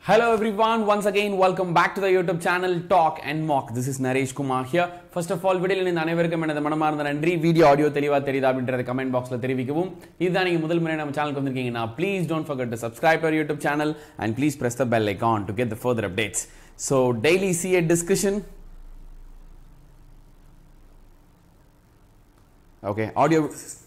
Hello everyone, once again welcome back to the YouTube channel Talk and Mock. This is Naresh Kumar here. First of all, வீடியோவில் இந்த அனைவருக்கும் எனது மனமார்ந்த நன்றி video audio தெளிவா தெரியுதா அப்படின்றத கமெண்ட் பாக்ஸ்ல தெரிவிக்கவும் இதுதான் நீங்க முதல் முறை நம்ம சேனலுக்கு வந்திருக்கீங்கன்னா please don't forget to subscribe to our YouTube channel and please press the bell icon to get the further updates. So daily CA discussion. Okay, audio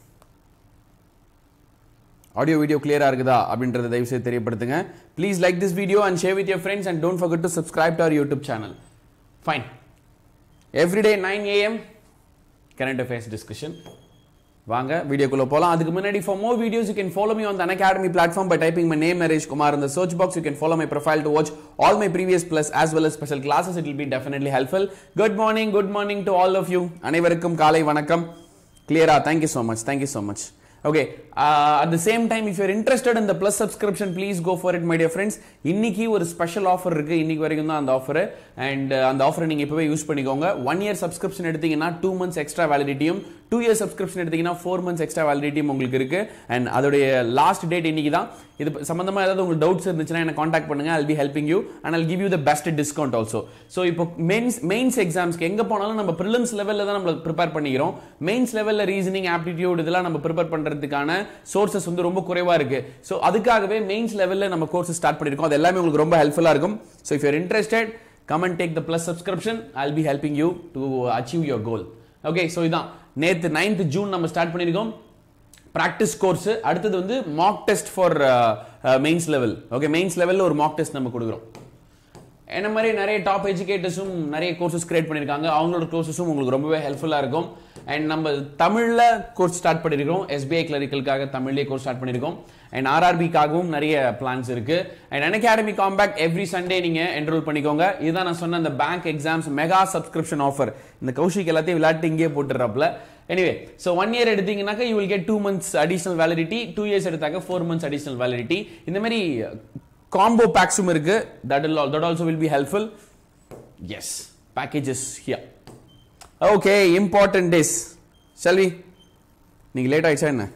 audio video கிளியரா இருக்குதா அப்படின்றத தயவு செய்து தெரியப்படுத்துங்க please like this video and share with your friends and don't forget to subscribe to our YouTube channel fine everyday nine AM current affairs discussion வாங்க வீடியோக்குள்ள போலாம் அதுக்கு முன்னாடி for more videos you can follow me on Dhan academy platform by typing my name Naresh Kumar in the search box you can follow my profile to watch all my previous plus as well as special classes it will be definitely helpful good morning good morning to all of you அனைவருக்கும் காலை வணக்கம் clear thank you so much thank you so much okay uh, at the same time if you're interested in the plus subscription please go for it my dear friends இன்னைக்கு ஒரு special offer இருக்கு இன்னைக்கு வரைக்கும் தான் அந்த offer and அந்த ஆஃபரை நீங்க இப்பவே யூஸ் பண்ணிக்கோங்க ஒன் இயர் சப்ஸ்கிரிப்ஷன் எடுத்தீங்கன்னா டூ மந்த்ஸ் எக்ஸ்ட்ரா வேலிடிட்டியும் டூ இயர் சப்ஸ்கிரிப்ஷன் எடுத்தீங்கன்னா ஃபோர் மந்த்ஸ் எக்ஸ்ட்ரா வேலிடிட்டியும் உங்களுக்கு இருக்கு அண்ட் அதோடைய லாஸ்ட் டேட் இன்னைக்கு தான் இது சம்பந்தமா ஏதாவது உங்களுக்கு டவுட்ஸ் இருந்துச்சுன்னா என்ன காண்டாக்ட் பண்ணுங்க I'll be helping you and I'll give you the best discount also so இப்போ மெயின்ஸ் மெயின்ஸ் எக்ஸாம்ஸ்க்கு எங்க போனாலும் நம்ம ப்ரிலிம்ஸ் லெவலில் தான் நம்ம ப்ரிப்பேர் பண்ணிக்கிறோம் மெயின்ஸ் லெவலில் ரீசனிங் ஆப்டிடியூட் இதெல்லாம் நம்ம ப்ரிப்பேர் பண்றதுக்கான சோர்சஸ் வந்து ரொம்ப குறைவா இருக்கு ஸோ அதுக்காகவே மெயின்ஸ் லெவலில் நம்ம கோர்ஸ் ஸ்டார்ட் பண்ணியிருக்கோம் அது எல்லாமே உங்களுக்கு ரொம்ப ஹெல்ப்ஃபுல்லாக இருக்கும் so if your interested come and take the plus subscription I'll be helping you to achieve your goal okay so இதான் நேற்று நைன்த் ஜூன் நம்ம ஸ்டார்ட் பண்ணியிருக்கோம் ப்ராக்டிஸ் கோர்ஸ் அடுத்தது வந்து mock test for mains level okay mains லெவலில் ஒரு Mach test நம்ம கொடுக்குறோம் என்ன மாதிரி நிறைய டாப் எஜுகேட்டர்ஸும் நிறைய கோர்சஸ் கிரியேட் பண்ணியிருக்காங்க அவங்களோட கோர்சஸும் உங்களுக்கு ரொம்பவே ஹெல்ப்ஃபுல்லாக இருக்கும் அண்ட் நம்ம தமிழில் கோர்ஸ் ஸ்டார்ட் பண்ணியிருக்கோம் எஸ்பிஐ கிளரிக்கலுக்காக தமிழ்லேயே கோர்ஸ் ஸ்டார்ட் பண்ணியிருக்கோம் அண்ட் ஆர்ஆர்பிக்காகவும் நிறைய பிளான்ஸ் இருக்கு and Unacademy compact every Sunday நீங்க என்ரோல் பண்ணிக்கோங்க இதுதான் நான் சொன்ன அந்த bank exams mega subscription offer இந்த கௌஷிக் எல்லாத்தையும் விளையாட்டு இங்கேயே போட்டுறாப்ல எனிவே ஸோ ஒன் இயர் எடுத்தீங்கன்னாக்கா you will get two months additional validity two years எடுத்தாக்க ஃபோர் மந்த்ஸ் அடிஷனல் வேலிடிட்டி இந்த மாதிரி காம்போ பேக்ஸும் இருக்கு that that also will be helpful as packages here okay important days Selvi நீங்க லேட் ஆயிடுச்சா என்ன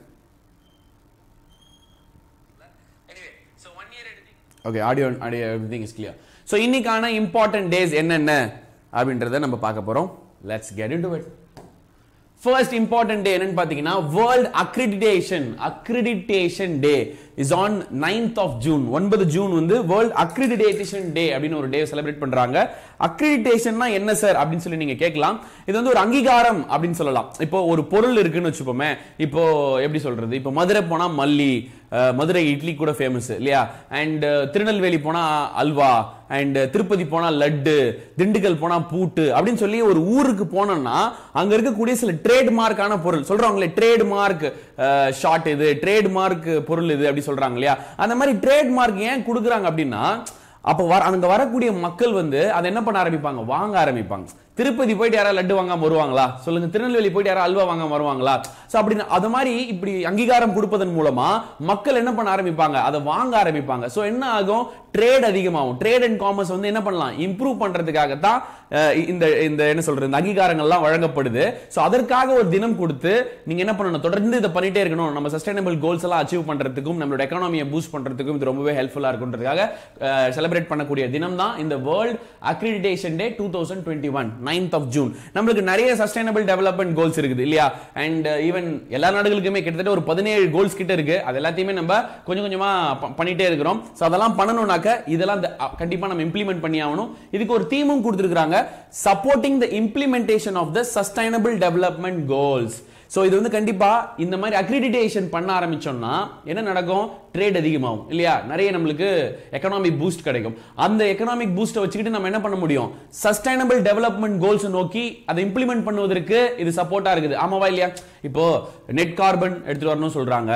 okay audio audio everything is clear so இன்னைக்கான important days என்னென்ன அப்படின்றத நம்ம பார்க்க போறோம் let's get in to it first important day என்னன்னு பாத்தீங்கன்னா world accreditation accreditation day is on ninth of June ஒன்பது ஜூன் வந்து வேர்ல்ட் அக்ரிடிடேஷன் டே அப்படின்னு ஒரு டே செலிப்ரேட் பண்றாங்க அக்ரிடிடேஷன்னா என்ன சார் அப்படின்னு சொல்லி நீங்க கேட்கலாம் இது வந்து ஒரு அங்கீகாரம் அப்படின்னு சொல்லலாம் இப்போ ஒரு பொருள் இருக்குன்னு வச்சுப்போமே இப்போ எப்படி சொல்றது இப்போ மதுரை போனா மல்லி மதுரை இட்லி கூட ஃபேமஸ் இல்லையா அண்ட் திருநெல்வேலி போனா அல்வா அண்ட் திருப்பதி போனா லட்டு திண்டுக்கல் போனா பூட்டு அப்படின்னு சொல்லி ஒரு ஊருக்கு போனோம்னா அங்க இருக்கக்கூடிய சில ட்ரேட்மார்க்கான பொருள் சொல்றாங்களே ட்ரேட்மார்க் ஷார்ட் இது ட்ரேட்மார்க் பொருள் இது அப்படி சொல்றாங்க இல்லையா அந்த மாதிரி ட்ரேட்மார்க் ஏன் கொடுக்குறாங்க அப்படின்னா அப்போ வர அங்க வரக்கூடிய மக்கள் வந்து அதை என்ன பண்ண ஆரம்பிப்பாங்க வாங்க ஆரம்பிப்பாங்க திருப்பதி போயிட்டு யாராவது லட்டு வாங்காம வருவாங்களா சொல்லுங்க திருநெல்வேலி போயிட்டு யாராவது அல்வா வாங்காம வருவாங்களா சோ அப்படி அது மாதிரி இப்படி அங்கீகாரம் கொடுப்பதன் மூலமா மக்கள் என்ன பண்ண ஆரம்பிப்பாங்க அதை வாங்க ஆரம்பிப்பாங்க சோ என்ன ஆகும் ட்ரேட் அதிகமாகும் ட்ரேட் அண்ட் காமர்ஸ் வந்து என்ன பண்ணலாம் இம்ப்ரூவ் பண்றதுக்காக தான் இந்த இந்த என்ன சொல்றது இந்த அங்கீகாரங்கள்லாம் வழங்கப்படுது சோ அதற்காக ஒரு தினம் கொடுத்து நீங்க என்ன பண்ணணும் தொடர்ந்து இதை பண்ணிட்டே இருக்கணும் நம்ம சஸ்டைனபிள் கோல்ஸ் எல்லாம் அச்சீவ் பண்றதுக்கும் நம்மளோட எக்கானமியை பூஸ்ட் பண்றதுக்கும் இது ரொம்பவே ஹெல்ப்ஃபுல்லா இருக்குன்றதுக்காக செலிப்ரேட் பண்ணக்கூடிய தினம் தான் இந்த world accreditation day two thousand twenty one ninth of June நம்மளுக்கு நிறைய சஸ்டைனபிள் டெவலப்மெண்ட் கோல்ஸ் இருக்குது இல்லையா அண்ட் ஈவன் எல்லா நாடுகளுக்குமே கிட்டத்தட்ட ஒரு பதினேழு கோல்ஸ் கிட்ட இருக்கு அது எல்லாத்தையுமே நம்ம கொஞ்சம் கொஞ்சமா பண்ணிட்டே இருக்கிறோம் ஸோ அதெல்லாம் பண்ணணும்னாக்க இதெல்லாம் கண்டிப்பா நம்ம இம்ப்ளிமெண்ட் பண்ணி ஆகணும் இதுக்கு ஒரு தீமும் கொடுத்துருக்காங்க supporting the implementation of the sustainable development goals so இது வந்து கண்டிப்பா இந்த மாதிரி அக்ரிடிடேஷன் பண்ண ஆரம்பிச்சோம்னா என்ன நடக்கும் ட்ரேட் அதிகமாகும் இல்லையா நிறைய நம்மளுக்கு எக்கனாமிக் பூஸ்ட் கிடைக்கும் அந்த எக்கனாமிக் பூஸ்ட்டை வச்சுக்கிட்டு நம்ம என்ன பண்ண முடியும் சஸ்டைனபிள் டெவலப்மெண்ட் கோல்ஸ் நோக்கி அதை இம்ப்ளிமெண்ட் பண்ணுவதற்கு இது சப்போர்ட்டா இருக்குது ஆமாவா இல்லையா இப்போ நெட் கார்பன் எடுத்துட்டு வரணும்னு சொல்றாங்க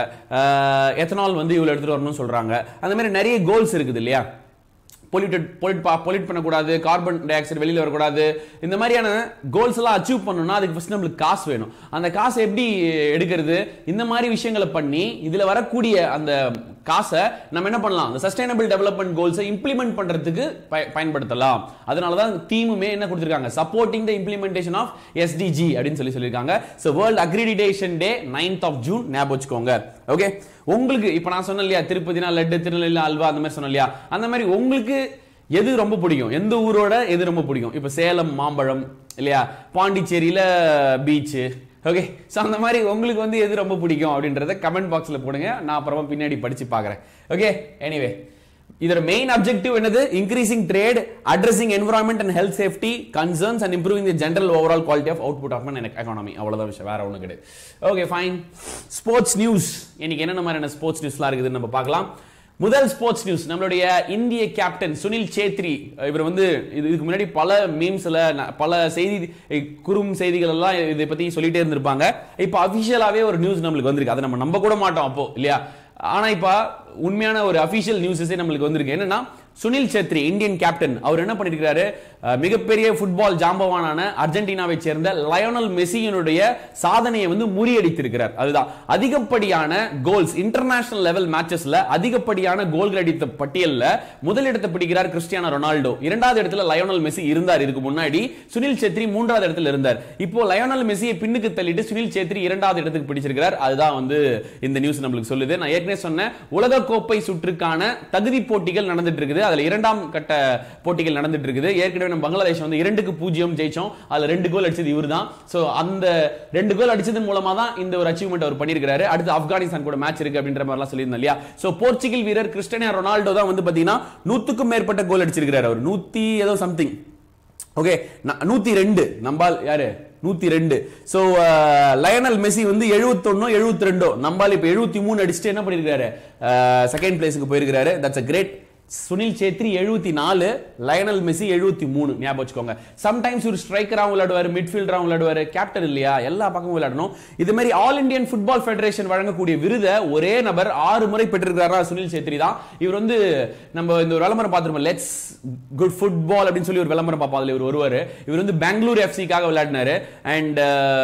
எத்தனால் வந்து இவ்வளவு எடுத்துட்டு வரணும்னு சொல்றாங்க அந்த மாதிரி நிறைய கோல்ஸ் இருக்குது இல்லையா பொல்யூட்டட் பொலிட் பொலிட் பண்ணக்கூடாது கார்பன் டை ஆக்சைடு வெளியில் வரக்கூடாது இந்த மாதிரியான கோல்ஸ் எல்லாம் அச்சீவ் பண்ணணும்னா அதுக்கு ஃபர்ஸ்ட் நம்மளுக்கு காசு வேணும் அந்த காசை எப்படி எடுக்கிறது இந்த மாதிரி விஷயங்களை பண்ணி இதுல வரக்கூடிய அந்த காசை நம்ம என்ன பண்ணலாம் அந்த சஸ்டைனபிள் டெவலப்மெண்ட் கோல்ஸை இம்ப்ளிமெண்ட் பண்றதுக்கு பய- பயன்படுத்தலாம் அதனால தான் தீமுமே என்ன கொடுத்திருக்காங்க supporting the implementation of SDG அப்படின்னு சொல்லி சொல்லியிருக்காங்க so world accreditation day ninth of June ஞாபகம் வச்சுக்கோங்க ஓகே உங்களுக்கு இப்போ நான் சொன்னேன் இல்லையா திருப்பதினா லட்டு திருநெல்வேலி அல்வா அந்த மாதிரி சொன்னேன் இல்லையா அந்த மாதிரி உங்களுக்கு எது ரொம்ப பிடிக்கும் எந்த ஊரோட எது ரொம்ப பிடிக்கும் இப்போ சேலம் மாம்பழம் இல்லையா பாண்டிச்சேரியில பீச்சு ஓகே ஸோ அந்த மாதிரி உங்களுக்கு வந்து எது ரொம்ப பிடிக்கும் அப்படின்றத கமெண்ட் பாக்ஸில் போடுங்க நான் அப்புறமா பின்னாடி படிச்சு பார்க்குறேன் ஓகே எனிவே இதோட மெயின் அப்ஜெக்டிவ் என்னது increasing trade addressing environment and health safety concerns and improving the general overall quality of output of an economy அவ்வளோதான் விஷயம் வேற ஒன்றும் கிடையாது ஓகே ஃபைன் ஸ்போர்ட்ஸ் நியூஸ் இன்னைக்கு என்னென்ன மாதிரியான ஸ்போர்ட்ஸ் நியூஸ்லாம் இருக்குதுன்னு நம்ம பார்க்கலாம் முதல் ஸ்போர்ட்ஸ் நியூஸ் நம்மளுடைய இந்திய கேப்டன் சுனில் சேத்ரி இவர் வந்து இது இதுக்கு முன்னாடி பல மீம்ஸ்ல பல செய்தி குறும் செய்திகள் எல்லாம் இதை பத்தி சொல்லிட்டே இருந்திருப்பாங்க இப்போ அபிஷியலாவே ஒரு நியூஸ் நம்மளுக்கு வந்திருக்கு அதை நம்ம நம்ப கூட மாட்டோம் அப்போ இல்லையா ஆனா இப்ப உண்மையான ஒரு அபிஷியல் நியூஸஸே நம்மளுக்கு வந்திருக்கு என்னன்னா சுனில் சேத்ரி இந்தியன் கேப்டன் அவர் என்ன பண்ணிருக்காரு அஹ், மிகப்பெரிய ஃபுட்பால் ஜாம்பவானான அர்ஜென்டினாவை சேர்ந்த லயோனல் மெஸ்ஸியினுடைய சாதனையை வந்து முறியடித்திருக்கிறார் அதுதான் அதிகப்படியான கோல்ஸ் இன்டர்நேஷனல் லெவல் மேட்சஸ்ல அதிகப்படியான கோல்கள் அடித்த பட்டியல்ல முதலிடத்தை பிடிக்கிறார் கிறிஸ்டியானோ ரொனால்டோ இரண்டாவது இடத்துல லயோனல் மெஸ்ஸி இருந்தார் இதுக்கு முன்னாடி சுனில் சேத்ரி மூன்றாவது இடத்துல இருந்தார் இப்போ லயோனல் மெஸ்ஸியை பின்னுக்கு தள்ளிட்டு சுனில் சேத்ரி இரண்டாவது இடத்துக்கு பிடிச்சிருக்கிறார் அதுதான் வந்து இந்த நியூஸ் நம்மளுக்கு சொல்லுது நான் ஏற்கனவே சொன்னேன் உலக கோப்பை சுற்றுக்கான தகுதி போட்டிகள் நடந்துட்டு இருக்குது அதுல இரண்டாம் கட்ட போட்டிகள் நடந்துட்டு இருக்குது ஏற்கனவே நம்ம பங்களாதேஷ் வந்து இரண்டுக்கு பூஜ்ஜியம் ஜெயிச்சோம் அதுல ரெண்டு கோல் அடிச்சது இவர் தான் சோ அந்த ரெண்டு கோல் அடிச்சதன் மூலமா தான் இந்த ஒரு அச்சீவ்மெண்ட் அவர் பண்ணியிருக்காரு அடுத்து ஆப்கானிஸ்தான் கூட மேட்ச் இருக்கு அப்படின்ற மாதிரிலாம் சொல்லியிருந்தோம் இல்லையா சோ போர்ச்சுகல் வீரர் கிறிஸ்டியானோ ரொனால்டோ தான் வந்து பாத்தீங்கன்னா நூத்துக்கும் மேற்பட்ட கோல் அடிச்சிருக்காரு அவர் நூத்தி ஏதோ சம்திங் ஓகே நூத்தி ரெண்டு நம்பால் யாரு நூத்தி ரெண்டு சோ லயனல் மெஸ்ஸி வந்து எழுபத்தொன்னோ எழுபத்தி ரெண்டோ நம்பால் இப்ப எழுபத்தி மூணு அடிச்சுட்டு என்ன பண்ணிருக்காரு செகண்ட் பிளேஸுக்கு போயிருக்காரு that's a great Sunil Chhetri எழுபத்தி நாலு லயனல் மெஸ்ஸி எழுபத்தி மூணு ஞாபகம் வச்சுக்கோங்க சம்டைம்ஸ் ஒரு ஸ்ட்ரைக்கராகவும் விளையாடுவார் மிட்ஃபீல்டராகவும் விளையாடுவார் கேப்டன் இல்லையா எல்லா பக்கமும் விளையாடணும் இது மாதிரி ஆல் இந்தியன் ஃபுட்பால் ஃபெடரேஷன் வழங்கக்கூடிய விருதை ஒரே நபர் ஆறு முறை பெற்றிருக்காரா சுனில் சேத்ரி தான் இவர் வந்து நம்ம இந்த ஒரு விளம்பரம் பார்த்துருப்போம் லெட்ஸ் குட் ஃபுட்பால் அப்படின்னு சொல்லி ஒரு விளம்பரம் பார்ப்போம் அதுல இவர் வருவார் இவர் வந்து பெங்களூர் எஃப்சிக்காக விளையாடினாரு அண்ட்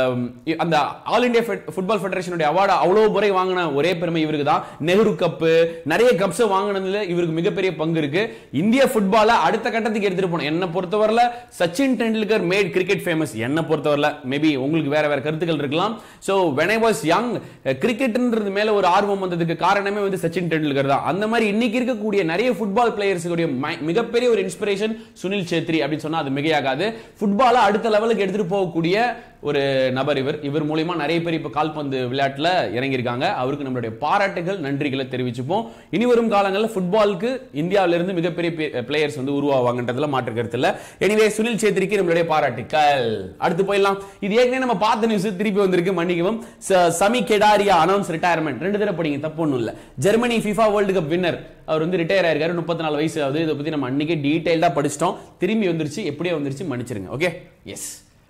அந்த ஆல் இந்தியா ஃபுட்பால் ஃபெடரேஷனுடைய அவார்டு அவ்வளவு முறை வாங்கின ஒரே பெருமை இவருக்கு தான் நெஹ்ரு கப்பு நிறைய கப்ஸ் வாங்கினதுல இவருக்கு மிகப்பெரிய பங்கு இருக்கு இந்திய ஃபுட்பால அடுத்த கட்டத்துக்கு எடுத்துட்டு போனோம் என்ன பொறுத்தவரையில Sachin Tendulkar made cricket famous என்ன பொறுத்தவரையில மேபி உங்களுக்கு வேற வேற கருத்துக்கள் இருக்கலாம் so when I was young கிரிக்கெட்ன்றது மேல ஒரு ஆர்வம் வந்ததுக்கு காரணமே வந்து சச்சின் டெண்டுல்கர் தான் அந்த மாதிரி இன்னைக்கு இருக்கக்கூடிய நிறைய ஃபுட்பால் பிளேயர்ஸுடைய மிகப்பெரிய ஒரு இன்ஸ்பிரேஷன் சுனில் சேத்ரி அப்படின்னு சொன்னா அது மிகையாகாது ஃபுட்பால அடுத்த லெவலுக்கு எடுத்துட்டு போகக்கூடிய ஒரு நபர் இவர் இவர் மூலியமா நிறைய பேர் இப்ப கால்பந்து விளையாட்டுல இறங்கியிருக்காங்க அவருக்கு நம்மளுடைய பாராட்டுகள் நன்றிகளை தெரிவிச்சுப்போம் இனி வரும் காலங்களில் ஃபுட்பாலுக்கு இந்தியாவில இருந்து மிகப்பெரிய பிளேயர்ஸ் வந்து உருவாவாங்கன்றதுல மாற்று கருத்து இல்ல எனிவே சுனில் சேத்ரிக்கு நம்மளுடைய பாராட்டுக்கள் அடுத்து போயிடலாம் இது ஏற்கனவே நம்ம பார்த்த நியூஸ் திருப்பி வந்திருக்கு மன்னிக்கவும் ச- சமி கெடாரியா அனௌன்ஸ் ரிட்டையர்மெண்ட் ரெண்டு தடவை படிங்க தப்பு ஒண்ணும் இல்ல Germany FIFA world cup winner அவர் வந்து ரிட்டையர் ஆயிருக்காரு முப்பத்தி நாலு வயசு ஆகுது இதை பத்தி நம்ம அன்னைக்கே டீடைல்டா படிச்சிட்டோம் திரும்பி வந்துருச்சு எப்படியோ வந்துருச்சு மன்னிச்சிருங்க okay yes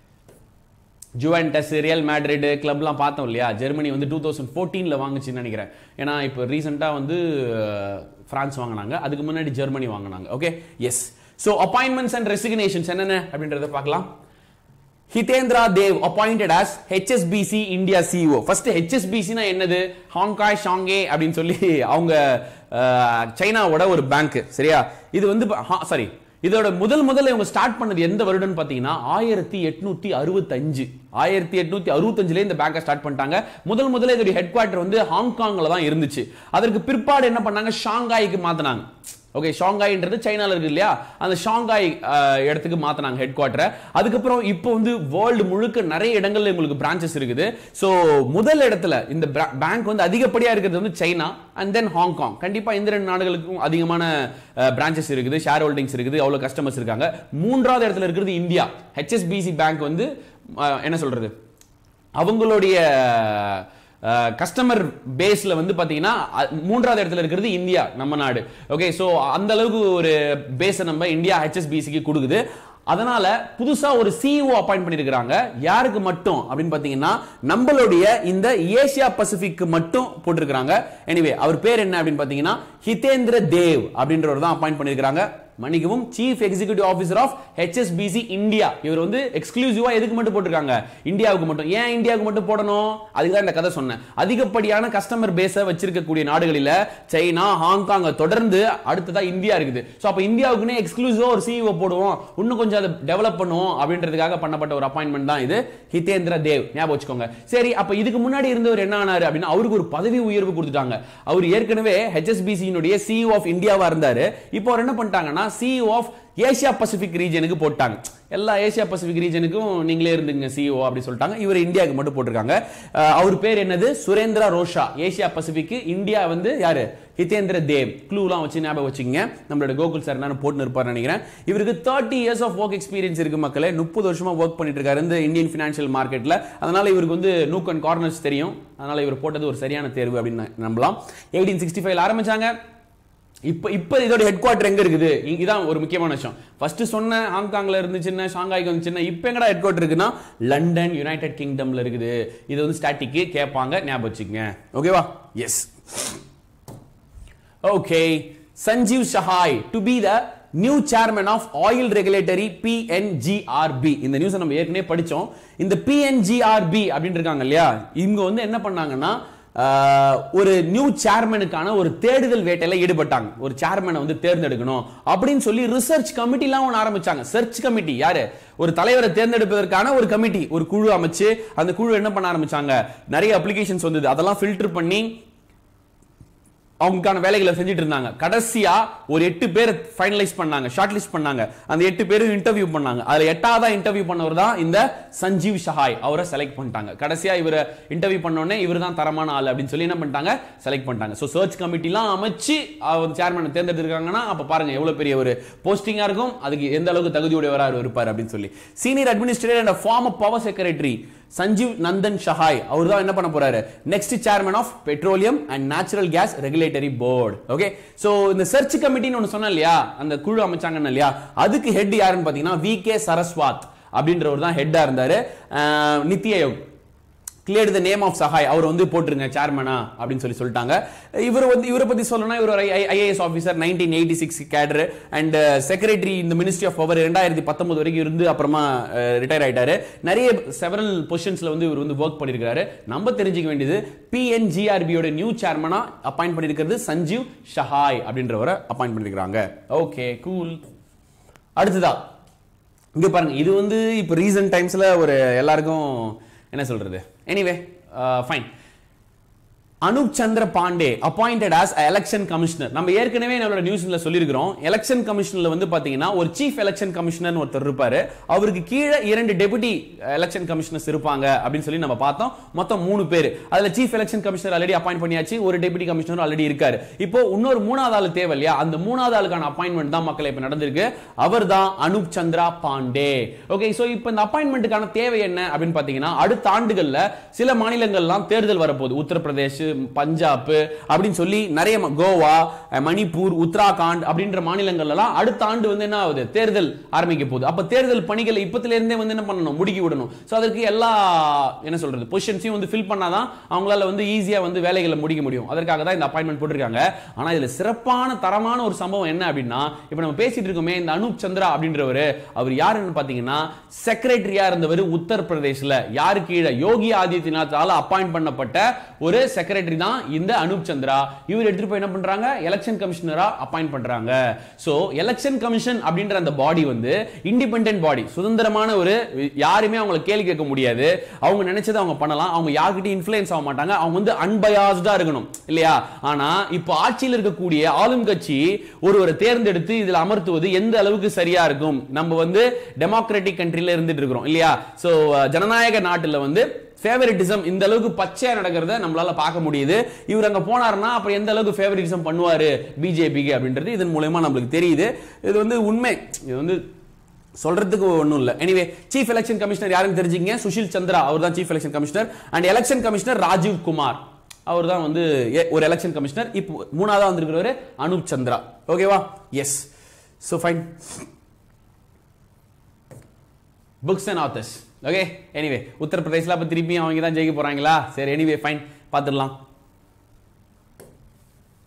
Juventus Real Madrid கிளப்லாம் பார்த்தோம் இல்லையா ஜெர்மனி வந்து டூ தௌசண்ட் ஃபோர்டீனில் வாங்குச்சுன்னு நினைக்கிறேன் ஏன்னா இப்போ ரீசெண்டாக வந்து அஹ், பிரான்ஸ் வாங்கினாங்க அதுக்கு முன்னாடி ஜெர்மனி வாங்கினாங்க okay yes so appointments and resignations என்னென்ன அப்படின்றத பார்க்கலாம் Hitendra Dev appointed as HSBC India CEO first HSBC னா என்னது ஹாங்காய் ஷாங்கே அப்படின்னு சொல்லி அவங்க அஹ், சைனாவோட ஒரு பேங்க் சரியா இது வந்து சாரி இதோட முதல் முதல்ல இவங்க ஸ்டார்ட் பண்ணது எந்த வருடம்னு பாத்தீங்கன்னா ஆயிரத்தி எட்நூத்தி அறுபத்தஞ்சு ஆயிரத்தி எட்நூத்தி அறுபத்தஞ்சுல இந்த பேங்கை ஸ்டார்ட் பண்ணிட்டாங்க முதல் முதல்ல இதோட ஹெட் குவார்டர் வந்து ஹாங்காங்ல தான் இருந்துச்சு அதற்கு பிற்பாடு என்ன பண்ணாங்க ஷாங்காய்க்கு மாத்தினாங்க ஓகே ஷாங்காய்ன்றது சைனால இருக்கு இல்லையா அந்த ஷாங்காய் அஹ், இடத்துக்கு மாத்தினாங்க ஹெட் குவார்டரை அதுக்கப்புறம் இப்போ வந்து வேர்ல்டு முழுக்க நிறைய இடங்கள்ல உங்களுக்கு பிரான்ச்சஸ் இருக்குது ஸோ முதல் இடத்துல இந்த பேங்க் வந்து அதிகப்படியா இருக்கிறது வந்து சைனா அண்ட் தென் ஹாங்காங் கண்டிப்பா இந்த ரெண்டு நாடுகளுக்கும் அதிகமான பிரான்ச்சஸ் இருக்குது ஷேர் ஹோல்டிங்ஸ் இருக்குது அவ்வளவு கஸ்டமர்ஸ் இருக்காங்க மூன்றாவது இடத்துல இருக்கிறது இந்தியா ஹெச்எஸ்பிசி பேங்க் வந்து அஹ், என்ன சொல்றது அவங்களுடைய கஸ்டமர் பேஸ்ல வந்து பாத்தீங்கன்னா அ- மூன்றாவது இடத்துல இருக்கிறது இந்தியா நம்ம நாடு ஓகே சோ அந்த அளவுக்கு ஒரு பேஸை நம்ம இந்தியா ஹெச்எஸ்பிசிக்கு கொடுக்குது அதனால புதுசா ஒரு சிஇஓ அப்பாயிண்ட் பண்ணிருக்காங்க யாருக்கு மட்டும் அப்படின்னு பாத்தீங்கன்னா நம்மளுடைய இந்த ஏசியா பசிபிக் மட்டும் போட்டிருக்காங்க எனிவே அவர் பேர் என்ன அப்படின்னு பாத்தீங்கன்னா ஹிதேந்திர தேவ் அப்படின்றவர் தான் அப்பாயிண்ட் பண்ணிருக்காங்க மன்னிக்கவும் chief executive officer of HSBC India இவர் வந்து எக்ஸ்க்ளூசிவா எதுக்கு மட்டும் போட்டிருக்காங்க இந்தியாவுக்கு மட்டும் ஏன் இந்தியாவுக்கு மட்டும் போடணும் அதுக்கு தான் இந்த கதை சொன்னேன் அதிகப்படியான கஸ்டமர் பேஸை வச்சிருக்கக்கூடிய நாடுகளில் சைனா ஹாங்காங் தொடர்ந்து அடுத்ததா இந்தியா இருக்குது ஸோ அப்போ இந்தியாவுக்குன்னே எக்ஸ்க்ளூசிவா ஒரு சிஇஓ போடுவோம் இன்னும் கொஞ்சம் அதை டெவலப் பண்ணுவோம் அப்படின்றதுக்காக பண்ணப்பட்ட ஒரு அப்பாயின்மெண்ட் தான் இது ஹிதேந்திர தேவ் ஞாபகம் வச்சுக்கோங்க சரி அப்ப இதுக்கு முன்னாடி இருந்தவர் என்ன ஆனாரு அப்படின்னா அவருக்கு ஒரு பதவி உயர்வு கொடுத்துட்டாங்க அவர் ஏற்கனவே ஹெச்எஸ்பிசியினுடைய சிஇஓ ஆஃப் இந்தியாவா இருந்தாரு இப்போ அவர் என்ன பண்ணிட்டாங்கன்னா சிஇஓ ஆஃப் ஏசியா பசிபிக் ரீஜனுக்கு போட்டாங்க எல்லா ஏசியா பசிபிக் ரீஜனுக்கும் நீங்களே இருந்துங்க சிஇஓ அப்படி சொல்லிட்டாங்க இவர் இந்தியாவுக்கு மட்டும் போட்டிருக்காங்க அஹ் அவர் பேர் என்னது Surendra Rosha Asia Pacific India வந்து யாரு ஹிதேந்திர தேவ் க்ளூலாம் வச்சு ஞாபகம் வச்சுக்கங்க நம்மளோட கோகுல் சார் என்னன்னு போட்டு இருப்பார் நினைக்கிறேன் இவருக்கு thirty years of work experience இருக்கு மக்களே முப்பது வருஷமா ஒர்க் பண்ணிட்டு இருக்காரு இந்த இந்தியன் ஃபினான்ஷியல் மார்க்கெட்ல அதனால இவருக்கு வந்து நூக் அண்ட் கார்னர்ஸ் தெரியும் அதனால இவர் போட்டது ஒரு சரியான தேர்வு அப்படின்னு நம்பலாம் எயிட்டீன் சிக்ஸ்டி ஃபைவ் ஆரம்பிச்சாங்க இப்போ இப்போ இதோட ஹெட் குவார்டர் எங்க இருக்குது இ- இதான் ஒரு முக்கியமான விஷயம் ஃபர்ஸ்ட் சொன்ன ஹாங்காங்ல இருந்துச்சுன்னா ஷாங்காய்க்கு வந்துச்சுன்னா இப்போ எங்கடா ஹெட் குவார்டர் இருக்குன்னா லண்டன் யுனைடெட் கிங்டம்ல இருக்குது இது வந்து ஸ்டாட்டிக்கு கேட்பாங்க ஞாபகம் வச்சுக்கங்க ஓகேவா yes okay Sanjeev Sahai to be the new chairman of oil regulatory PNGRB இந்த நியூஸ் நம்ம ஏற்கனவே படிச்சோம் இந்த பிஎன்ஜிஆர்பி அப்படின்னு இருக்காங்க இல்லையா இவங்க வந்து என்ன பண்ணாங்கன்னா ஆஹ், ஒரு நியூ சேர்மனுக்கான ஒரு தேடுதல் வேட்டையில ஈடுபட்டாங்க ஒரு சேர்மனை வந்து தேர்ந்தெடுக்கணும் அப்படின்னு சொல்லி ரிசர்ச் கமிட்டிலாம் ஒன்று ஆரம்பிச்சாங்க சர்ச் கமிட்டி யாரு ஒரு தலைவரை தேர்ந்தெடுப்பதற்கான ஒரு கமிட்டி ஒரு குழு அமைச்சு அந்த குழு என்ன பண்ண ஆரம்பிச்சாங்க நிறைய அப்ளிகேஷன்ஸ் வந்தது அதெல்லாம் ஃபில்டர் பண்ணி அவங்களுக்கான வேலைகளை செஞ்சுட்டு இருந்தாங்க கடைசியா ஒரு எட்டு பேர் ஃபைனலைஸ் பண்ணாங்க ஷார்ட் லிஸ்ட் பண்ணாங்க அந்த எட்டு பேரும் இன்டர்வியூ பண்ணாங்க அதுல எட்டாவதா இன்டர்வியூ பண்ணவர் தான் இந்த சஞ்சீவ் ஷஹாய் அவரை செலக்ட் பண்ணிட்டாங்க கடைசியா இவரை இன்டர்வியூ பண்ண உடனே இவர் தான் தரமான ஆள் அப்படின்னு சொல்லி என்ன பண்ணிட்டாங்க செலக்ட் பண்ணிட்டாங்க ஸோ சர்ச் கமிட்டிலாம் அமைச்சு அவர் சேர்மனை தேர்ந்தெடுத்திருக்காங்கன்னா அப்ப பாருங்க எவ்வளவு பெரிய ஒரு போஸ்டிங்கா இருக்கும் அதுக்கு எந்த அளவுக்கு தகுதியுடையவரா அவர் இருப்பார் அப்படின்னு சொல்லி senior administrator and former power secretary Sanjeev Nandan Shahai அவர் தான் என்ன பண்ண போறாரு next chairman of petroleum and natural gas regulatory board okay so இந்த சர்ச் கமிட்டின்னு ஒன்று சொன்னேன் இல்லையா அந்த குழு அமைச்சாங்கன்னு இல்லையா அதுக்கு ஹெட் யாருன்னு பாத்தீங்கன்னா வி கே சரஸ்வாத் அப்படின்றவர் தான் ஹெட்டா இருந்தாரு அஹ், Niti Aayog clear the name of Sahai அவர் வந்து போட்டுருங்க சேர்மனா அப்படின்னு சொல்லி சொல்லிட்டாங்க இவர் வந்து இவரை பத்தி சொல்லணும்னா இவர் ஒரு IAS officer nineteen eighty six cadre and secretary இந்த மினிஸ்ட்ரி ஆஃப் பவர் ரெண்டாயிரத்தி பத்தொன்பது வரைக்கும் இருந்து அப்புறமா ரிட்டையர் ஆயிட்டாரு நிறைய செவரல் பொசிஷன்ஸ்ல வந்து இவர் வந்து ஒர்க் பண்ணிருக்காரு நம்ம தெரிஞ்சுக்க வேண்டியது பிஎன்ஜிஆர்பியோட நியூ சேர்மனா அப்பாயிண்ட் பண்ணிருக்கிறது சஞ்சீவ் ஷஹாய் அப்படின்றவரை அப்பாயிண்ட் பண்ணிருக்காங்க ஓகே கூல் அடுத்ததா இங்க பாருங்க இது வந்து இப்போ ரீசன்ட் டைம்ஸ்ல ஒரு எல்லாருக்கும் என்ன சொல்றது anyway fine Anup Chandra Pandey appointed as election commissioner நம்ம ஏற்கனவே நம்மளோட நியூஸ்ல சொல்லியிருக்கிறோம் எலெக்ஷன் கமிஷன்ல வந்து பாத்தீங்கன்னா ஒரு சீஃப் எலெக்ஷன் கமிஷனர் ஒருத்தர் இருப்பாரு அவருக்கு கீழே இரண்டு டெபுட்டி எலெக்ஷன் கமிஷனர்ஸ் இருப்பாங்க அப்படின்னு சொல்லி நம்ம பார்த்தோம் மொத்தம் மூணு பேர் அதுல chief election commissioner already appoint பண்ணியாச்சு ஒரு டெபுட்டி கமிஷனர் ஆல்ரெடி இருக்காரு இப்போ இன்னொரு மூணாவது ஆள் தேவை இல்லையா அந்த மூணாவது ஆளுக்கான அப்பாயின்மெண்ட் தான் மக்களை இப்ப நடந்திருக்கு அவர் தான் அனுப் சந்திரா பாண்டே ஓகே சோ இப்போ இந்த அப்பாயின்மெண்ட்டுக்கான தேவை என்ன அப்படின்னு பாத்தீங்கன்னா அடுத்த ஆண்டுகள்ல சில மாநிலங்கள்லாம் தேர்தல் வரப்போகுது உத்தரப்பிரதேஷ் பஞ்சாப் அப்படின்னு சொல்லி நிறைய ம- கோவா அஹ், மணிப்பூர் உத்தராகண்ட் அப்படின்ற மாநிலங்கள்ல எல்லாம் அடுத்த ஆண்டு வந்து என்ன ஆகுது தேர்தல் ஆரம்பிக்க போகுது அப்ப தேர்தல் பணிகளை இப்பத்துல இருந்தே வந்து என்ன பண்ணணும் முடுக்கி விடணும் சோ அதற்கு எல்லா என்ன சொல்றது பொசிஷன்ஸையும் வந்து ஃபில் பண்ணாதான் அவங்களால வந்து ஈஸியா வந்து வேலைகளை முடிக்க முடியும் அதற்காக தான் இந்த அப்பாயின்மெண்ட் போட்டிருக்காங்க ஆனா இதுல சிறப்பான தரமான ஒரு சம்பவம் என்ன அப்படின்னா இப்ப நம்ம பேசிட்டு இருக்கோமே இந்த அனுப் சந்திரா அப்படின்றவர் அவர் யாருன்னு பாத்தீங்கன்னா செக்ரட்டரியா இருந்தவர் உத்தரப்பிரதேஷ்ல யாரு கீழே யோகி ஆதித்யநாத்தால அப்பாயிண்ட் பண்ணப்பட்ட ஒரு செக்ரட்டரி தான் இந்த அனுப் சந்திரா இவர் எடுத்துட்டு போய் என்ன பண்றாங்க எலெக்ஷன் கமிஷனரா அப்பாயிண்ட் பண்றாங்க சோ எலெக்ஷன் கமிஷன் அப்படின்ற அந்த பாடி வந்து இண்டிபெண்டன்ட் பாடி சுதந்திரமான ஒரு யாருமே அவங்கள கேள்வி கேட்க முடியாது அவங்க நினைச்சதை அவங்க பண்ணலாம் அவங்க யார்கிட்டயும் இன்ஃப்ளூயன்ஸ் ஆக மாட்டாங்க அவங்க வந்து அன்பயாஸ்டா இருக்கணும் இல்லையா ஆனா இப்போ ஆட்சியில் இருக்கக்கூடிய ஆளும் கட்சி ஒருவரை தேர்ந்தெடுத்து இதுல அமர்த்துவது எந்த அளவுக்கு சரியா இருக்கும் நம்ம வந்து டெமோக்ராட்டிக் கண்ட்ரில இருந்துட்டு இருக்கிறோம் இல்லையா சோ ஜனநாயக நாட்டுல வந்து ஃபேவரிட்டிசம் இந்த அளவுக்கு பச்சையா நடக்கிறத நம்மளால பார்க்க முடியுது இவர் அங்க போனாருன்னா அப்புறம் எந்த அளவுக்கு ஃபேவரிட்டிசம் பண்ணுவாரு பிஜேபிக்கு அப்படின்றது இதன் மூலயமா நம்மளுக்கு தெரியுது இது வந்து உண்மை இது வந்து சொல்றதுக்கு ஒண்ணும் இல்ல எனிவே சீஃப் எலெக்ஷன் கமிஷனர் யாருன்னு தெரிஞ்சுக்கங்க சுஷில் சந்திரா அவர் தான் chief election commissioner and election commissioner Rajiv Kumar அவர் தான் வந்து எ- ஒரு எலெக்ஷன் கமிஷனர் இப்போ மூணாவதா வந்திருக்கிறவர் அனுப் சந்திரா ஓகேவா yes so fine books and authors okay anyway உத்தரப்பிரதேசில் அப்போ திருப்பி அவங்க தான் ஜெயிக்க போறாங்களா சரி எனிவே ஃபைன் பார்த்துடலாம்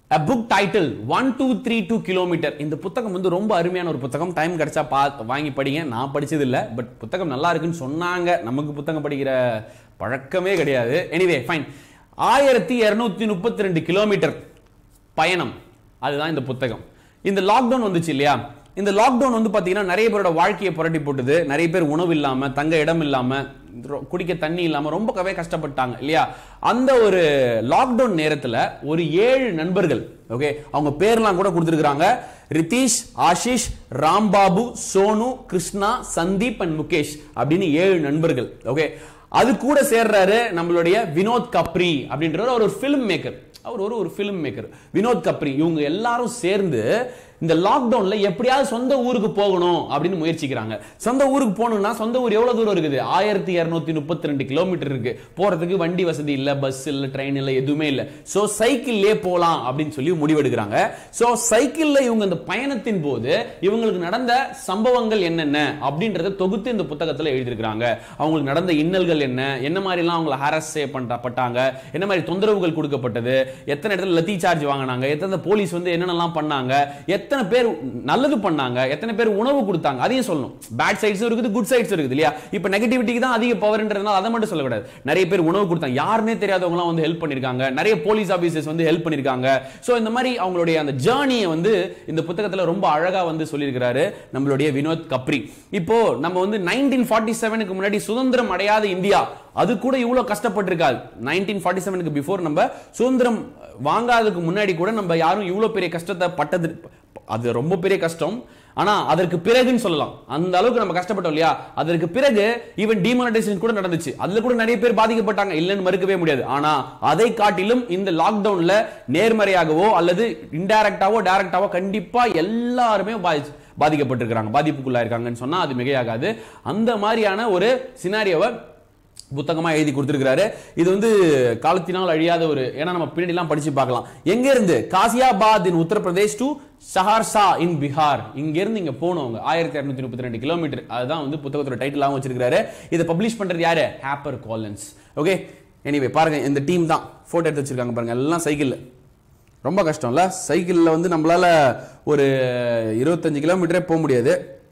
a book titled one two three two kilometre இந்த புத்தகம் வந்து ரொம்ப அருமையான ஒரு புத்தகம் டைம் கிடைச்சா பா வாங்கி படிங்க நான் படிச்சது இல்லை பட் புத்தகம் நல்லா இருக்குன்னு சொன்னாங்க நமக்கு புத்தகம் படிக்கிற பழக்கமே கிடையாது எனிவே ஃபைன் ஆயிரத்தி இரநூத்தி முப்பத்தி ரெண்டு கிலோமீட்டர் பயணம் அதுதான் இந்த புத்தகம் இந்த லாக்டவுன் வந்துச்சு இல்லையா இந்த லாக்டவுன் வந்து பார்த்தீங்கன்னா நிறைய பேரோட வாழ்க்கையை புரட்டி போட்டுது நிறைய பேர் உணவு இல்லாமல் தங்க இடம் இல்லாமல் ரொ- குடிக்க தண்ணி இல்லாமல் ரொம்ப கவே கஷ்டப்பட்டாங்க இல்லையா அந்த ஒரு லாக்டவுன் நேரத்தில் ஒரு ஏழு நண்பர்கள் ஓகே அவங்க பேர்லாம் கூட கொடுத்துருக்காங்க ரிதீஷ் ஆஷிஷ் ராம்பாபு சோனு கிருஷ்ணா சந்தீப் அண்ட் முகேஷ் அப்படின்னு ஏழு நண்பர்கள் ஓகே அது கூட சேர்றாரு நம்மளுடைய வினோத் கப்ரி அப்படின்றவர் அவர் ஒரு ஃபிலிம் மேக்கர் அவர் ஒரு ஒரு ஃபிலிம் மேக்கர் வினோத் கப்ரி இவங்க எல்லாரும் சேர்ந்து இந்த லாக்டவுன்ல எப்படியாவது சொந்த ஊருக்கு போகணும் அப்படின்னு முயற்சிக்கிறாங்க சொந்த ஊருக்கு போகணும்னா சொந்த ஊர் எவ்வளவு தூரம் இருக்குது ஆயிரத்தி இருநூத்தி முப்பத்தி ரெண்டு கிலோமீட்டர் இருக்கு போறதுக்கு வண்டி வசதி இல்ல பஸ் இல்ல ட்ரெயின் இல்ல எதுவுமே இல்ல சோ சைக்கிள்லே போலாம் அப்படின்னு சொல்லி முடிவெடுக்கிறாங்க சோ சைக்கிள்ல இவங்க இந்த பயணத்தின் போது இவங்களுக்கு நடந்த சம்பவங்கள் என்னென்ன அப்படின்றத தொகுத்து இந்த புத்தகத்துல எழுதியிருக்கிறாங்க அவங்களுக்கு நடந்த இன்னல்கள் என்ன என்ன மாதிரி எல்லாம் அவங்களை ஹாரஸ் பண்ணப்பட்டாங்க என்ன மாதிரி தொந்தரவுகள் கொடுக்கப்பட்டது எத்தனை இடத்துல லத்தி சார்ஜ் வாங்கினாங்க எத்தனை போலீஸ் வந்து என்னென்னலாம் பண்ணாங்க எத்தனை பேர் நல்லது பண்ணாங்க எத்தனை பேர் உணவு கொடுத்தாங்க அதையும் சொல்லணும் பேட் சைட்ஸும் இருக்குது குட் சைட்ஸ் இருக்குது இல்லையா இப்போ நெகட்டிவிட்டிக்கு தான் அதிக பவர்ன்றதுனால அதை மட்டும் சொல்லக்கூடாது நிறைய பேர் உணவு கொடுத்தாங்க யாருனே தெரியாதவங்கலாம் வந்து ஹெல்ப் பண்ணிருக்காங்க நிறைய போலீஸ் ஆபீசர்ஸ் வந்து ஹெல்ப் பண்ணிருக்காங்க சோ இந்த மாதிரி அவங்களுடைய அந்த ஜேர்னியை வந்து இந்த புத்தகத்துல ரொம்ப அழகா வந்து சொல்லியிருக்கிறாரு நம்மளுடைய வினோத் கப்ரி இப்போ நம்ம வந்து நைன்டீன் ஃபார்ட்டி செவனுக்கு முன்னாடி சுதந்திரம் அடையாத இந்தியா அது கூட இவ்வளவு கஷ்டப்பட்டிருக்காது நைன்டீன் ஃபார்ட்டி செவனுக்கு பிஃபோர் நம்ம சுதந்திரம் வாங்காததுக்கு முன்னாடி கூட நம்ம யாரும் இவ்வளவு பெரிய கஷ்டத்தை பட்டது அது ரொம்ப பெரிய கஷ்டம் ஆனா அதற்கு பிறகுன்னு சொல்லலாம் அந்த அளவுக்கு நம்ம கஷ்டப்பட்டோம் இல்லையா அதற்கு பிறகு ஈவன் டிமானிட்டைசேஷன் கூட நடந்துச்சு அதுல கூட நிறைய பேர் பாதிக்கப்பட்டாங்க இல்லைன்னு மறுக்கவே முடியாது ஆனா அதை காட்டிலும் இந்த லாக்டவுன்ல நேர்மறையாகவோ அல்லது இன்டைரக்டாவோ டைரக்டாவோ கண்டிப்பா எல்லாருமே பாதிச்சு பாதிக்கப்பட்டிருக்கிறாங்க பாதிப்புக்குள்ளா இருக்காங்கன்னு சொன்னா அது மிகையாகாது அந்த மாதிரியான ஒரு சினாரியோவை புத்தகமா எழுதி கொடுத்திருக்கிறாரு இது வந்து காலத்தினால் அழியாத ஒரு ஏன்னா நம்ம பின்னாடி எல்லாம் படிச்சு பார்க்கலாம் எங்க இருந்து Ghaziabad in Uttar Pradesh to Saharsa in Bihar இங்க இருந்து இங்க போனவங்க ஆயிரத்தி இரநூத்தி முப்பத்தி ரெண்டு கிலோமீட்டர் அதுதான் வந்து புத்தகத்தோட டைட்டிலாகவும் வச்சிருக்காரு இதை பப்ளிஷ் பண்றது யாரு ஹேப்பர் காலன்ஸ் ஓகே எனிவே பாருங்க இந்த டீம் தான் போட்டோ எடுத்து வச்சிருக்காங்க பாருங்க எல்லாம் சைக்கிள் ரொம்ப கஷ்டம்ல சைக்கிளில் வந்து நம்மளால ஒரு இருபத்தஞ்சு கிலோமீட்டரே போக முடியாது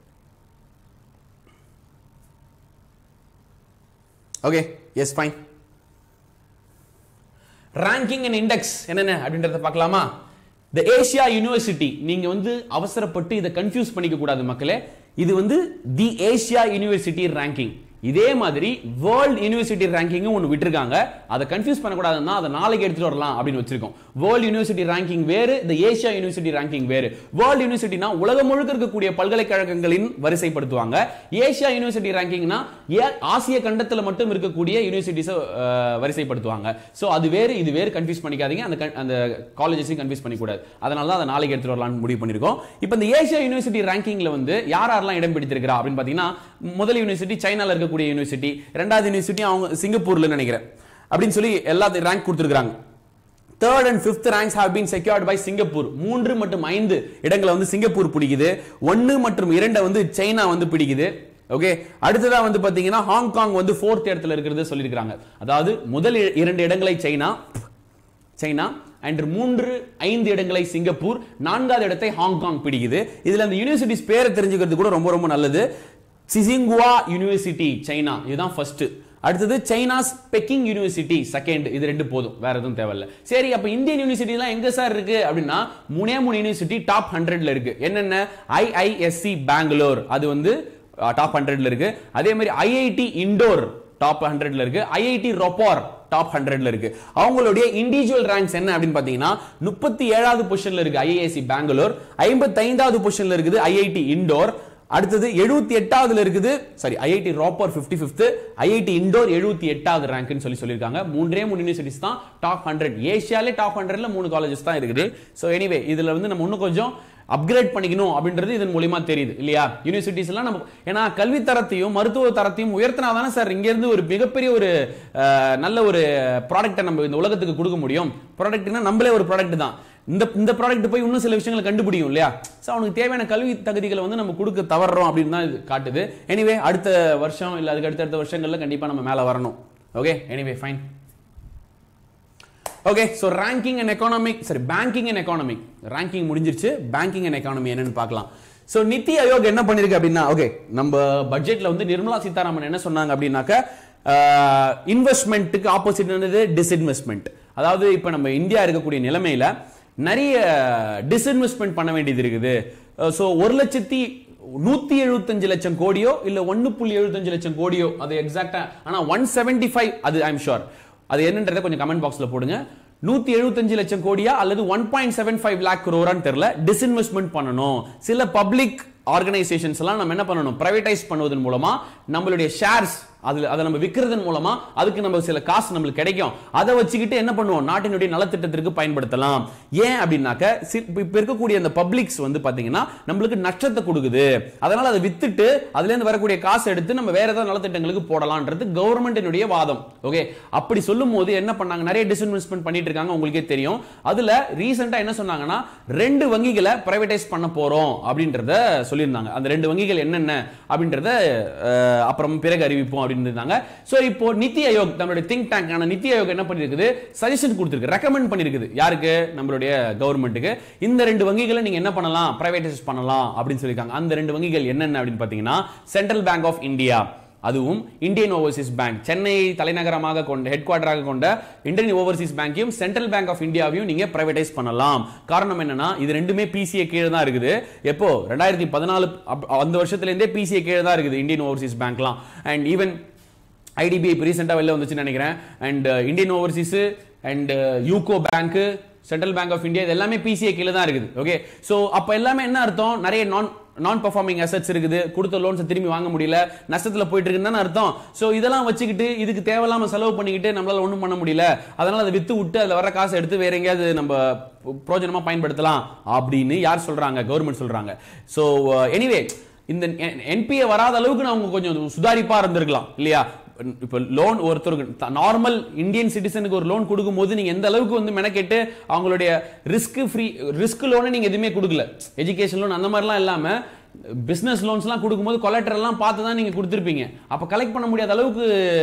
okay yes fine ranking and index என்னென்ன அப்படின்றத பார்க்கலாமா த ஏசியா யூனிவர்சிட்டி நீங்க வந்து அவசரப்பட்டு இதை கன்ஃபியூஸ் பண்ணிக்க கூடாது மக்களே இது வந்து தி ஏசியா யூனிவர்சிட்டி ரேங்கிங் இதே மாதிரி வேர்ல்ட் யூனிவர்சிட்டி ரேங்கிங்கும் ஒன்று விட்டுருக்காங்க அதை கன்ஃபியூஸ் பண்ணக்கூடாதுன்னா அதை நாளைக்கு எடுத்துட்டு வரலாம் அப்படின்னு வச்சிருக்கோம் வேர்ல்ட் யூனிவர்சிட்டி ரேங்கிங் வேறு இந்த ஏசியா யூனிவர்சிட்டி ரேங்கிங் வேறு வேர்ல்ட் யூனிவர்சிட்டினா உலகம் முழுக்க இருக்கக்கூடிய பல்கலைக்கழகங்களின் வரிசைப்படுத்துவாங்க ஏசியா யூனிவர்சிட்டி ரேங்கிங்னா ஆசிய கண்டத்துல மட்டும் இருக்கக்கூடிய யூனிவர்சிட்டிஸ் வரிசைப்படுத்துவாங்க சோ அது வேறு இது வேறு கன்ஃபியூஸ் பண்ணிக்காதீங்க அந்த con- அந்த காலேஜஸையும் கன்ஃபியூஸ் பண்ணிக்கூடாது அதனால தான் அதை நாளைக்கு எடுத்துட்டு வரலாம்னு முடிவு பண்ணிருக்கோம் இப்போ இந்த ஏசியா யூனிவர்சிட்டி ரேங்கிங்ல வந்து யார் யாரெல்லாம் இடம் பிடித்திருக்கிறா அப்படின்னு பாத்தீங்கன்னா முதல் யூனிவர்சிட்டி சைனால இருக்கக்கூடிய யூனிவர்சிட்டி ரெண்டாவது யூனிவர்சிட்டி அவங்க சிங்கப்பூர்ல நினைக்கிறேன் அப்படின்னு சொல்லி எல்லாத்தையும் ரேங்க் கொடுத்துருக்காங்க third and fifth ranks have been secured by Singapore மூன்று மற்றும் ஐந்து இடங்களை வந்து சிங்கப்பூர் பிடிக்குது ஒன்னு மற்றும் இரண்டை வந்து சைனா வந்து பிடிக்குது ஓகே அடுத்ததா வந்து பாத்தீங்கன்னா ஹாங்காங் வந்து ஃபோர்த் இடத்துல இருக்கிறது சொல்லியிருக்காங்க அதாவது முதல் இ- இரண்டு இடங்களை சைனா சைனா அண்ட் மூன்று ஐந்து இடங்களை சிங்கப்பூர் நான்காவது இடத்தை ஹாங்காங் பிடிக்குது இதுல அந்த யூனிவர்சிட்டிஸ் பேரை தெரிஞ்சுக்கிறது கூட ரொம்ப ரொம்ப நல்லது சிசிங்குவா யூனிவர்சிட்டி சைனா இதுதான் ஃபர்ஸ்ட் அடுத்தது சைனாஸ் பெக்கிங் யூனிவர்சிட்டி செகண்ட் இது ரெண்டு போதும் வேற எதுவும் தேவையில்ல சரி அப்ப இந்தியன் யூனிவர்சிட்டிலாம் எங்க சார் இருக்கு அப்படின்னா மூணே மூணு யூனிவர்சிட்டி டாப் ஹண்ட்ரட்ல இருக்கு என்னென்ன ஐஐஎஸ்சி பெங்களூர் அது வந்து டாப் ஹண்ட்ரட்ல இருக்கு அதே மாதிரி ஐஐடி இண்டோர் டாப் ஹண்ட்ரட்ல இருக்கு ஐஐடி ரொப்பார் டாப் ஹண்ட்ரட்ல இருக்கு அவங்களுடைய இண்டிவிஜுவல் ரேங்க்ஸ் என்ன அப்படின்னு பாத்தீங்கன்னா முப்பத்தி ஏழாவது பொசிஷன்ல இருக்கு ஐஐஎஸ்சி பெங்களூர் ஐம்பத்தி ஐந்தாவது பொசிஷன்ல இருக்குது ஐஐடி இண்டோர் அடுத்தது எழுபத்தி எட்டாவதுல இருக்குது sorry IIT Ropar fifty fifth IIT Indore எழுபத்தி எட்டாவது ரேங்க்னு சொல்லி சொல்லியிருக்காங்க மூன்றே மூணு யூனிவர்சிட்டிஸ் தான் டாப் ஹண்ட்ரட் ஏஷியாலே டாப் ஹண்ட்ரட்ல மூணு காலேஜஸ் தான் இருக்குது ஸோ எனிவே இதுல வந்து நம்ம இன்னும் கொஞ்சம் அப்கிரேட் பண்ணிக்கணும் அப்படின்றது இதன் மூலியமா தெரியுது இல்லையா யூனிவர்சிட்டிஸ் எல்லாம் நம்ம ஏன்னா கல்வி தரத்தையும் மருத்துவ தரத்தையும் உயர்த்தினா தானே சார் இங்க இருந்து ஒரு மிகப்பெரிய ஒரு அஹ், நல்ல ஒரு ப்ராடக்ட்டை நம்ம இந்த உலகத்துக்கு கொடுக்க முடியும் ப்ராடக்ட்னா நம்மளே ஒரு ப்ராடக்ட் தான் இந்த இந்த ப்ராடக்ட் போய் இன்னும் சில விஷயங்களை கண்டுபிடிக்கும் இல்லையா ஸோ அவனுக்கு தேவையான கல்வி தகுதிகளை வந்து நம்ம கொடுக்க தவறுறோம் அப்படின்னு தான் இது காட்டுது எனிவே அடுத்த வருஷம் இல்லை அதுக்கு அடுத்த அடுத்த வருஷங்கள்ல கண்டிப்பா நம்ம மேல வரணும் okay anyway fine okay so ranking and economic சரி பேங்கிங் அண்ட் எக்கானமிக் ரேங்கிங் முடிஞ்சிருச்சு பேங்கிங் அண்ட் எக்கானமி என்னன்னு பார்க்கலாம் ஸோ நித்தி ஆயோக் என்ன பண்ணிருக்கு அப்படின்னா ஓகே நம்ம பட்ஜெட்ல வந்து நிர்மலா சீதாராமன் என்ன சொன்னாங்க அப்படின்னாக்க இன்வெஸ்ட்மெண்ட்டுக்கு ஆப்போசிட் என்னது டிஸ்இன்வெஸ்ட்மெண்ட் அதாவது இப்போ நம்ம இந்தியா இருக்கக்கூடிய நிலைமையில நிறைய டிஸ்இன்வெஸ்ட்மெண்ட் பண்ண வேண்டியது இருக்குது ஸோ ஒரு லட்சத்தி நூத்தி எழுபத்தஞ்சு லட்சம் கோடியோ இல்ல ஒன்னு புள்ளி எழுபத்தஞ்சு லட்சம் கோடியோ அது எக்ஸாக்டா ஆனா ஒன் செவன்டி ஃபைவ் அது ஐம் ஷோர் அது என்னன்றதை கொஞ்சம் கமெண்ட் பாக்ஸ்ல போடுங்க நூத்தி எழுபத்தஞ்சு லட்சம் கோடியா அல்லது one point seven five lakh குரோரான்னு தெரியல டிஸ்இன்வெஸ்ட்மெண்ட் பண்ணணும் சில பப்ளிக் ஆர்கனைசேஷன்ஸ் எல்லாம் நம்ம என்ன பண்ணணும் பிரைவேடைஸ் பண்ணுவதன் மூலமா நம்மளுடைய ஷேர்ஸ் அதுல அதை நம்ம விற்கிறதன் மூலமா அதுக்கு நம்ம சில காசு நம்மளுக்கு கிடைக்கும் அதை வச்சுக்கிட்டு என்ன பண்ணுவோம் நாட்டினுடைய நலத்திட்டத்திற்கு பயன்படுத்தலாம் ஏன் அப்படின்னாக்க சி- இப்ப இப்ப இருக்கக்கூடிய அந்த பப்ளிக்ஸ் வந்து பாத்தீங்கன்னா நம்மளுக்கு நஷ்டத்தை கொடுக்குது அதனால அதை வித்துட்டு அதுல இருந்து வரக்கூடிய காசு எடுத்து நம்ம வேற ஏதாவது நலத்திட்டங்களுக்கு போடலாம்ன்றது கவர்மெண்டினுடைய வாதம் ஓகே அப்படி சொல்லும் போது என்ன பண்ணாங்க நிறைய டிஸ்இன்வெஸ்ட்மெண்ட் பண்ணிட்டு இருக்காங்க உங்களுக்கே தெரியும் அதுல ரீசெண்டா என்ன சொன்னாங்கன்னா ரெண்டு வங்கிகளை பிரைவேடைஸ் பண்ண போறோம் அப்படின்றத சொல்லியிருந்தாங்க அந்த ரெண்டு வங்கிகள் என்னென்ன அப்படின்றத அஹ், அப்புறம் பிறகு அறிவிப்போம் அப்படின்னு இருந்தாங்க சோ இப்போ நித்தி ஆயோக் நம்மளுடைய திங்க் டேங்க் ஆன நித்தி ஆயோக் என்ன பண்ணிருக்குது சஜஷன் கொடுத்திருக்கு ரெக்கமெண்ட் பண்ணிருக்குது யாருக்கு நம்மளுடைய கவர்மெண்ட்டுக்கு இந்த ரெண்டு வங்கிகளை நீங்க என்ன பண்ணலாம் பிரைவேடைஸ் பண்ணலாம் அப்படின்னு சொல்லியிருக்காங்க அந்த ரெண்டு வங்கிகள் என்னென்ன அப்படின்னு பாத்தீங்கன்னா சென்ட்ரல் பேங்க் ஆஃப் இந்தியா அதுவும் இந்தியன் ஓவர்சீஸ் பேங்க் சென்னை தலைநகரமாக கொண்ட ஹெட் குவார்டராக கொண்ட இந்தியன் ஓவர்சீஸ் பேங்கையும் சென்ட்ரல் பேங்க் ஆஃப் இந்தியாவையும் நீங்க பிரைவேடைஸ் பண்ணலாம் காரணம் என்னன்னா இது ரெண்டுமே பிசிஏ கீழே தான் இருக்குது எப்போ ரெண்டாயிரத்தி பதினாலு அந்த வருஷத்துல இருந்தே பிசிஏ கீழே தான் இருக்குது இந்தியன் ஓவர்சீஸ் பேங்க்லாம் அண்ட் ஈவன் ஐடிபிஐ இப்போ ரீசெண்டாக வெளில வந்துச்சுன்னு நினைக்கிறேன் and Indian Overseas and UCO bank Central bank of India இது எல்லாமே பிசிஏ கீழே தான் இருக்குது ஓகே ஸோ அப்போ எல்லாமே என்ன அர்த்தம் நிறைய நான் நான் பர்ஃபார்மிங் அசட்ஸ் இருக்குது கொடுத்த லோன்ஸை திரும்பி வாங்க முடியல நஷ்டத்தில் போயிட்டு இருக்குன்னு அர்த்தம் ஸோ இதெல்லாம் வச்சுக்கிட்டு இதுக்கு தேவையில்லாம செலவு பண்ணிக்கிட்டு நம்மளால ஒன்றும் பண்ண முடியல அதனால அதை வித்து விட்டு அதில் வர காசை எடுத்து வேற எங்கேயாவது நம்ம பிரோஜனமா பயன்படுத்தலாம் அப்படின்னு யார் சொல்றாங்க கவர்மெண்ட் சொல்றாங்க ஸோ எனிவே இந்த என்பிஏ வராத அளவுக்கு அவங்க கொஞ்சம் சுதாரிப்பா இருந்திருக்கலாம் இல்லையா இப்போ லோன் ஒருத்தருக்கு நார்மல் இந்தியன் சிட்டிசனுக்கு ஒரு லோன் கொடுக்கும்போது நீங்க எந்த அளவுக்கு வந்து மெனக்கெட்டு அவங்களுடைய ரிஸ்க் ஃப்ரீ ரிஸ்க் லோனை நீங்க எதுவுமே கொடுக்கல எஜுகேஷன் லோன் அந்த மாதிரிலாம் இல்லாம பிசினஸ் லோன்ஸ்லாம் கொடுக்கும்போது கொலெக்டர் எல்லாம் பார்த்து தான் நீங்க கொடுத்துருப்பீங்க அப்ப கலெக்ட் பண்ண முடியாத அளவுக்கு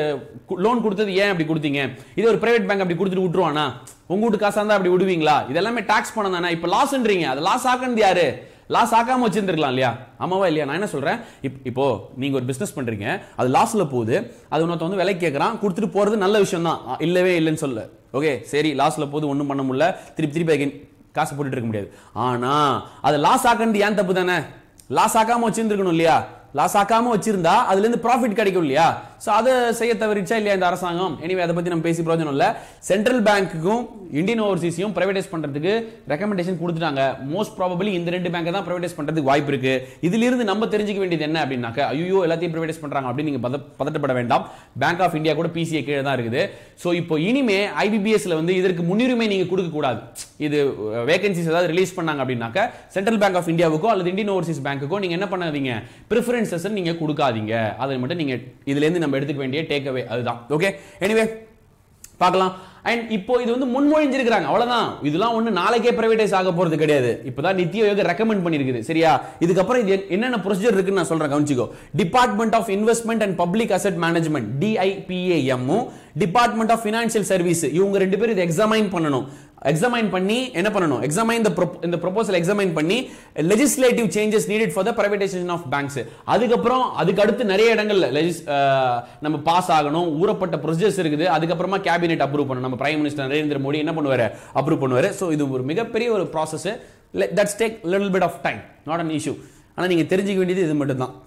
லோன் கொடுத்தது ஏன் அப்படி கொடுத்தீங்க இது ஒரு பிரைவேட் பேங்க் அப்படி கொடுத்துட்டு விட்டுருவானா உங்க வீட்டு காசா இருந்தா அப்படி விடுவீங்களா இதெல்லாமே டாக்ஸ் பணம் தானே இப்ப லாஸ்ன்றீங்க அது லாஸ் ஆக்குனது யாரு லாஸ் ஆக்காம வச்சிருந்துருக்கலாம் இல்லையா ஆமாவா இல்லையா நான் என்ன சொல்றேன் இப்- இப்போ நீங்க ஒரு பிசினஸ் பண்றீங்க அது லாஸ்ல போகுது அது இன்னொருத்த வந்து விலை கேட்கறான் கொடுத்துட்டு போறது நல்ல விஷயம் தான் இல்லவே இல்லைன்னு சொல்ல ஓகே சரி லாஸ்ல போகுது ஒண்ணும் பண்ண முடியல திருப்பி திருப்பி again காசு போட்டுட்டு இருக்க முடியாது ஆனா அது லாஸ் ஆக்குறது ஏன் தப்பு தானே லாஸ் ஆக்காம வச்சிருந்துருக்கணும் இல்லையா லாஸ் ஆக்காம வச்சிருந்தா அதுல இருந்து ப்ராஃபிட் கிடைக்கும் இல்லையா சோ அதை செய்ய தவறிச்சா இல்லையா இந்த அரசாங்கம் எனிவே அதை பத்தி நம்ம பேசி பிரயோஜனம் இல்ல சென்ட்ரல் பேங்க்குக்கும் இந்தியன் ஓவர்சீஸையும் பிரைவேடைஸ் பண்றதுக்கு ரெக்கமெண்டேஷன் கொடுத்துட்டாங்க மோஸ்ட் ப்ராபபிளி இந்த ரெண்டு பேங்கை தான் பிரைவேடைஸ் பண்றதுக்கு வாய்ப்பு இருக்கு இதுல இருந்து நம்ம தெரிஞ்சுக்க வேண்டியது என்ன அப்படின்னாக்க ஐயோ எல்லாத்தையும் பிரைவேடைஸ் பண்றாங்க அப்படின்னு நீங்க பத- பதட்டப்பட வேண்டாம் பேங்க் ஆஃப் இந்தியா கூட பிசிஏ கீழே தான் இருக்குது சோ இப்போ இனிமே ஐபிபிஎஸ்ல வந்து இதற்கு முன்னுரிமை நீங்க கொடுக்க கூடாது இது வேகன்சிஸ் ஏதாவது ரிலீஸ் பண்ணாங்க அப்படின்னாக்க சென்ட்ரல் பேங்க் ஆஃப் இந்தியாவுக்கோ அல்லது இந்தியன் ஓவர்சீஸ் பேங்க்குக்கோ நீங்க என்ன பண்ணாதீங்க ப்ரிஃபரன்சஸ் நீங்க கொடுக்காதீங்க அதை மட்டும் நீங்க இதுல இருந்து நம்ம எடுத்துக்க வேண்டிய டேக் அவே அதுதான் ஓகே எனிவே பார்க்கலாம் அண்ட் இப்போ இது வந்து முன்மொழிஞ்சிருக்காங்க அவ்வளவுதான் இதெல்லாம் ஒண்ணு நாளைக்கே பிரைவேடைஸ் ஆக போறது கிடையாது இப்பதான் நித்தி ஆயோக் ரெக்கமெண்ட் பண்ணிருக்குது சரியா இதுக்கப்புறம் இது என்னென்ன ப்ரொசீஜர் இருக்குன்னு நான் சொல்றேன் கவனிச்சுக்கோ department of investment and public asset management DIPAM department of financial service இவங்க ரெண்டு பேரும் இதை எக்ஸாமைன் பண்ணணும் எக்ஸாமைன் பண்ணி என்ன பண்ணணும் எக்ஸாமைன் இந்த ப்ரொபோசல் எக்ஸாமைன் பண்ணி legislative changes needed for the privatisation of banks அதுக்கப்புறம் அதுக்கு அடுத்து நிறைய இடங்கள்ல legis- அஹ், நம்ம பாஸ் ஆகணும் ஊறப்பட்ட ப்ரொசீஜர்ஸ் இருக்குது அதுக்கப்புறமா கேபினெட் அப்ரூவ் பண்ணணும் நம்ம பிரைம் மினிஸ்டர் நரேந்திர மோடி என்ன பண்ணுவாரு அப்ரூவ் பண்ணுவாரு ஸோ இது ஒரு மிகப்பெரிய ஒரு process that's take little bit of time not an issue ஆனா நீங்க தெரிஞ்சுக்க வேண்டியது இது மட்டும் தான்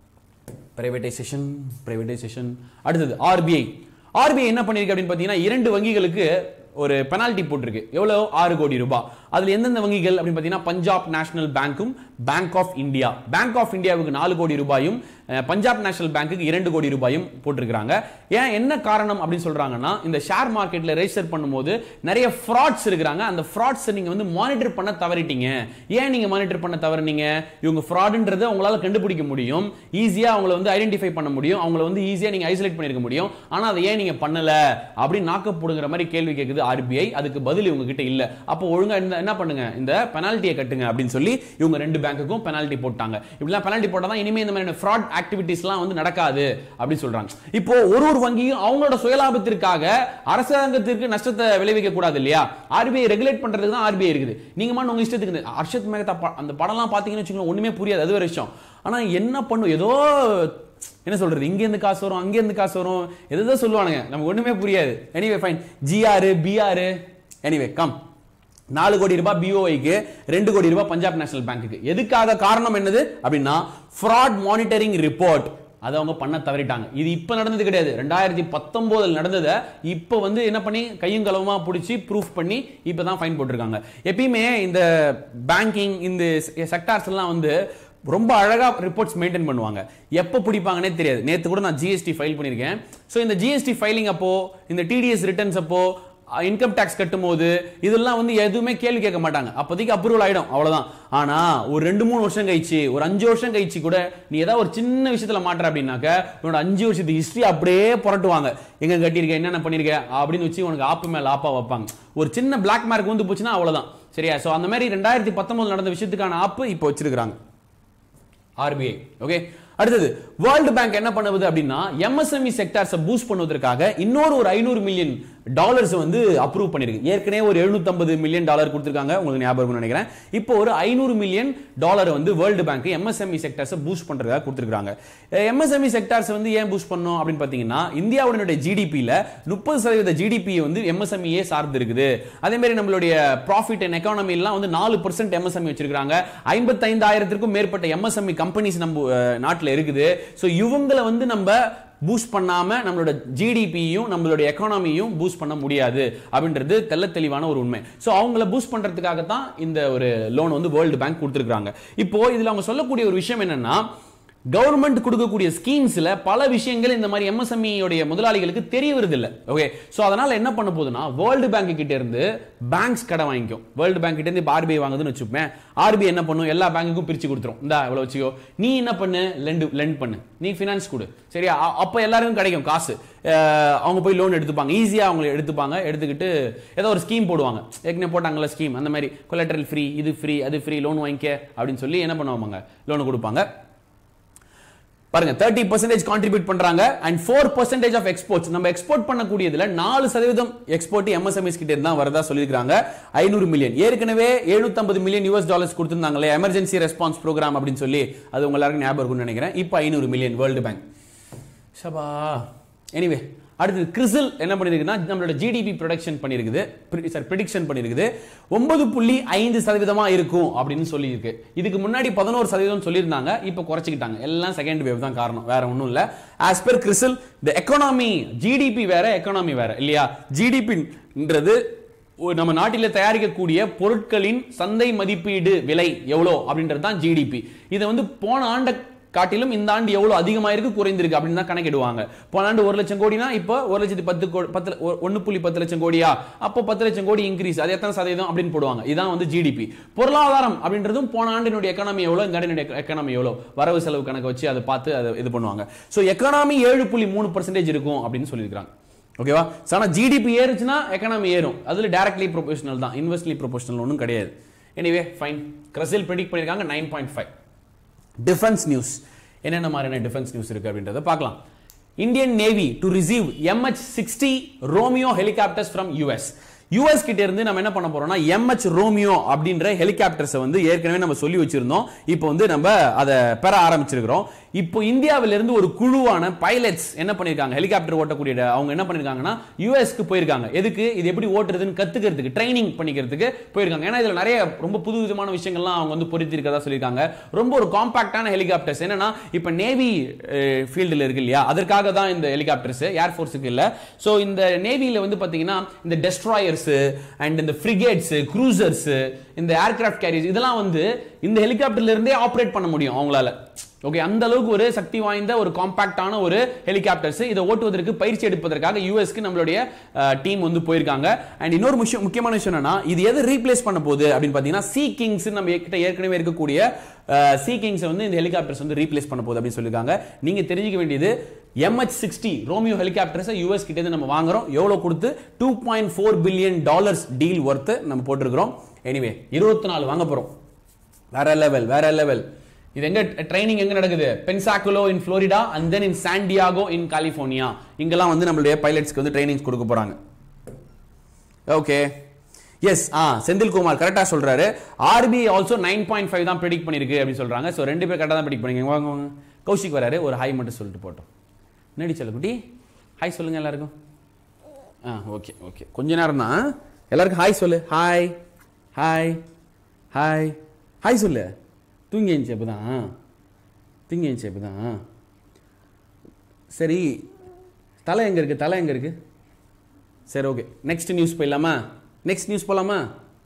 பிரைவேடைசேஷன் பிரைவேடைசேஷன் அடுத்தது ஆர்பிஐ ஆர்பிஐ என்ன பண்ணிருக்கு அப்படின்னு பார்த்தீங்கன்னா இரண்டு வங்கிகளுக்கு ஒரு பெனால்டி போட்டிருக்கு எவ்வளோ ஆறு கோடி ரூபாய் அதுல எந்தெந்த வங்கிகள் அப்படின்னு பார்த்தீங்கன்னா பஞ்சாப் நேஷனல் பேங்க்கும் Bank of India Bank of இந்தியாவுக்கு நாலு கோடி ரூபாயும் அஹ், பஞ்சாப் நேஷனல் பேங்க்குக்கு இரண்டு கோடி ரூபாயும் போட்டிருக்கிறாங்க ஏன் என்ன காரணம் அப்படின்னு சொல்றாங்கன்னா இந்த ஷேர் மார்க்கெட்ல ரெஜிஸ்டர் பண்ணும்போது நிறைய ஃப்ராட்ஸ் இருக்கிறாங்க அந்த ஃப்ராட்ஸ் நீங்க வந்து மானிட்டர் பண்ண தவறிட்டீங்க ஏன் நீங்க மானிட்டர் பண்ண தவறுனீங்க இவங்க ஃப்ராடுன்றதை உங்களால கண்டுபிடிக்க முடியும் ஈஸியா அவங்கள வந்து ஐடென்டிஃபை பண்ண முடியும் அவங்கள வந்து ஈஸியா நீங்க ஐசோலேட் பண்ணிருக்க முடியும் ஆனா அதை ஏன் நீங்க பண்ணல அப்படின்னு நாக்கப்படுங்கிற மாதிரி கேள்வி கேக்குது ஆர்பிஐ அதுக்கு பதில் இவங்க கிட்ட இல்ல அப்போ ஒழுங்கா என்ன என்ன பண்ணுங்க இந்த பெனால்ட்டியை கட்டுங்க அப்படின்னு சொல்லி இவங்க ரெண்டு பேங்க்குக்கும் பெனால்ட்டி போட்டாங்க இப்படிலாம் பெனால்ட்டி போட்டால் தான் இனிமே இந்த மாதிரி ஃப்ராட் ஆக்டிவிட்டிஸ்லாம் வந்து நடக்காது அப்படின்னு சொல்றாங்க இப்போ ஒரு ஒரு வங்கியும் அவங்களோட சுயலாபத்திற்காக அரசாங்கத்திற்கு நஷ்டத்தை விளைவிக்க கூடாது இல்லையா ஆர்பிஐ ரெகுலேட் பண்றதுக்கு தான் ஆர்பிஐ இருக்குது நீங்க மாதிரி உங்க இஷ்டத்துக்கு இந்த அர்ஷத் மேகதா ப- அந்த படம்லாம் பாத்தீங்கன்னு வச்சுக்கோங்க ஒண்ணுமே புரியாது அது ஒரு விஷயம் ஆனா என்ன பண்ணும் ஏதோ என்ன சொல்றது இங்க இருந்து காசு வரும் அங்க இருந்து காசு வரும் எதுதான் சொல்லுவானுங்க நமக்கு ஒண்ணுமே புரியாது anyway fine GR PR anyway come நாலு கோடி ரூபாய் பிஓஐக்கு ரெண்டு கோடி ரூபாய் பஞ்சாப் நேஷனல் பேங்க்குக்கு எதுக்காக காரணம் என்னது அப்படின்னா ஃப்ராட் மானிட்டரிங் ரிப்போர்ட் அதை அவங்க பண்ண தவறிட்டாங்க இது இப்ப நடந்தது கிடையாது ரெண்டாயிரத்தி பத்தொன்பதுல நடந்ததை இப்போ வந்து என்ன பண்ணி கையும் களவுமா பிடிச்சி ப்ரூஃப் பண்ணி இப்போ தான் ஃபைன் போட்டிருக்காங்க எப்பயுமே இந்த பேங்கிங் இந்த செக்டார்ஸ் எல்லாம் வந்து ரொம்ப அழகா ரிப்போர்ட்ஸ் மெயின்டைன் பண்ணுவாங்க எப்போ பிடிப்பாங்கன்னே தெரியாது நேத்து கூட நான் ஜிஎஸ்டி ஃபைல் பண்ணியிருக்கேன் ஸோ இந்த ஜிஎஸ்டி ஃபைலிங் அப்போ இந்த டிடிஎஸ் ரிட்டர்ன்ஸ் அப்போ இன்கம் டேக்ஸ் கட்டும் போது இதெல்லாம் வந்து எதுவுமே கேள்வி கேட்க மாட்டாங்க அப்போதைக்கு அப்ரூவல் ஆயிடும் அவ்வளவுதான் ஆனா ஒரு ரெண்டு மூணு வருஷம் கழிச்சு ஒரு அஞ்சு வருஷம் கழிச்சு கூட நீ ஏதாவது ஒரு சின்ன விஷயத்துல மாட்டுற அப்படின்னாக்க உன்னோட அஞ்சு வருஷத்து ஹிஸ்டரி அப்படியே புரட்டுவாங்க எங்க கட்டியிருக்க என்னென்ன பண்ணிருக்க அப்படின்னு வச்சு உனக்கு ஆப்பு மேல ஆப்பா வைப்பாங்க ஒரு சின்ன பிளாக் மார்க் வந்து போச்சுன்னா அவ்வளவுதான் சரியா சோ அந்த மாதிரி ரெண்டாயிரத்தி பத்தொன்பது நடந்த விஷயத்துக்கான ஆப்பு இப்போ வச்சிருக்காங்க ஆர்பிஐ ஓகே அடுத்தது வேர்ல்டு பேங்க் என்ன பண்ணுவது அப்படின்னா எம்எஸ்எம்இ செக்டார்ஸை பூஸ்ட் பண்ணுவதற்காக இன்னொரு ஒரு ஐநூறு மில்லியன் டாலர்ஸ் வந்து அப்ரூவ் பண்ணிருக்கு ஏற்கனவே ஒரு 750 மில்லியன் டாலர் கொடுத்திருக்காங்க உங்களுக்கு ஞாபகம் இருக்கும்னு நினைக்கிறேன் இப்போ ஒரு ஐநூறு மில்லியன் டாலர் வந்து வேர்ல்டு பேங்க் எம்எஸ்எம்இ செக்டார்ஸை பூஸ்ட் பண்றதுக்காக கொடுத்திருக்காங்க எம்எஸ்எம்இ செக்டார்ஸ் வந்து ஏன் பூஸ்ட் பண்ணோம் அப்படின்னு பார்த்தீங்கன்னா இந்தியாவுடைய ஜிடிபியில் முப்பது சதவீத ஜிடிபி வந்து எம்எஸ்எம்இயே சார்ந்து இருக்குது அதே மாதிரி நம்மளுடைய ப்ராஃபிட் அண்ட் எக்கானமி எல்லாம் வந்து நாலு பர்சன்ட் எம்எஸ்எம்இ வச்சிருக்காங்க ஐம்பத்தைந்தாயிரத்திற்கும் மேற்பட்ட எம்எஸ்எம்இ கம்பெனிஸ் நம்ம அஹ், நாட்டுல இருக்குது ஸோ இவங்களை வந்து நம்ம பூஸ்ட் பண்ணாம நம்மளோட ஜிடிபியும் நம்மளுடைய எக்கானமியும் பூஸ்ட் பண்ண முடியாது அப்படின்றது தெள்ள தெளிவான ஒரு உண்மை ஸோ அவங்கள பூஸ்ட் பண்றதுக்காக தான் இந்த ஒரு லோன் வந்து வேர்ல்டு பேங்க் கொடுத்துருக்காங்க இப்போ இதுல அவங்க சொல்லக்கூடிய ஒரு விஷயம் என்னன்னா கவர்மெண்ட் கொடுக்கக்கூடிய ஸ்கீம்ஸ்ல பல விஷயங்கள் இந்த மாதிரி எம்எஸ்எம்இ உடைய முதலாளிகளுக்கு தெரிய வருது இல்ல ஓகே சோ அதனால என்ன பண்ண போகுதுன்னா வேர்ல்டு பேங்க் கிட்ட இருந்து பேங்க்ஸ் கடை வாங்கிக்கும் வேர்ல்டு பேங்க் கிட்ட இருந்து இப்போ ஆர்பிஐ வாங்குதுன்னு வச்சுப்பேன் ஆர்பிஐ என்ன பண்ணும் எல்லா பேங்குக்கும் பிரிச்சு கொடுத்துரும் இந்தா இவ்வளவு வச்சுக்கோ நீ என்ன பண்ணு லெண்ட் லெண்ட் பண்ணு நீ ஃபினான்ஸ் கொடு சரியா அ- அப்ப எல்லாருக்கும் கிடைக்கும் காசு அஹ் அவங்க போய் லோன் எடுத்துப்பாங்க ஈஸியா அவங்க எடுத்துப்பாங்க எடுத்துக்கிட்டு ஏதோ ஒரு ஸ்கீம் போடுவாங்க ஏற்கனவே போட்டாங்கல்ல ஸ்கீம் அந்த மாதிரி கொலட்ரல் ஃப்ரீ இது ஃப்ரீ அது ஃப்ரீ லோன் வாங்கிக்க அப்படின்னு சொல்லி என்ன பண்ணுவாங்க லோன் கொடுப்பாங்க பாருங்க தேர்ட்டி பர்சன்டேஜ் கான்ட்ரிபியூட் பண்றாங்க and four percentage of exports நம்ம எக்ஸ்போர்ட் பண்ணக்கூடியதுல நாலு சதவீதம் எக்ஸ்போர்ட் எம்எஸ்எம்எஸ் கிட்ட இருந்தா வரதா சொல்லியிருக்காங்க ஐநூறு மில்லியன் ஏற்கனவே 750 மில்லியன் யூஎஸ் டாலர்ஸ் கொடுத்திருந்தாங்களே எமர்ஜென்சி ரெஸ்பான்ஸ் ப்ரோக்ராம் அப்படின்னு சொல்லி அது உங்க எல்லாருக்கும் ஞாபகம் இருக்கும்னு நினைக்கிறேன் இப்போ ஐநூறு மில்லியன் வேர்ல்டு பேங்க் சபா எனிவே அடுத்து கிறிசில் என்ன பண்ணிருக்குன்னா நம்மளோட ஜிடிபி ப்ரொடக்ஷன் பண்ணிருக்குது சார் ப்ரிடிக்ஷன் பண்ணிருக்குது ஒன்பது புள்ளி ஐந்து சதவீதமா இருக்கும் அப்படின்னு சொல்லியிருக்கு இதுக்கு முன்னாடி பதினோரு சதவீதம் சொல்லியிருந்தாங்க இப்போ குறைச்சிக்கிட்டாங்க எல்லாம் செகண்ட் வேவ் தான் காரணம் வேற ஒன்றும் இல்லை as per CRISIL the economy GDP வேற எக்கானமி வேற இல்லையா ஜிடிபின்றது ஒரு நம்ம நாட்டில தயாரிக்கக்கூடிய பொருட்களின் சந்தை மதிப்பீடு விலை எவ்வளோ அப்படின்றது தான் ஜிடிபி இதை வந்து போன ஆண்ட காட்டிலும் இந்த ஆண்டு எவ்வளவு அதிகமாயிருக்கு குறைந்திருக்கு அப்படின்னு தான் கணக்கிடுவாங்க போன ஆண்டு ஒரு லட்சம் கோடினா இப்போ ஒரு லட்சத்தி பத்து கோ- பத்து ஒ- ஒண்ணு புள்ளி பத்து லட்சம் கோடியா அப்போ பத்து லட்சம் கோடி இன்க்ரீஸ் அது எத்தனை சதவீதம் அப்படின்னு போடுவாங்க இதான் வந்து ஜிடிபி பொருளாதாரம் அப்படின்றதும் போன ஆண்டினுடைய எக்கானமி எவ்வளவு இந்த ஆண்டினுடைய எக்கானமி எவ்வளவு வரவு செலவு கணக்கு வச்சு அதை பார்த்து அதை இது பண்ணுவாங்க ஸோ எக்கானமி ஏழு புள்ளி மூணு பர்சன்டேஜ் இருக்கும் அப்படின்னு சொல்லியிருக்காங்க ஓகேவா ஆனா ஜிடிபி ஏறுச்சுன்னா எக்கானமி ஏறும் அதுல டைரக்ட்லி ப்ரொபோஷனல் தான் இன்வெஸ்ட்லி ப்ரொபோஷனல் ஒன்றும் கிடையாது எனிவே ஃபைன் கிரசில் ப்ரெடிக்ட் பண்ணியிருக்காங்க nine point five defence news என்னென்ன மாதிரியான டிஃபென்ஸ் நியூஸ் இருக்கு அப்படின்றத பார்க்கலாம் Indian Navy to receive MH sixty Romeo helicopters from US US கிட்ட இருந்து நம்ம என்ன பண்ண போறோம்னா எம்ஹெச் ரோமியோ அப்படின்ற ஹெலிகாப்டர்ஸை வந்து ஏற்கனவே நம்ம சொல்லி வச்சிருந்தோம் இப்போ வந்து நம்ம அதை பெற ஆரம்பிச்சிருக்கிறோம் இப்போ இந்தியாவிலிருந்து ஒரு குழுவான பைலட்ஸ் என்ன பண்ணிருக்காங்க ஹெலிகாப்டர் ஓட்டக்கூடிய அவங்க என்ன பண்ணிருக்காங்கன்னா யூஎஸ்க்கு போயிருக்காங்க எதுக்கு இது எப்படி ஓட்டுறதுன்னு கத்துக்கிறதுக்கு ட்ரைனிங் பண்ணிக்கிறதுக்கு போயிருக்காங்க ஏன்னா இதுல நிறைய ரொம்ப புது விதமான விஷயங்கள்லாம் அவங்க வந்து பொருத்தி இருக்கதா சொல்லியிருக்காங்க ரொம்ப ஒரு காம்பாக்டான ஹெலிகாப்டர்ஸ் என்னன்னா இப்போ நேவி ஃபீல்டில் இருக்கு இல்லையா அதற்காக தான் இந்த ஹெலிகாப்டர்ஸ் ஏர்ஃபோர்ஸுக்கு இல்ல ஸோ இந்த நேவியில வந்து பாத்தீங்கன்னா இந்த டெஸ்ட்ராயர்ஸ் அண்ட் இந்த ஃப்ரிகேட்ஸ் க்ரூசர்ஸ் இந்த ஏர்கிராஃப்ட் கேரியர்ஸ் இதெல்லாம் வந்து இந்த ஹெலிகாப்டர்ல இருந்தே ஆப்ரேட் பண்ண முடியும் அவங்களால ஓகே அந்த அளவுக்கு ஒரு சக்தி வாய்ந்த ஒரு காம்பாக்டான ஒரு ஹெலிகாப்டர்ஸ் இதை ஓட்டுவதற்கு பயிற்சி எடுப்பதற்காக யூஎஸ்க்கு நம்மளுடைய டீம் வந்து போயிருக்காங்க அண்ட் இன்னொரு விஷயம் முக்கியமான விஷயம் என்னன்னா இது எது ரீப்ளேஸ் பண்ண போகுது அப்படின்னு பார்த்தீங்கன்னா சி கிங்ஸ் நம்ம கிட்ட ஏற்கனவே இருக்கக்கூடிய சி கிங்ஸ் வந்து இந்த ஹெலிகாப்டர்ஸ் வந்து ரீப்ளேஸ் பண்ண போகுது அப்படின்னு சொல்லியிருக்காங்க நீங்க தெரிஞ்சுக்க வேண்டியது எம்ஹெச் சிக்ஸ்டி ரோமியோ ஹெலிகாப்டர்ஸை யூஎஸ் கிட்ட இருந்து நம்ம வாங்குறோம் எவ்வளவு கொடுத்து two point four billion dollars deal worth நம்ம போட்டிருக்கிறோம் எனிவே இருபத்தி நாலு வாங்க போறோம் வேற லெவல் வேற லெவல் இது எங்க ட்ரைனிங் எங்க நடக்குது Pensacola in Florida and then in San Diego in California இங்கெல்லாம் வந்து நம்மளுடைய பைலட்ஸ்க்கு வந்து ட்ரைனிங்ஸ் கொடுக்க போறாங்க ஓகே எஸ் ஆ செந்தில்குமார் கரெக்டாக சொல்றாரு RBI also nine point five தான் ப்ரெடிக்ட் பண்ணிருக்கு அப்படின்னு சொல்றாங்க ஸோ ரெண்டு பேர் கரெக்டாக தான் ப்ரெடிக்ட் பண்ணிங்க வாங்க வாங்க கௌஷிக் வராரு ஒரு ஹாய் மட்டும் சொல்லிட்டு போட்டோம் என்னடி குட்டி ஹாய் சொல்லுங்க எல்லாருக்கும் ஆ ஓகே ஓகே கொஞ்ச நேரம் தான் எல்லாருக்கும் ஹாய் சொல்லு ஹாய் ஹாய் ஹாய் ஹாய் சொல்லு தூங்கி எழுந்துச்சு அப்போ தான் தூங்கி எழுந்துச்சு அப்போ தான் சரி தலை எங்கே இருக்குது தலை எங்கே இருக்குது சரி ஓகே நெக்ஸ்ட் நியூஸ் போயிடலாமா நெக்ஸ்ட் நியூஸ் போலாமா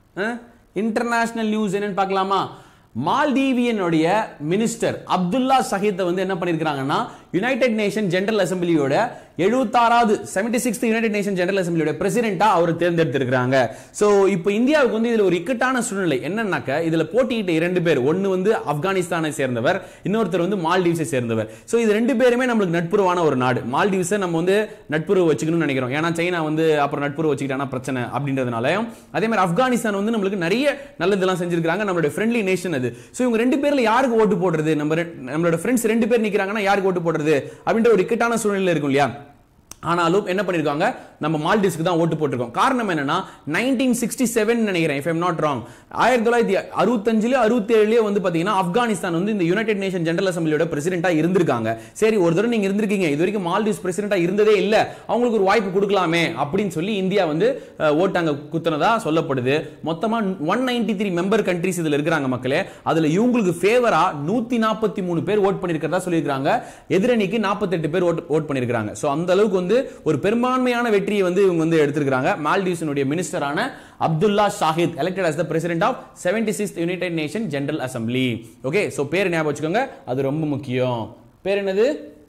இன்டர்நேஷனல் நியூஸ் என்னன்னு பார்க்கலாமா மால்டீவியனுடைய மினிஸ்டர் அப்துல்லா சஹீத்தை வந்து என்ன பண்ணியிருக்காங்கன்னா யுனைடெட் நேஷன் ஜெனரல் அசம்பிளியோட எழுபத்தாறாவது seventy sixth united nation general அசம்பிளியோட பிரசிடென்ட்டா அவர் தேர்ந்தெடுத்திருக்காங்க ஸோ இப்போ இந்தியாவுக்கு வந்து இதுல ஒரு இக்கட்டான சூழ்நிலை என்னன்னாக்க இதுல போட்டியிட்ட இரண்டு பேர் ஒன்னு வந்து ஆப்கானிஸ்தானை சேர்ந்தவர் இன்னொருத்தர் வந்து மால்டீவ்ஸை சேர்ந்தவர் ஸோ இது ரெண்டு பேருமே நம்மளுக்கு நட்புறவான ஒரு நாடு மால்டீவ்ஸை நம்ம வந்து நட்புறவு வச்சுக்கணும்னு நினைக்கிறோம் ஏன்னா சைனா வந்து அப்புறம் நட்புறவு வச்சுக்கிட்டானா பிரச்சனை அப்படின்றதுனாலயும் அதே மாதிரி ஆப்கானிஸ்தான் வந்து நம்மளுக்கு நிறைய நல்லதெல்லாம் செஞ்சிருக்காங்க நம்மளுடைய ஃப்ரெண்ட்லி நேஷன் அது ஸோ இவங்க ரெண்டு பேர்ல யாருக்கு ஓட்டு போடுறது நம்ம ரெ- நம்மளோட ஃப்ரெண்ட்ஸ் ரெண்டு பேர் நிக்கிறாங்கன்னா யாருக்கு ஓட்டு போடுறது அப்படின்ற ஒரு இக்கட்டான சூழ்நிலை இருக்கும் இல்லையா ஆனாலும் என்ன பண்ணிருக்காங்க நம்ம மால்டீவ்ஸ்க்கு தான் ஓட்டு போட்டிருக்கோம் காரணம் என்னன்னா நைன்டீன் சிக்ஸ்டி செவன் நினைக்கிறேன் இஃப் எம் நாட் ராங் ஆயிரத்தி தொள்ளாயிரத்தி அறுபத்தஞ்சுல அறுபத்தி ஏழுலயே வந்து பாத்தீங்கன்னா ஆப்கானிஸ்தான் வந்து இந்த யுனைடெட் நேஷன் ஜெனரல் அசம்பிளியோட பிரசிடென்ட்டா இருந்திருக்காங்க சரி ஒரு தடவை நீங்க இருந்திருக்கீங்க இது வரைக்கும் மால்டீவ்ஸ் பிரசிடென்ட்டா இருந்ததே இல்ல அவங்களுக்கு ஒரு வாய்ப்பு கொடுக்கலாமே அப்படின்னு சொல்லி இந்தியா வந்து அஹ், ஓட்டு அங்க குத்துனதா சொல்லப்படுது மொத்தமா one ninety three member countries இதுல இருக்கிறாங்க மக்களே அதுல இவங்களுக்கு ஃபேவரா நூத்தி நாற்பத்தி மூணு பேர் ஓட் பண்ணிருக்கிறதா சொல்லியிருக்காங்க எதிரணிக்கு நாற்பத்தெட்டு பேர் ஓட் ஓட் பண்ணிருக்காங்க சோ அந்த அளவுக்கு வந்து ஒரு பெரும்பான்மையான வெற்றியை வந்து இவங்க வந்து எடுத்திருக்காங்க மால்டீவ்ஸினுடைய மினிஸ்டரான Abdullah Shahid elected as the president of 76th united nation general assembly okay so பேர் ஞாபகம் வச்சுக்கோங்க அது ரொம்ப முக்கியம் பேர் என்னது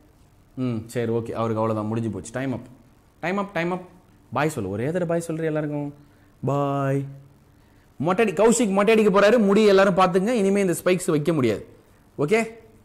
ம் சரி ஓகே அவருக்கு அவ்வளவுதான் முடிஞ்சு போச்சு time up time up time up bye சொல்லு ஒரே தடவை பாய் சொல்ற எல்லாருக்கும் பாய் மொட்டடி கௌஷிக் மொட்டை அடிக்க போறாரு முடி எல்லாரும் பார்த்துங்க இனிமே இந்த ஸ்பைக்ஸ் வைக்க முடியாது ஓகே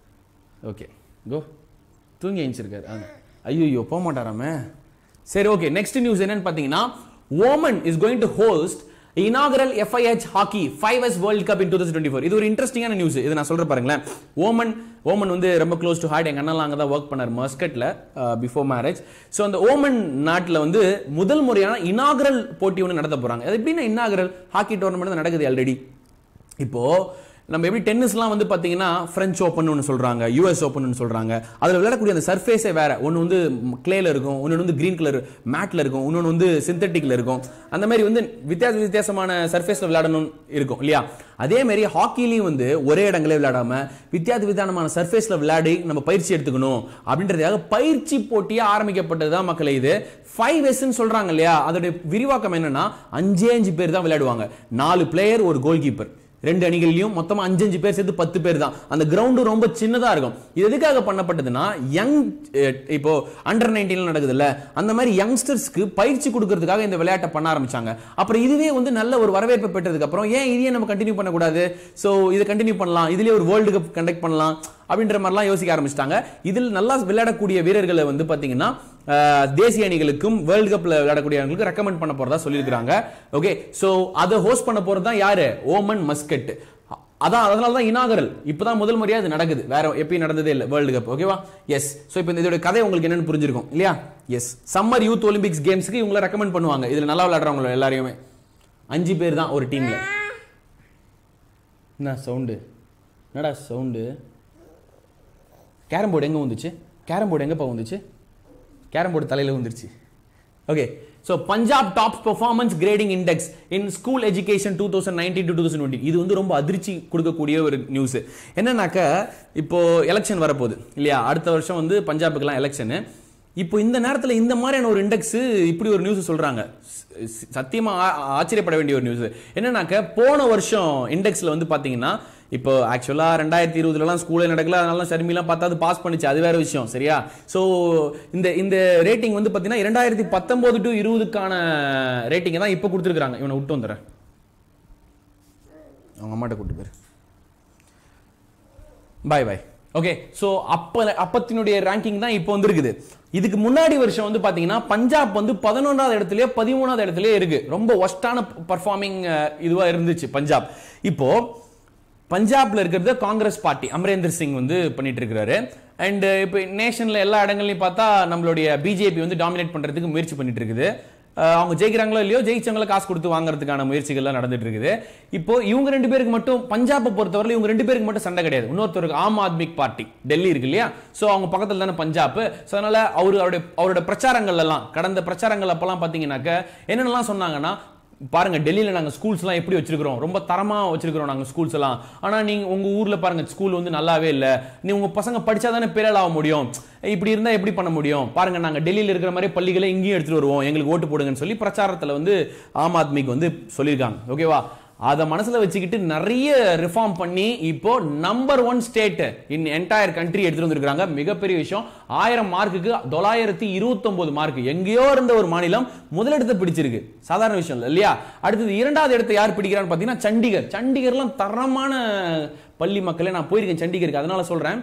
ஓகே கோ தூங்கி எழுந்திருக்காரு ஐயோ போக மாட்டாராமே சரி ஓகே நெக்ஸ்ட் நியூஸ் என்னன்னு பார்த்தீங்கன்னா Oman is going to host inaugural FIH hockey five S world cup in two thousand twenty four இது ஒரு இன்ட்ரெஸ்டிங்கான நியூஸ் இது நான் சொல்றேன் பாருங்களேன் ஓமன் ஓமன் வந்து ரொம்ப க்ளோஸ் டு ஹார்ட் எங்க அண்ணலாம் அங்கே தான் ஒர்க் பண்ணார் மஸ்கட்ல பிஃபோர் மேரேஜ் ஸோ அந்த ஓமன் நாட்டில் வந்து முதல் முறையான இனாகரல் போட்டி ஒன்று நடத்த போறாங்க அது எப்படின்னா இனாகரல் ஹாக்கி டோர்னமெண்ட் நடக்குது ஆல்ரெடி இப்போ நம்ம எப்படி டென்னிஸ்லாம் வந்து பாத்தீங்கன்னா பிரெஞ்ச் ஓப்பன் ஒன்று சொல்றாங்க யூஎஸ் ஓப்பன் சொல்றாங்க அதுல விளையாடக்கூடிய அந்த சர்ஃபேஸே வேற ஒன்று வந்து கிளேல இருக்கும் ஒன்று வந்து கிரீன் கலர் மேட்ல இருக்கும் இன்னொன்று வந்து சிந்தட்டிக்ல இருக்கும் அந்த மாதிரி வந்து வித்தியாச வித்தியாசமான சர்ஃபேஸ்ல விளையாடணும் இருக்கும் இல்லையா அதே மாதிரி ஹாக்கிலையும் வந்து ஒரே இடங்களே விளையாடாம வித்தியாச வித்தியாசமான சர்ஃபேஸ்ல விளையாடி நம்ம பயிற்சி எடுத்துக்கணும் அப்படின்றதுக்காக பயிற்சி போட்டியா ஆரம்பிக்கப்பட்டது தான் மக்களே இது ஃபைவ் எஸ்ன்னு சொல்றாங்க இல்லையா அதோட விரிவாக்கம் என்னன்னா அஞ்சே அஞ்சு பேர் தான் விளையாடுவாங்க நாலு பிளேயர் ஒரு கோல் கீப்பர் ரெண்டு அணிகள்லயும் மொத்தமா அஞ்சு அஞ்சு பேர் சேர்த்து பத்து பேர் தான் அந்த கிரவுண்டு ரொம்ப சின்னதா இருக்கும் இது எதுக்காக பண்ணப்பட்டதுன்னா யங் இப்போ அண்டர் நைன்டீன்ல நடக்குதுல்ல அந்த மாதிரி யங்ஸ்டர்ஸ்க்கு பயிற்சி கொடுக்கறதுக்காக இந்த விளையாட்டை பண்ண ஆரம்பிச்சாங்க அப்புறம் இதுவே வந்து நல்ல ஒரு வரவேற்பு பெற்றதுக்கு அப்புறம் ஏன் இதையே நம்ம கண்டினியூ பண்ணக்கூடாது ஸோ இதை கண்டினியூ பண்ணலாம் இதுலயே ஒரு வேர்ல்டு கப் கண்டக்ட் பண்ணலாம் அப்படின்ற மாதிரிலாம் யோசிக்க ஆரம்பிச்சிட்டாங்க இதில் நல்லா விளையாடக்கூடிய வீரர்களை வந்து பாத்தீங்கன்னா அஹ், தேசிய அணிகளுக்கும் வேர்ல்டு கப்ல விளையாடக்கூடிய அணிகளுக்கு ரெக்கமெண்ட் பண்ண போறதா சொல்லியிருக்காங்க ஓகே சோ அதை ஹோஸ்ட் பண்ண போறது தான் யாரு ஓமன் மஸ்கட் அதான் அதனால தான் இனாகரல் இப்பதான் முதல் முறையா இது நடக்குது வேற எப்பயும் நடந்ததே இல்லை வேர்ல்டு கப் ஓகேவா எஸ் ஸோ இப்போ இதோட கதை உங்களுக்கு என்னன்னு புரிஞ்சிருக்கும் இல்லையா எஸ் சம்மர் யூத் ஒலிம்பிக்ஸ் கேம்ஸ்க்கு இவங்கள ரெக்கமெண்ட் பண்ணுவாங்க இதுல நல்லா விளையாடுறவங்க எல்லாரையுமே அஞ்சு பேர் தான் ஒரு டீம்ல என்ன சவுண்டு என்னடா சவுண்டு கேரம் போர்டு எங்கே வந்துச்சு கேரம் போர்டு எங்கேப்பா வந்துச்சு கேரம் போர்டு தலையில் வந்துருச்சு okay so Punjab top performance grading index in school education two thousand nineteen two thousand twenty இது வந்து ரொம்ப அதிர்ச்சி கொடுக்கக்கூடிய ஒரு நியூஸ் என்னன்னாக்க இப்போ எலெக்ஷன் வரப்போகுது இல்லையா அடுத்த வருஷம் வந்து பஞ்சாபுக்கெல்லாம் எலெக்ஷனு இப்போ இந்த நேரத்தில் இந்த மாதிரியான ஒரு இண்டெக்ஸ் இப்படி ஒரு நியூஸ் சொல்றாங்க ஸ்- ஸ்- சத்தியமா ஆ- ஆச்சரியப்பட வேண்டிய ஒரு நியூஸ் என்னன்னாக்க போன வருஷம் இண்டெக்ஸ்ல வந்து பாத்தீங்கன்னா இப்போ ஆக்சுவலா ரெண்டாயிரத்தி இருபதுலலாம் ஸ்கூலே நடக்கல அதனால சர்மிலாம் பார்த்தா அது பாஸ் பண்ணுச்சு அது வேற விஷயம் சரியா ஸோ இந்த இந்த ரேட்டிங் வந்து பாத்தீங்கன்னா இரண்டாயிரத்தி பத்தொன்பது டு இருபதுக்கான ரேட்டிங்கை தான் இப்போ கொடுத்துருக்காங்க இவனை விட்டு வந்துடுறேன் அவங்க அம்மாட்ட கூட்டு போயிரு பாய் பாய் ஓகே சோ அப்ப அப்பத்தினுடைய ரேங்கிங் தான் இப்போ வந்திருக்குது இதுக்கு முன்னாடி வருஷம் வந்து பாத்தீங்கன்னா பஞ்சாப் வந்து பதினொன்றாவது இடத்துலயே பதிமூணாவது இடத்துலயே இருக்கு ரொம்ப ஒஸ்டான பர்ஃபார்மிங் இதுவா இருந்துச்சு பஞ்சாப் இப்போ பஞ்சாப்ல இருக்கிறது காங்கிரஸ் பார்ட்டி அமரேந்தர் சிங் வந்து பண்ணிட்டு இருக்கிறாரு அண்ட் இப்போ நேஷன்ல எல்லா இடங்கள்லையும் பார்த்தா நம்மளுடைய பிஜேபி வந்து டாமினேட் பண்றதுக்கு முயற்சி பண்ணிட்டு இருக்குது அஹ் அவங்க ஜெயிக்கிறாங்களோ இல்லையோ ஜெயிச்சவங்களை காசு கொடுத்து வாங்குறதுக்கான முயற்சிகள்லாம் நடந்துட்டு இருக்குது இப்போ இவங்க ரெண்டு பேருக்கு மட்டும் பஞ்சாபை பொறுத்தவரை இவங்க ரெண்டு பேருக்கு மட்டும் சண்டை கிடையாது இன்னொருத்தருக்கு ஆம் ஆத்மி பார்ட்டி டெல்லி இருக்கு இல்லையா சோ அவங்க பக்கத்துல தானே பஞ்சாப் சோ அதனால அவரு அவருடைய அவரோட பிரச்சாரங்கள் எல்லாம் கடந்த பிரச்சாரங்கள் அப்பெல்லாம் பாத்தீங்கன்னாக்க என்னென்னலாம் சொன்னாங்கன்னா பாருங்க டெல்லியில நாங்க ஸ்கூல்ஸ் எல்லாம் எப்படி வச்சிருக்கிறோம் ரொம்ப தரமா வச்சிருக்கிறோம் நாங்க ஸ்கூல்ஸ் எல்லாம் ஆனா நீங்க உங்க ஊர்ல பாருங்க ஸ்கூல் வந்து நல்லாவே இல்ல நீ உங்க பசங்க படிச்சா தானே பெரிய ஆக முடியும் இப்படி இருந்தா எப்படி பண்ண முடியும் பாருங்க நாங்க டெல்லியில இருக்கிற மாதிரி பள்ளிகளை இங்கேயும் எடுத்துட்டு வருவோம் எங்களுக்கு ஓட்டு போடுங்கன்னு சொல்லி பிரச்சாரத்துல வந்து ஆம் ஆத்மிக்கு வந்து சொல்லியிருக்காங்க ஓகேவா அதை மனசுல வச்சுக்கிட்டு நிறைய ரிஃபார்ம் பண்ணி இப்போ number one state in entire country எடுத்துட்டு வந்திருக்காங்க மிகப்பெரிய விஷயம் ஆயிரம் மார்க்குக்கு தொள்ளாயிரத்தி இருபத்தொன்பது மார்க் எங்கேயோ இருந்த ஒரு மாநிலம் முதலிடத்தை பிடிச்சிருக்கு சாதாரண விஷயம் இல்லை இல்லையா அடுத்தது இரண்டாவது இடத்தை யார் பிடிக்கிறான்னு பார்த்தீங்கன்னா சண்டிகர் சண்டிகர்லாம் தரமான பள்ளி மக்களே நான் போயிருக்கேன் சண்டிகருக்கு அதனால சொல்றேன்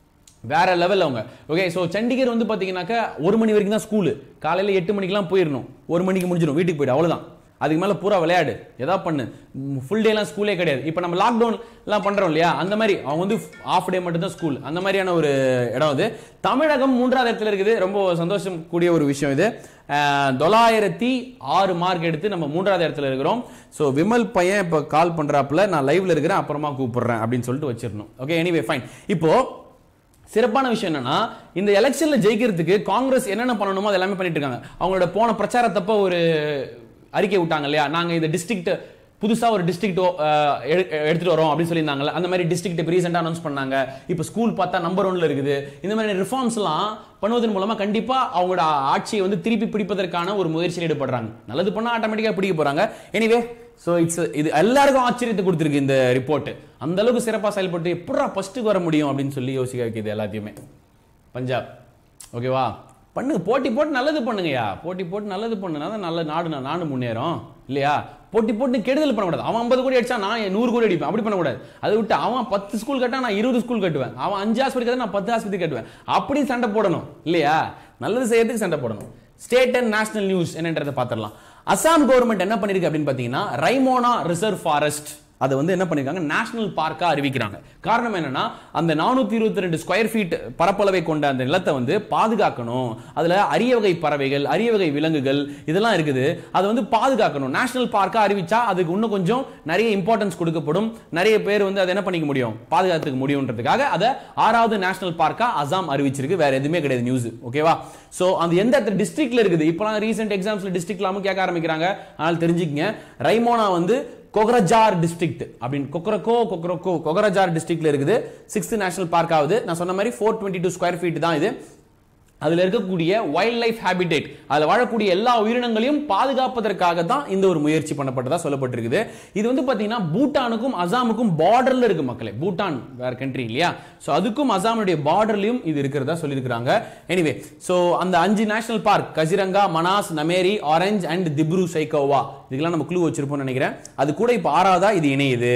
வேற லெவல் அவங்க ஓகே ஸோ சண்டிகர் வந்து பார்த்தீங்கன்னாக்கா ஒரு மணி வரைக்கும் தான் ஸ்கூலு காலையில் எட்டு மணிக்கெல்லாம் போயிடணும் ஒரு மணிக்கு முடிஞ்சிடும் வீட்டுக்கு போயிடு அவ்வளோதான் அதுக்கு மேலே பூரா விளையாடு எதா பண்ணு ஃபுல் டேலாம் ஸ்கூலே கிடையாது இப்போ நம்ம லாக்டவுன் எல்லாம் பண்றோம் இல்லையா அந்த மாதிரி அவங்க வந்து ஆஃப் டே மட்டும் தான் ஸ்கூல் அந்த மாதிரியான ஒரு இடம் இது தமிழகம் மூன்றாவது இடத்துல இருக்குது ரொம்ப சந்தோஷம் கூடிய ஒரு விஷயம் இது அஹ், தொள்ளாயிரத்தி ஆறு மார்க் எடுத்து நம்ம மூன்றாவது இடத்துல இருக்கிறோம் ஸோ விமல் பையன் இப்போ கால் பண்றாப்புல நான் லைவ்ல இருக்கிறேன் அப்புறமா கூப்பிடுறேன் அப்படின்னு சொல்லிட்டு வச்சிடணும் ஓகே எனிவே ஃபைன் இப்போ சிறப்பான விஷயம் என்னன்னா இந்த எலெக்ஷன்ல ஜெயிக்கிறதுக்கு காங்கிரஸ் என்னென்ன பண்ணணுமோ அது எல்லாமே பண்ணிட்டு இருக்காங்க அவங்களோட போன பிரச்சாரத்தப்ப ஒரு அறிக்கை விட்டாங்க இல்லையா நாங்க இந்த டிஸ்ட்ரிக்ட் புதுசா ஒரு டிஸ்ட்ரிக்ட் எடுத்துட்டு வரோம் அப்படின்னு சொல்லியிருந்தாங்கல்ல அந்த மாதிரி டிஸ்ட்ரிக்ட் இப்போ ரீசெண்டாக அனௌன்ஸ் பண்ணாங்க இப்போ ஸ்கூல் பார்த்தா நம்பர் ஒன்ல இருக்குது இந்த மாதிரி ரிஃபார்ம்ஸ் எல்லாம் பண்ணுவதன் மூலமா கண்டிப்பா அவங்களோட ஆட்சியை வந்து திருப்பி பிடிப்பதற்கான ஒரு முயற்சியில் ஈடுபடுறாங்க நல்லது பண்ணா ஆட்டோமேட்டிக்கா பிடிக்க போறாங்க எனிவே ஸோ இட்ஸ் இது எல்லாருக்கும் ஆச்சரியத்தை கொடுத்துருக்கு இந்த ரிப்போர்ட் அந்த அளவுக்கு சிறப்பாக செயல்பட்டு எப்படா ஃபர்ஸ்ட்டுக்கு வர முடியும் அப்படின்னு சொல்லி யோசிக்க வைக்கிது எல்லாத்தையுமே பஞ்சாப் ஓகேவா பண்ணுங்க போட்டி போட்டு நல்லது பண்ணுங்கய்யா போட்டி போட்டு நல்லது பண்ணுனா தான் நல்ல நாடு நாடு முன்னேறும் இல்லையா போட்டி போட்டு கெடுதல் பண்ணக்கூடாது அவன் ஐம்பது கோடி அடிச்சா நான் நூறு கோடி அடிப்பேன் அப்படி பண்ணக்கூடாது அதை விட்டு அவன் பத்து ஸ்கூல் கட்டா நான் இருபது ஸ்கூல் கட்டுவேன் அவன் அஞ்சு ஆஸ்பத்திரி கட்டா நான் பத்து ஆஸ்பத்திரி கட்டுவேன் அப்படி சண்டை போடணும் இல்லையா நல்லது செய்யறதுக்கு சண்டை போடணும் ஸ்டேட் அண்ட் நேஷனல் நியூஸ் என்னன்றதை பார்த்துடலாம் அசாம் கவர்மெண்ட் என்ன பண்ணிருக்கு அப்படின்னு பார்த்தீங்கன்னா ரைமோனா ரிசர்வ் ஃபாரஸ்ட் அதை வந்து என்ன பண்ணிருக்காங்க நேஷனல் பார்க்கா அறிவிக்கிறாங்க காரணம் என்னன்னா அந்த நானூத்தி இருபத்தி ரெண்டு ஸ்கொயர் ஃபீட் பரப்பளவை கொண்ட அந்த நிலத்தை வந்து பாதுகாக்கணும் அதுல அரிய வகை பறவைகள் அரிய வகை விலங்குகள் இதெல்லாம் இருக்குது அதை வந்து பாதுகாக்கணும் நேஷனல் பார்க்கா அறிவிச்சா அதுக்கு இன்னும் கொஞ்சம் நிறைய இம்பார்ட்டன்ஸ் கொடுக்கப்படும் நிறைய பேர் வந்து அதை என்ன பண்ணிக்க முடியும் பாதுகாத்துக்க முடியும்ன்றதுக்காக அதை ஆறாவது நேஷனல் பார்க்கா அசாம் அறிவிச்சிருக்கு வேற எதுவுமே கிடையாது நியூஸ் ஓகேவா சோ அந்த எந்த டிஸ்ட்ரிக்ட்ல இருக்குது இப்போலாம் ரீசெண்ட் எக்ஸாம்ஸ்ல டிஸ்ட்ரிக்ட்லாமும் கேட்க ஆரம்பிக்கிறாங்க அதனால தெரிஞ்சுக்கங்க ரைமோனா வந்து கொக்ரஜார் டிஸ்ட்ரிக்ட் அப்படின்னு கொக்ரக்கோ கொக்ரக்கோ கொக்ரஜார் டிஸ்ட்ரிக்ட்ல இருக்குது சிக்ஸ்த் நேஷனல் பார்க் ஆகுது நான் சொன்ன மாதிரி four twenty two square feet தான் இது அதுல இருக்கக்கூடிய வைல்ட் லைஃப் ஹேபிடேட் அதுல வாழக்கூடிய எல்லா உயிரினங்களையும் பாதுகாப்பதற்காக தான் இந்த ஒரு முயற்சி பண்ணப்பட்டதா சொல்லப்பட்டிருக்குது இது வந்து பாத்தீங்கன்னா பூட்டானுக்கும் அசாமுக்கும் பார்டர்ல இருக்கு மக்களே பூட்டான் வேற கண்ட்ரி இல்லையா சோ அதுக்கும் அசாமுடைய பார்டர்லயும் இது இருக்கிறதா சொல்லியிருக்காங்க எனிவே சோ அந்த அஞ்சு national park Kaziranga Manas Nameri Orang and Dibru Saikhowa இதுக்கெல்லாம் நம்ம குழு வச்சிருப்போம்னு நினைக்கிறேன் அது கூட இப்போ ஆறாவதா இது இணையுது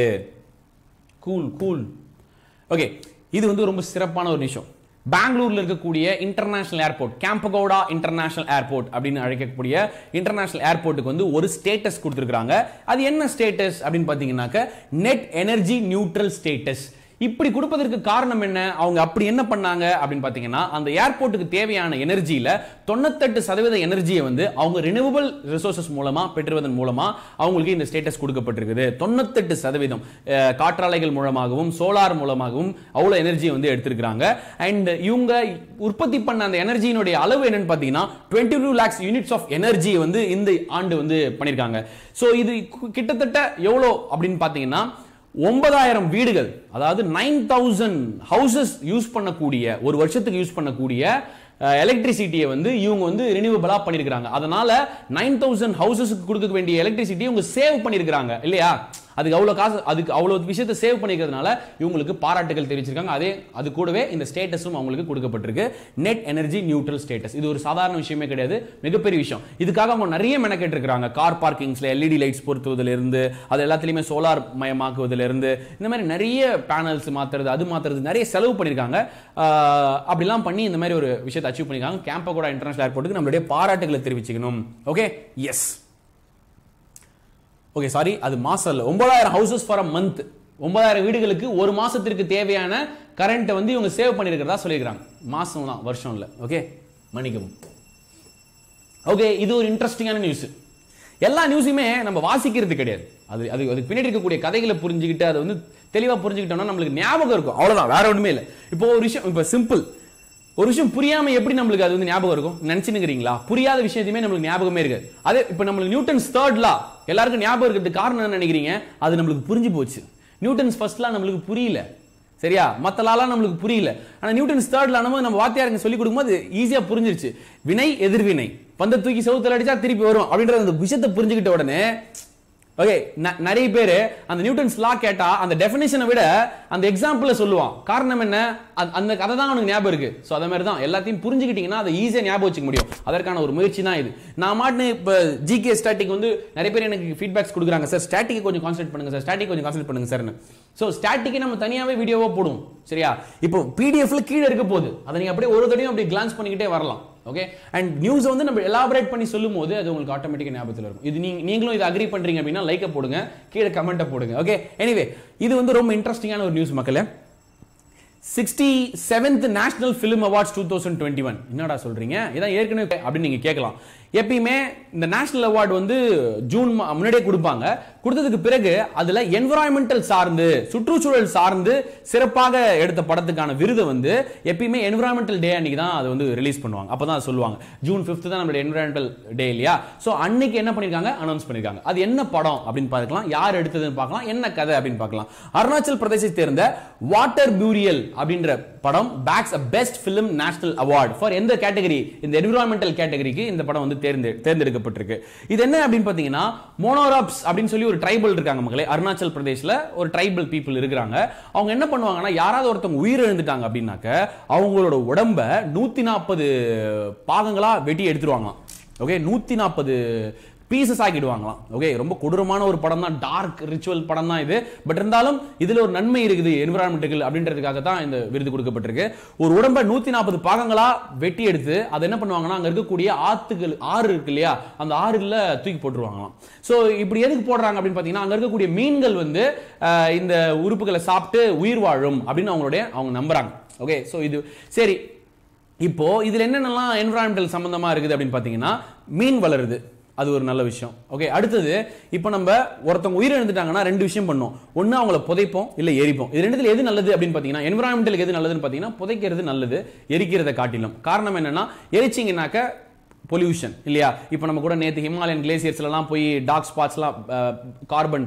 கூல் கூல் ஓகே இது வந்து ரொம்ப சிறப்பான ஒரு விஷயம் பெங்களூர்ல இருக்கக்கூடிய international airport Kempegowda international airport அப்படின்னு அழைக்கக்கூடிய இன்டர்நேஷனல் ஏர்போர்ட்டுக்கு வந்து ஒரு ஸ்டேட்டஸ் கொடுத்துருக்காங்க அது என்ன ஸ்டேட்டஸ் அப்படின்னு பார்த்தீங்கன்னாக்க நெட் எனர்ஜி நியூட்ரல் ஸ்டேட்டஸ் இப்படி கொடுப்பதற்கு காரணம் என்ன அவங்க அப்படி என்ன பண்ணாங்க அப்படின்னு பார்த்தீங்கன்னா அந்த ஏர்போர்ட்டுக்கு தேவையான எனர்ஜியில தொண்ணூத்தெட்டு சதவீத எனர்ஜியை வந்து அவங்க ரினியூவபிள் ரிசோர்சஸ் மூலமா பெற்றுவதன் மூலமா அவங்களுக்கு இந்த ஸ்டேட்டஸ் கொடுக்கப்பட்டிருக்குது தொண்ணூத்தெட்டு சதவீதம் அஹ், காற்றாலைகள் மூலமாகவும் சோலார் மூலமாகவும் அவ்வளவு எனர்ஜியை வந்து எடுத்திருக்கிறாங்க அண்ட் இவங்க உற்பத்தி பண்ண அந்த எனர்ஜியினுடைய அளவு என்னன்னு பார்த்தீங்கன்னா twenty two lakhs units of energy வந்து இந்த ஆண்டு வந்து பண்ணியிருக்காங்க ஸோ இது கு- கிட்டத்தட்ட எவ்வளோ அப்படின்னு பார்த்தீங்கன்னா ஒன்பதாயிரம் வீடுகள் அதாவது நைன் தௌசண்ட் ஹவுசஸ் யூஸ் பண்ணக்கூடிய ஒரு வருஷத்துக்கு யூஸ் பண்ணக்கூடிய எலக்ட்ரிசிட்டியை வந்து இவங்க வந்து ரினியூவபிளா பண்ணிருக்காங்க அதனால நைன் தௌசண்ட் ஹவுசஸ்க்கு கொடுக்க வேண்டிய எலக்ட்ரிசிட்டி இவங்க சேவ் பண்ணிருக்காங்க இல்லையா அதுக்கு அவ்வளோ காசு அதுக்கு அவ்வளோ விஷயத்தை சேவ் பண்ணிக்கிறதுனால இவங்களுக்கு பாராட்டுகள் தெரிவிச்சிருக்காங்க அதே அது கூடவே இந்த ஸ்டேட்டஸும் அவங்களுக்கு கொடுக்கப்பட்டிருக்கு நெட் எனர்ஜி நியூட்ரல் ஸ்டேட்டஸ் இது ஒரு சாதாரண விஷயமே கிடையாது மிகப்பெரிய விஷயம் இதுக்காக அவங்க நிறைய மெனக்கெட்டு இருக்காங்க கார் பார்க்கிங்ஸ்ல எல்இடி லைட்ஸ் பொருத்துவதில் இருந்து அது எல்லாத்துலயுமே சோலார் மயமாக்குவதில் இருந்து இந்த மாதிரி நிறைய பேனல்ஸ் மாத்துறது அது மாத்துறது நிறைய செலவு பண்ணியிருக்காங்க ஆஹ் அப்படிலாம் பண்ணி இந்த மாதிரி ஒரு விஷயத்தை அச்சீவ் பண்ணியிருக்காங்க கேம்பகோடா இன்டர்நேஷனல் ஏர்போர்ட்டுக்கு நம்மளுடைய பாராட்டுகளை தெரிவிச்சுக்கணும் ஓகே எஸ் ஓகே சாரி அது மாசம் இல்ல ஒன்பதாயிரம் ஹவுசஸ் ஃபார் அ மந்த் ஒன்பதாயிரம் வீடுகளுக்கு ஒரு மாசத்திற்கு தேவையான கரண்ட்டை வந்து இவங்க சேவ் பண்ணியிருக்கிறதா சொல்லியிருக்காங்க மாசம் தான் வருஷம் இல்ல ஓகே மன்னிக்கவும் ஓகே இது ஒரு இன்ட்ரெஸ்டிங்கான நியூஸ் எல்லா நியூஸுமே நம்ம வாசிக்கிறது கிடையாது அது அது அதுக்கு பின்னாடி இருக்கக்கூடிய கதைகளை புரிஞ்சுக்கிட்டு அதை வந்து தெளிவா புரிஞ்சுக்கிட்டோம்னா நம்மளுக்கு ஞாபகம் இருக்கும் அவ்வளவுதான் வேற ஒண்ணுமே இல்லை இப்போ ஒரு விஷயம் இப்போ சிம்பிள் ஒரு விஷயம் புரியாம எப்படி நம்மளுக்கு அது வந்து ஞாபகம் இருக்கும் நினைச்சுனுக்கிறீங்களா புரியாத விஷயத்தையுமே நம்மளுக்கு ஞாபகமே இருக்காது அதே இப்போ நம்மளுக்கு நியூட்டன்ஸ் தேர்ட் லா எல்லாருக்கும் ஞாபகம் இருக்கிறதுக்கு காரணம் என்ன நினைக்கிறீங்க அது நம்மளுக்கு புரிஞ்சு போச்சு நியூட்டன்ஸ் ஃபர்ஸ்ட் லா நம்மளுக்கு புரியல சரியா மத்த லாலாம் நம்மளுக்கு புரியல ஆனா நியூட்டன்ஸ் தேர்ட்ல ஆனபோது நம்ம வாத்தியாருங்க சொல்லி கொடுக்கும்போது ஈஸியா புரிஞ்சிருச்சு வினை எதிர்வினை பந்த தூக்கி செவுத்துல அடிச்சா திருப்பி வரும் அப்படின்ற அந்த விஷயத்தை புரிஞ்சுக்கிட்ட உடனே ஓகே நிறைய பேர் அந்த நியூட்டன்ஸ் லா கேட்டா அந்த டெஃபினேஷனை விட அந்த எக்ஸாம்பிள சொல்லுவான் காரணம் என்ன அந்த- அந்த கதை தான் அவனுக்கு ஞாபகம் இருக்கு ஸோ அதே மாதிரி தான் எல்லாத்தையும் புரிஞ்சுக்கிட்டீங்கன்னா அதை ஈஸியாக ஞாபகம் வச்சுக்க முடியும் அதற்கான ஒரு முயற்சி தான் இது நான் மாட்டு இப்போ ஜிகே ஸ்டாட்டிக் வந்து நிறைய பேர் எனக்கு ஃபீட்பேக்ஸ் கொடுக்குறாங்க சார் ஸ்டாட்டிக் கொஞ்சம் கான்சென்ட் பண்ணுங்க சார் ஸ்டாட்டிக் கொஞ்சம் கான்சென்ட் பண்ணுங்க சார்னு ஸோ ஸ்டாட்டிக்கே நம்ம தனியாவே வீடியோவா போடுவோம் சரியா இப்போ பிடிஎஃப்ல கீழே இருக்க போகுது அதை நீங்க அப்படியே ஒரு தடையும் அப்படியே கிளான்ஸ் பண்ணிக்கிட்டே வரலாம் ஓகே அண்ட் நியூஸ் வந்து நம்ம எலாபரேட் பண்ணி சொல்லும் போது அது உங்களுக்கு ஆட்டோமேட்டிக்காக ஞாபகத்தில் இருக்கும் இது நீங்க நீங்களும் இது அக்ரி பண்றீங்க அப்படின்னா லைக்கை போடுங்க கீழே கமெண்ட்டை போடுங்க ஓகே எனிவே இது வந்து ரொம்ப இன்ட்ரெஸ்டிங்கான ஒரு நியூஸ் மக்களே sixty seventh national film awards two thousand twenty one என்னடா சொல்றீங்க இதான் ஏற்கனவே அப்படின்னு நீங்க கேட்கலாம் எப்பயுமே இந்த நேஷனல் அவார்டு வந்து ஜூன் மா- முன்னாடியே கொடுப்பாங்க கொடுத்ததுக்கு பிறகு அதுல என்விரான்மெண்டல் சார்ந்து சுற்றுச்சூழல் சார்ந்து சிறப்பாக எடுத்த படத்துக்கான விருதை வந்து எப்பயுமே என்விரான்மெண்டல் டே அன்னைக்கு தான் அது வந்து ரிலீஸ் பண்ணுவாங்க அப்பதான் அதை சொல்லுவாங்க ஜூன் ஃபிஃப்த் தான் நம்மளுடைய என்விரான்மெண்டல் டே இல்லையா ஸோ அன்னைக்கு என்ன பண்ணிருக்காங்க அனௌன்ஸ் பண்ணிருக்காங்க அது என்ன படம் அப்படின்னு பார்க்கலாம் யார் எடுத்ததுன்னு பார்க்கலாம் என்ன கதை அப்படின்னு பார்க்கலாம் அருணாச்சல் பிரதேசத்தை சேர்ந்த வாட்டர் பியூரியல் அப்படின்ற படம் bags a best film national award for எந்த கேட்டகரி இந்த என்விரான்மெண்டல் கேட்டகரிக்கு இந்த படம் வந்து தேர்ந்து தேர்ந்தெடுக்கப்பட்டிருக்கு இது என்ன அப்படின்னு பார்த்தீங்கன்னா மோனோராப்ஸ் அப்படின்னு சொல்லி ஒரு ட்ரைபல் இருக்காங்க மக்களே அருணாச்சல் பிரதேஷ்ல ஒரு ட்ரைபல் பீப்புள் இருக்கிறாங்க அவங்க என்ன பண்ணுவாங்கன்னா யாராவது ஒருத்தவங்க உயிர் எழுந்துட்டாங்க அப்படின்னாக்க அவங்களோட உடம்ப நூத்தி நாற்பது பாகங்களா வெட்டி எடுத்துருவாங்களாம் ஓகே நூத்தி நாற்பது பீசஸ் ஆக்கிடுவாங்களாம் ஓகே ரொம்ப கொடூரமான ஒரு படம் தான் டார்க் ரிச்சுவல் படம் தான் இது பட் இருந்தாலும் இதுல ஒரு நன்மை இருக்குது என்விரான்மெண்ட்டுக்கு அப்படின்றதுக்காக தான் இந்த விருது கொடுக்கப்பட்டிருக்கு ஒரு உடம்ப நூத்தி நாற்பது பாகங்களா வெட்டி எடுத்து அதை என்ன பண்ணுவாங்கன்னா அங்க இருக்கக்கூடிய ஆத்துகள் ஆறு இருக்கு இல்லையா அந்த ஆறுல தூக்கி போட்டுருவாங்களாம் சோ இப்படி எதுக்கு போடுறாங்க அப்படின்னு பாத்தீங்கன்னா அங்க இருக்கக்கூடிய மீன்கள் வந்து அஹ், இந்த உறுப்புகளை சாப்பிட்டு உயிர் வாழும் அப்படின்னு அவங்களுடைய அவங்க நம்புறாங்க ஓகே சோ இது சரி இப்போ இதுல என்னென்னலாம் என்விரான்மெண்டல் சம்பந்தமா இருக்குது அப்படின்னு பாத்தீங்கன்னா மீன் வளருது அது ஒரு நல்ல விஷயம் ஓகே அடுத்தது இப்போ நம்ம ஒருத்தவங்க உயிர் எழுந்துட்டாங்கன்னா ரெண்டு விஷயம் பண்ணோம் ஒன்று அவங்கள புதைப்போம் இல்லை எரிப்போம் இது ரெண்டுத்துல எது நல்லது அப்படின்னு பார்த்தீங்கன்னா என்விரான்மெண்டலுக்கு எது நல்லதுன்னு பார்த்தீங்கன்னா புதைக்கிறது நல்லது எரிக்கிறத காட்டிலும் காரணம் என்னன்னா எரிச்சிங்கனாக்க பொல்யூஷன் இல்லையா இப்போ நம்ம கூட நேற்று ஹிமாலயன் கிளேசியர்ஸ்லாம் போய் டார்க் ஸ்பாட்ஸ்லாம் கார்பன்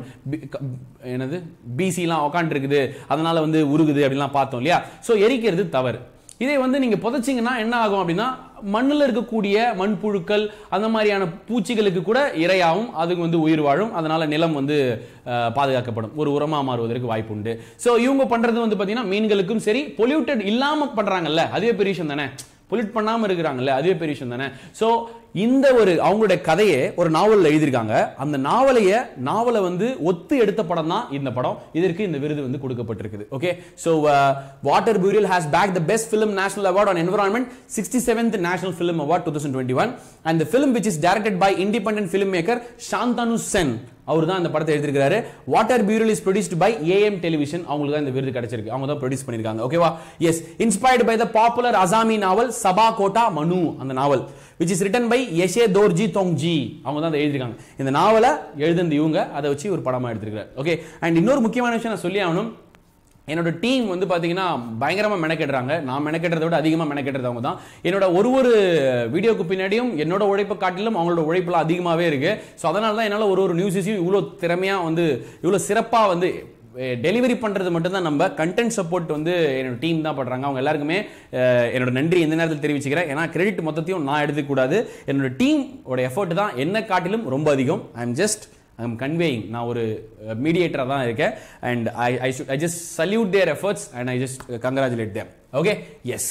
என்னது பிசிலாம் உக்காந்துருக்குது அதனால வந்து உருகுது அப்படிலாம் பார்த்தோம் இல்லையா ஸோ எரிக்கிறது தவறு இதே வந்து நீங்க புதைச்சிங்கன்னா என்ன ஆகும் அப்படின்னா மண்ணுல இருக்கக்கூடிய மண்புழுக்கள் அந்த மாதிரியான பூச்சிகளுக்கு கூட இரையாகும் அதுக்கு வந்து உயிர் வாழும் அதனால நிலம் வந்து அஹ், பாதுகாக்கப்படும் ஒரு உரமா மாறுவதற்கு வாய்ப்பு உண்டு ஸோ இவங்க பண்றது வந்து பாத்தீங்கன்னா மீன்களுக்கும் சரி பொல்யூட்டட் இல்லாம பண்றாங்கல்ல அதுவே பெரிய விஷயம் தானே பொல்யூட் பண்ணாம இருக்கிறாங்கல்ல அதுவே பெரிய விஷயம் தானே சோ இந்த ஒரு அவங்களுடைய கதையை ஒரு நாவல்ல எழுதியிருக்காங்க அந்த நாவலைய நாவலை வந்து ஒத்து எடுத்த படம் தான் இந்த படம் இதற்கு இந்த விருது வந்து கொடுக்கப்பட்டிருக்குது okay so water burial has bag the best film national award on environment sixty seventh national film award two thousand twenty one and the film which is directed by independent film maker Shantanu Sen அவர் தான் இந்த படத்தை எடுத்திருக்காரு water burial is produced by AM television அவங்களுக்கு தான் இந்த விருது கிடைச்சிருக்கு அவங்க தான் ப்ரொடியூஸ் பண்ணிருக்காங்க ஓகேவா yes inspired by the popular Assamese novel Shabha Kota Manuh அந்த novel which is written by Yeshe Dorjee Thongchi அவங்க தான் அதை எழுதிருக்காங்க இந்த நாவலை எழுதுந்த இவங்க அதை வச்சு ஒரு படமா எடுத்திருக்காரு ஓகே அண்ட் இன்னொரு முக்கியமான விஷயம் நான் சொல்லி ஆகணும் என்னோட டீம் வந்து பாத்தீங்கன்னா பயங்கரமா மெனக்கெடுறாங்க நான் மெனக்கெடுறத விட அதிகமா மெனக்கெடுறது அவங்க தான் என்னோட ஒரு ஒரு வீடியோக்கு பின்னாடியும் என்னோட உழைப்பை காட்டிலும் அவங்களோட உழைப்புலாம் அதிகமாவே இருக்கு ஸோ அதனால தான் என்னால் ஒரு ஒரு நியூஸஸையும் இவ்வளோ திறமையா வந்து இவ்வளோ சிறப்பா வந்து டெலிவரி பண்றது மட்டும்தான் நம்ம கண்டென்ட் சப்போர்ட் வந்து என்னோட டீம் தான் பண்றாங்க அவங்க எல்லாருக்குமே அஹ், என்னோட நன்றி எந்த நேரத்தில் தெரிவிச்சுக்கிறேன் ஏன்னா கிரெடிட் மொத்தத்தையும் நான் எடுத்துக்க கூடாது என்னோட டீம் ஓட எஃபர்ட் தான் என்ன காட்டிலும் ரொம்ப அதிகம் I am just I'm conveying நான் ஒரு மீடியேட்டராக தான் இருக்கேன் and I I I just salute their efforts and I just congratulate them okay yes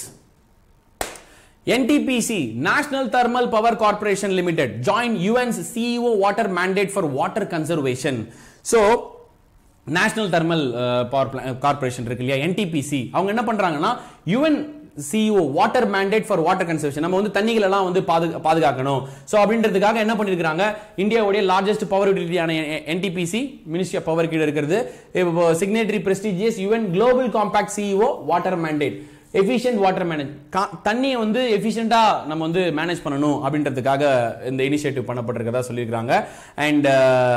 NTPC, National Thermal Power Corporation Limited, joined UN's CEO water mandate for water conservation. So, national thermal power corporation இருக்கு இல்லையா NTPC அவங்க என்ன பண்றாங்கன்னா UN CEO water mandate for water conservation நம்ம வந்து தண்ணிகள் எல்லாம் வந்து பாது பாதுகாக்கணும் ஸோ அப்படின்றதுக்காக என்ன பண்ணிருக்காங்க இந்தியாவுடைய லார்ஜஸ்ட் பவர் யூட்டிலிட்டியான என்டிபிசி மினிஸ்ட்ரி ஆஃப் பவர் கீழே இருக்கிறது இப்போ signatory prestigious UN global compact CEO water mandate efficient water manage தண்ணியை வந்து எஃபிஷியண்டா நம்ம வந்து மேனேஜ் பண்ணணும் அப்படின்றதுக்காக இந்த இனிஷியேட்டிவ் பண்ணப்பட்டிருக்கதா சொல்லியிருக்காங்க அண்ட்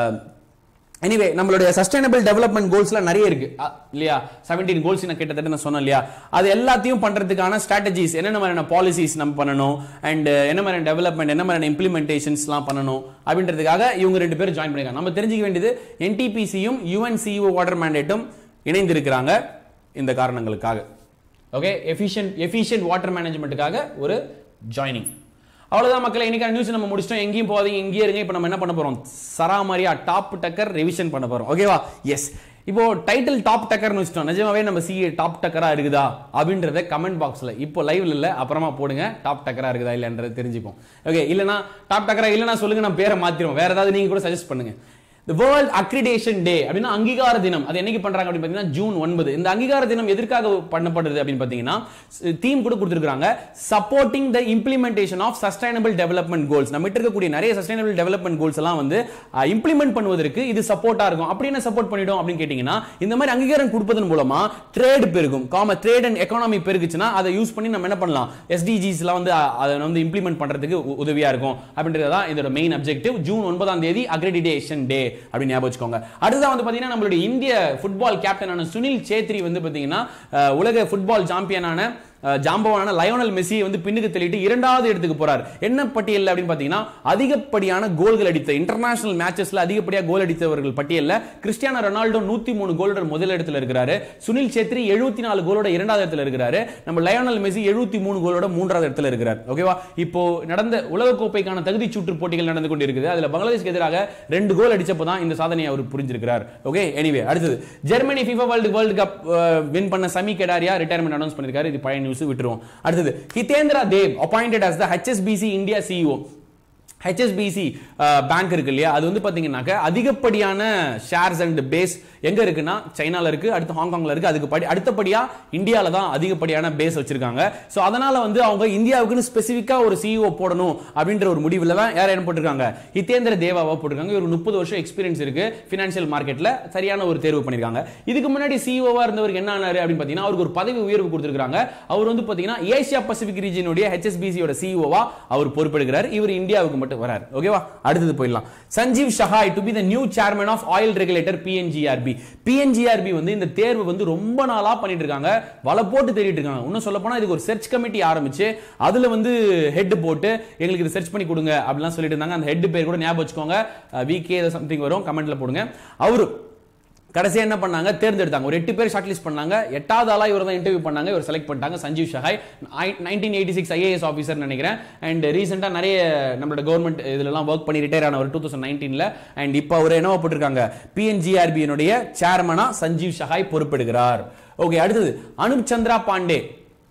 எனிவே நம்மளுடைய சஸ்டைனபிள் டெவலப்மெண்ட் கோல்ஸ்லாம் நிறைய இருக்கு அ, இல்லையா செவன்டீன் கோல்ஸ் நான் கிட்டத்தட்ட நான் சொன்னேன் இல்லையா அது எல்லாத்தையும் பண்றதுக்கான ஸ்ட்ராட்டஜிஸ் என்னென்ன மாதிரியான பாலிசிஸ் நம்ம பண்ணணும் அண்ட் என்ன மாதிரியான டெவலப்மெண்ட் என்ன மாதிரியான இம்ப்ளிமெண்டேஷன்ஸ்லாம் பண்ணணும் அப்படின்றதுக்காக இவங்க ரெண்டு பேரும் ஜாயின் பண்ணிருக்காங்க நம்ம தெரிஞ்சுக்க வேண்டியது என்டிபிசியும் யுஎன்சிஓ வாட்டர் மேண்டேட்டும் இணைந்திருக்கிறாங்க இந்த காரணங்களுக்காக ஓகே எஃபிஷியன்ட் எஃபிஷியன்ட் வாட்டர் மேனேஜ்மெண்ட்டுக்காக ஒரு ஜாயினிங் அவ்வளவுதான் மக்களே இன்னைக்கான நியூஸ் நம்ம முடிச்சிட்டோம் எங்கேயும் போகாதீங்க இங்கேயே இருங்க இப்போ நம்ம என்ன பண்ண போறோம் சராமரியா டாப் டக்கர் ரிவிஷன் பண்ண போறோம் ஓகேவா எஸ் இப்போ டைட்டில் டாப் டக்கர்னு வச்சிட்டோம் நிஜமாவே நம்ம சிஏ டாப் டக்கரா இருக்குதா அப்படின்றத கமெண்ட் பாக்ஸ்ல இப்போ லைவ்ல இல்ல அப்புறமா போடுங்க டாப் டக்கரா இருக்குதா இல்லைன்றது தெரிஞ்சுப்போம் ஓகே இல்லனா டாப் டக்கரா இல்லனா சொல்லுங்க நான் பேரை மாத்திரும் வேற ஏதாவது நீங்க கூட சஜஸ்ட் பண்ணுங்க The வேர்ல்ட் அக்ரிடேஷன் டே அப்படின்னா அங்கீகார தினம் அது என்னைக்கு பண்றாங்க அப்படின்னு பார்த்தீங்கன்னா ஜூன் ஒன்பது இந்த அங்கீகார தினம் எதற்காக பண்ணப்படுது அப்படின்னு பார்த்தீங்கன்னா தீம் கூட கொடுத்துருக்காங்க supporting the implementation of sustainable development goals நம்ம இருக்கக்கூடிய நிறைய சஸ்டைனபிள் டெவலப்மெண்ட் கோல்ஸ் எல்லாம் வந்து இம்ப்ளிமெண்ட் பண்ணுவதற்கு இது சப்போர்ட்டா இருக்கும் அப்படி என்ன சப்போர்ட் பண்ணிடும் அப்படின்னு கேட்டீங்கன்னா இந்த மாதிரி அங்கீகாரம் கொடுப்பதன் மூலமா ட்ரேட் பெருகும் காம ட்ரேட் அண்ட் எக்கானமி பெருகுச்சுன்னா அதை யூஸ் பண்ணி நம்ம என்ன பண்ணலாம் எஸ்டிஜிஸ் எல்லாம் வந்து அ- அதை வந்து இம்ப்ளிமெண்ட் பண்றதுக்கு உ- உதவியா இருக்கும் அப்படின்றது தான் இதோட மெயின் அப்ஜெக்டிவ் ஜூன் ஒன்பதாம் தேதி அக்ரெடிடேஷன் டே அப்படின்னு ஞாபகம் வச்சுக்கோங்க அடுத்ததான் வந்து பாத்தீங்கன்னா நம்மளுடைய இந்திய ஃபுட்பால் கேப்டனான சுனில் சேத்ரி வந்து பாத்தீங்கன்னா அஹ், உலக ஃபுட்பால் சாம்பியனான அஹ், ஜாம்பவான லயோனல் மெஸ்ஸியை வந்து பின்னுக்கு தள்ளிட்டு இரண்டாவது இடத்துக்கு போறார் என்ன பட்டியல் அப்படின்னு பாத்தீங்கன்னா அதிகப்படியான கோல்கள் அடித்த இன்டர்நேஷனல் மேட்சஸ்ல அதிகப்படியா கோல் அடித்தவர்கள் பட்டியல்ல கிறிஸ்டியானோ ரொனால்டோ நூத்தி மூணு கோலுடன் முதல் இடத்துல இருக்கிறாரு சுனில் சேத்ரி எழுபத்தி நாலு கோலோட இரண்டாவது இடத்துல இருக்கிறாரு நம்ம லயோனல் மெஸ்ஸி எழுபத்தி மூணு கோலோட மூன்றாவது இடத்துல இருக்கிறார் ஓகேவா இப்போ நடந்த உலக கோப்பைக்கான தகுதி சுற்று போட்டிகள் நடந்து கொண்டு இருக்குது அதுல பங்களாதேஷ்க்கு எதிராக ரெண்டு கோல் அடிச்சப்போ தான் இந்த சாதனையை அவர் புரிஞ்சிருக்கிறார் ஓகே எனிவே அடுத்தது Germany FIFA world world cup win பண்ண சமி கெடாரியா ரிட்டையர்மெண்ட் அனௌன்ஸ் பண்ணிருக்காரு இது பழைய நியூஸ் விட்டுருவோம் அடுத்தது Hitendra Dev appointed as the HSBC India CEO HSBC bank இருக்கு இல்லையா அது வந்து பாத்தீங்கன்னாக்க அதிகப்படியான ஷேர்ஸ் அண்ட் பேஸ் எங்க இருக்குன்னா சைனால இருக்கு அடுத்து ஹாங்காங்ல இருக்கு அதுக்கு படி அடுத்தபடியா இந்தியால தான் அதிகப்படியான பேஸ் வச்சிருக்காங்க சோ அதனால வந்து அவங்க இந்தியாவுக்குன்னு ஸ்பெசிஃபிக்கா ஒரு சிஇஓ போடணும் அப்படின்ற ஒரு முடிவுல தான் யார் என்ன போட்டிருக்காங்க ஹிதேந்திர தேவாவா போட்டிருக்காங்க இவர் முப்பது வருஷம் எக்ஸ்பீரியன்ஸ் இருக்கு பினான்சியல் மார்க்கெட்ல சரியான ஒரு தேர்வு பண்ணிருக்காங்க இதுக்கு முன்னாடி சிஇஓவா இருந்தவருக்கு என்ன ஆனாரு அப்படின்னு பாத்தீங்கன்னா அவருக்கு ஒரு பதவி உயர்வு கொடுத்திருக்காங்க அவர் வந்து பாத்தீங்கன்னா ஏசியா பசிபிக் ரீஜனுடைய ஹெச்எஸ்பிசியோட சிஇஓவா அவர் பொறுப்பெடுக்கிறார் இவர் இந்தியாவுக்கு மட்டும் வரார் ஓகேவா அடுத்தது போயிடலாம் Sanjeev Sahai to be the new chairman of oil regulator PNGRB PNGRB வந்து இந்த தேர்வு வந்து ரொம்ப நாளா பண்ணிட்டு இருக்காங்க வலை போட்டு தேடிட்டு இருக்காங்க இன்னும் சொல்ல போனா இதுக்கு ஒரு சர்ச் கமிட்டி ஆரம்பிச்சு அதுல வந்து ஹெட் போட்டு எங்களுக்கு இது சர்ச் பண்ணி கொடுங்க அப்படிலாம் சொல்லிட்டு இருந்தாங்க அந்த ஹெட் பேர் கூட ஞாபகம் வச்சுக்கோங்க விகே சம்திங் வரும் கமெண்ட்ல போடுங்க அவரு கடைசியா என்ன பண்ணாங்க தேர்ந்தெடுத்தாங்க ஒரு எட்டு பேர் ஷார்ட் லிஸ்ட் பண்ணாங்க எட்டாவது ஆளா இவர் தான் இன்டர்வியூ பண்ணாங்க இவர் செலக்ட் பண்ணிட்டாங்க Sanjeev Sahai nineteen eighty six IAS officer நினைக்கிறேன் அண்ட் ரீசெண்டா நிறைய நம்மளோட கவர்மெண்ட் இதுலலாம் ஒர்க் பண்ணி ரிட்டையர் ஆனவர் டூ தௌசண்ட் நைன்டீன்ல அண்ட் இப்போ அவர் என்னவா போட்டிருக்காங்க பிஎன்ஜிஆர்பியினுடைய சேர்மனா சஞ்சீவ் ஷஹாய் பொறுப்பெடுக்கிறார் ஓகே அடுத்தது அனுப் சந்திரா பாண்டே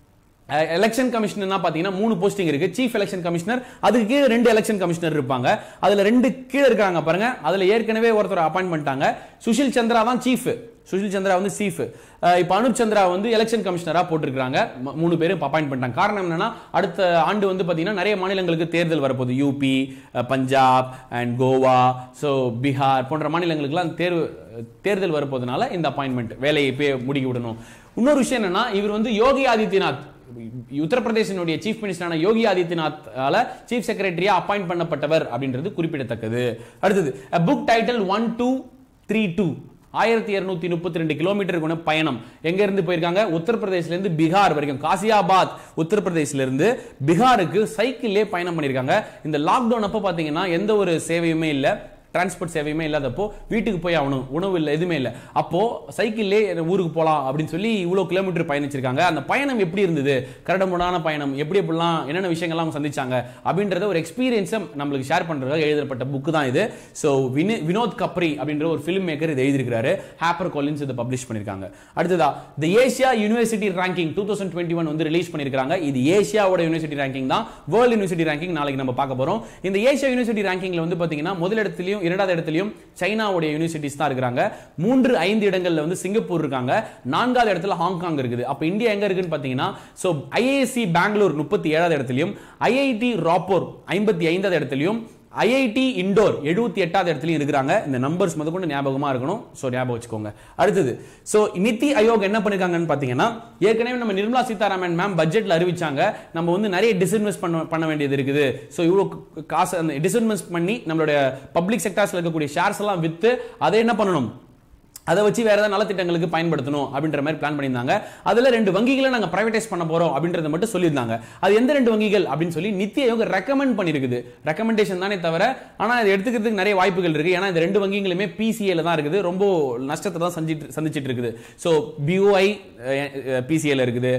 எலெக்ஷன் கமிஷனர்னா பாத்தீங்கன்னா மூணு போஸ்டிங் இருக்கு சீஃப் எலெக்ஷன் கமிஷனர் அதுக்கு கீழே ரெண்டு எலெக்ஷன் கமிஷனர் இருப்பாங்க அதுல ரெண்டு கீழே இருக்காங்க பாருங்க அதுல ஏற்கனவே ஒருத்தர் அப்பாயின்ட் பண்ணிட்டாங்க சுஷில் சந்திரா தான் சீஃப் சுஷில் சந்திரா வந்து சீஃப் இப்போ அனுப் சந்திரா வந்து எலெக்ஷன் கமிஷனரா போட்டிருக்காங்க ம- மூணு பேரும் அப்பாயின்ட் பண்ணிட்டாங்க காரணம் என்னன்னா அடுத்த ஆண்டு வந்து பாத்தீங்கன்னா நிறைய மாநிலங்களுக்கு தேர்தல் வரப்போகுது UP Punjab and Goa so Bihar போன்ற மாநிலங்களுக்குலாம் தேர்வு தேர்தல் வரப்போதுனால இந்த அப்பாயின்மெண்ட் வேலையை இப்பயே முடிக்க விடணும் இன்னொரு விஷயம் என்னன்னா இவர் வந்து யோகி ஆதித்யநாத் உத்தரப்பிரதேசனுடைய சீஃப் மினிஸ்டரான யோகி ஆதித்யநாத்தால சீஃப் செக்ரட்டரியா அப்பாயிண்ட் பண்ணப்பட்டவர் அப்படின்றது குறிப்பிடத்தக்கது அடுத்தது book title one two three two ஆயிரத்தி இருநூத்தி முப்பத்தி ரெண்டு கிலோமீட்டர் கொண்ட பயணம் எங்க இருந்து போயிருக்காங்க உத்தரப்பிரதேசில இருந்து பீகார் வரைக்கும் காசியாபாத் உத்தரப்பிரதேசில இருந்து பீகாருக்கு சைக்கிள்லே பயணம் பண்ணிருக்காங்க இந்த லாக்டவுன் அப்ப பாத்தீங்கன்னா எந்த ஒரு சேவையுமே இல்ல டிரான்ஸ்போர்ட் சேவையுமே இல்லாதப்போ வீட்டுக்கு போய் ஆகணும் உணவு இல்லை எதுவுமே இல்லை அப்போ சைக்கிள்லே ஊருக்கு போகலாம் அப்படின்னு சொல்லி இவ்வளோ கிலோமீட்டர் பயணிச்சிருக்காங்க அந்த பயணம் எப்படி இருந்தது கரடமுடான பயணம் எப்படி எப்படிலாம் என்னென்ன விஷயங்கள்லாம் அவங்க சந்திச்சாங்க அப்படின்றத ஒரு எக்ஸ்பீரியன்ஸை நம்மளுக்கு ஷேர் பண்ணுறதுக்காக எழுதப்பட்ட புக்கு தான் இது ஸோ வினோத் கப்ரி அப்படின்ற ஒரு ஃபிலிம் மேக்கர் இதை எழுதியிருக்காரு ஹேப்பர் காலின்ஸ் இதை பப்ளிஷ் பண்ணியிருக்காங்க அடுத்ததா the Asia university ranking two thousand twenty one வந்து ரிலீஸ் பண்ணியிருக்காங்க இது ஏசியாவோட யூனிவர்சிட்டி ரேங்கிங் தான் வேர்ல்டு யூனிவர்சிட்டி ரேங்கிங் நாளைக்கு நம்ம பார்க்க போறோம் இந்த ஏசியா யூனிவர்சிட்டி ரேங்கிங்ல வந்து பாத்தீங்கன்னா முதல் இடத்துலயும் இரண்டாவது இடத்துலயும் சைனாவுடைய யூனிவர்சிட்டிஸ் தான் இருக்கிறாங்க மூன்று ஐந்து இடங்கள்ல வந்து சிங்கப்பூர் இருக்காங்க நான்காவது இடத்துல ஹாங்காங் இருக்குது அப்ப இந்தியா எங்க இருக்குன்னு பாத்தீங்கன்னா சோ ஐஏசி பெங்களூர் முப்பத்தி ஏழாவது இடத்துலயும் ஐஐடி ராப்போர் ஐம்பத்தி ஐந்தாவது இடத்துலயும் ஐஐடி இண்டோர் எழுபத்தி எட்டாவது இடத்துலையும் இருக்கிறாங்க இந்த நம்பர்ஸ் முதற்கொண்டு ஞாபகமா இருக்கணும் ஸோ ஞாபகம் வச்சுக்கோங்க அடுத்தது ஸோ நித்தி ஆயோக் என்ன பண்ணிருக்காங்கன்னு பார்த்தீங்கன்னா ஏற்கனவே நம்ம நிர்மலா சீதாராமன் மேம் பட்ஜெட்ல அறிவிச்சாங்க நம்ம வந்து நிறைய டிஸ்இன்வெஸ்ட் பண்ண பண்ண வேண்டியது இருக்குது ஸோ இவ்வளோ காசு அந்த டிஸ்இன்வெஸ்ட் பண்ணி நம்மளுடைய பப்ளிக் செக்டார்ஸ்ல இருக்கக்கூடிய ஷேர்ஸ் எல்லாம் வித்து அதை என்ன பண்ணணும் அதை வச்சு வேற ஏதாவது நலத்திட்டங்களுக்கு பயன்படுத்தணும் அப்படின்ற மாதிரி பிளான் பண்ணியிருந்தாங்க அதுல ரெண்டு வங்கிகளை நாங்க பிரைவேடைஸ் பண்ண போறோம் அப்படின்றத மட்டும் சொல்லியிருந்தாங்க அது எந்த ரெண்டு வங்கிகள் அப்படின்னு சொல்லி நித்தி ஆயோக் ரெக்கமெண்ட் பண்ணிருக்குது ரெக்கமெண்டேஷன் தானே தவிர ஆனா இது எடுத்துக்கிறதுக்கு நிறைய வாய்ப்புகள் இருக்கு ஏன்னா இந்த ரெண்டு வங்கிகளுமே பிசிஏல தான் இருக்குது ரொம்ப நஷ்டத்தை தான் சந்திட்டு சந்திச்சிட்டு இருக்குது ஸோ பிஓஐ பிசிஏல இருக்குது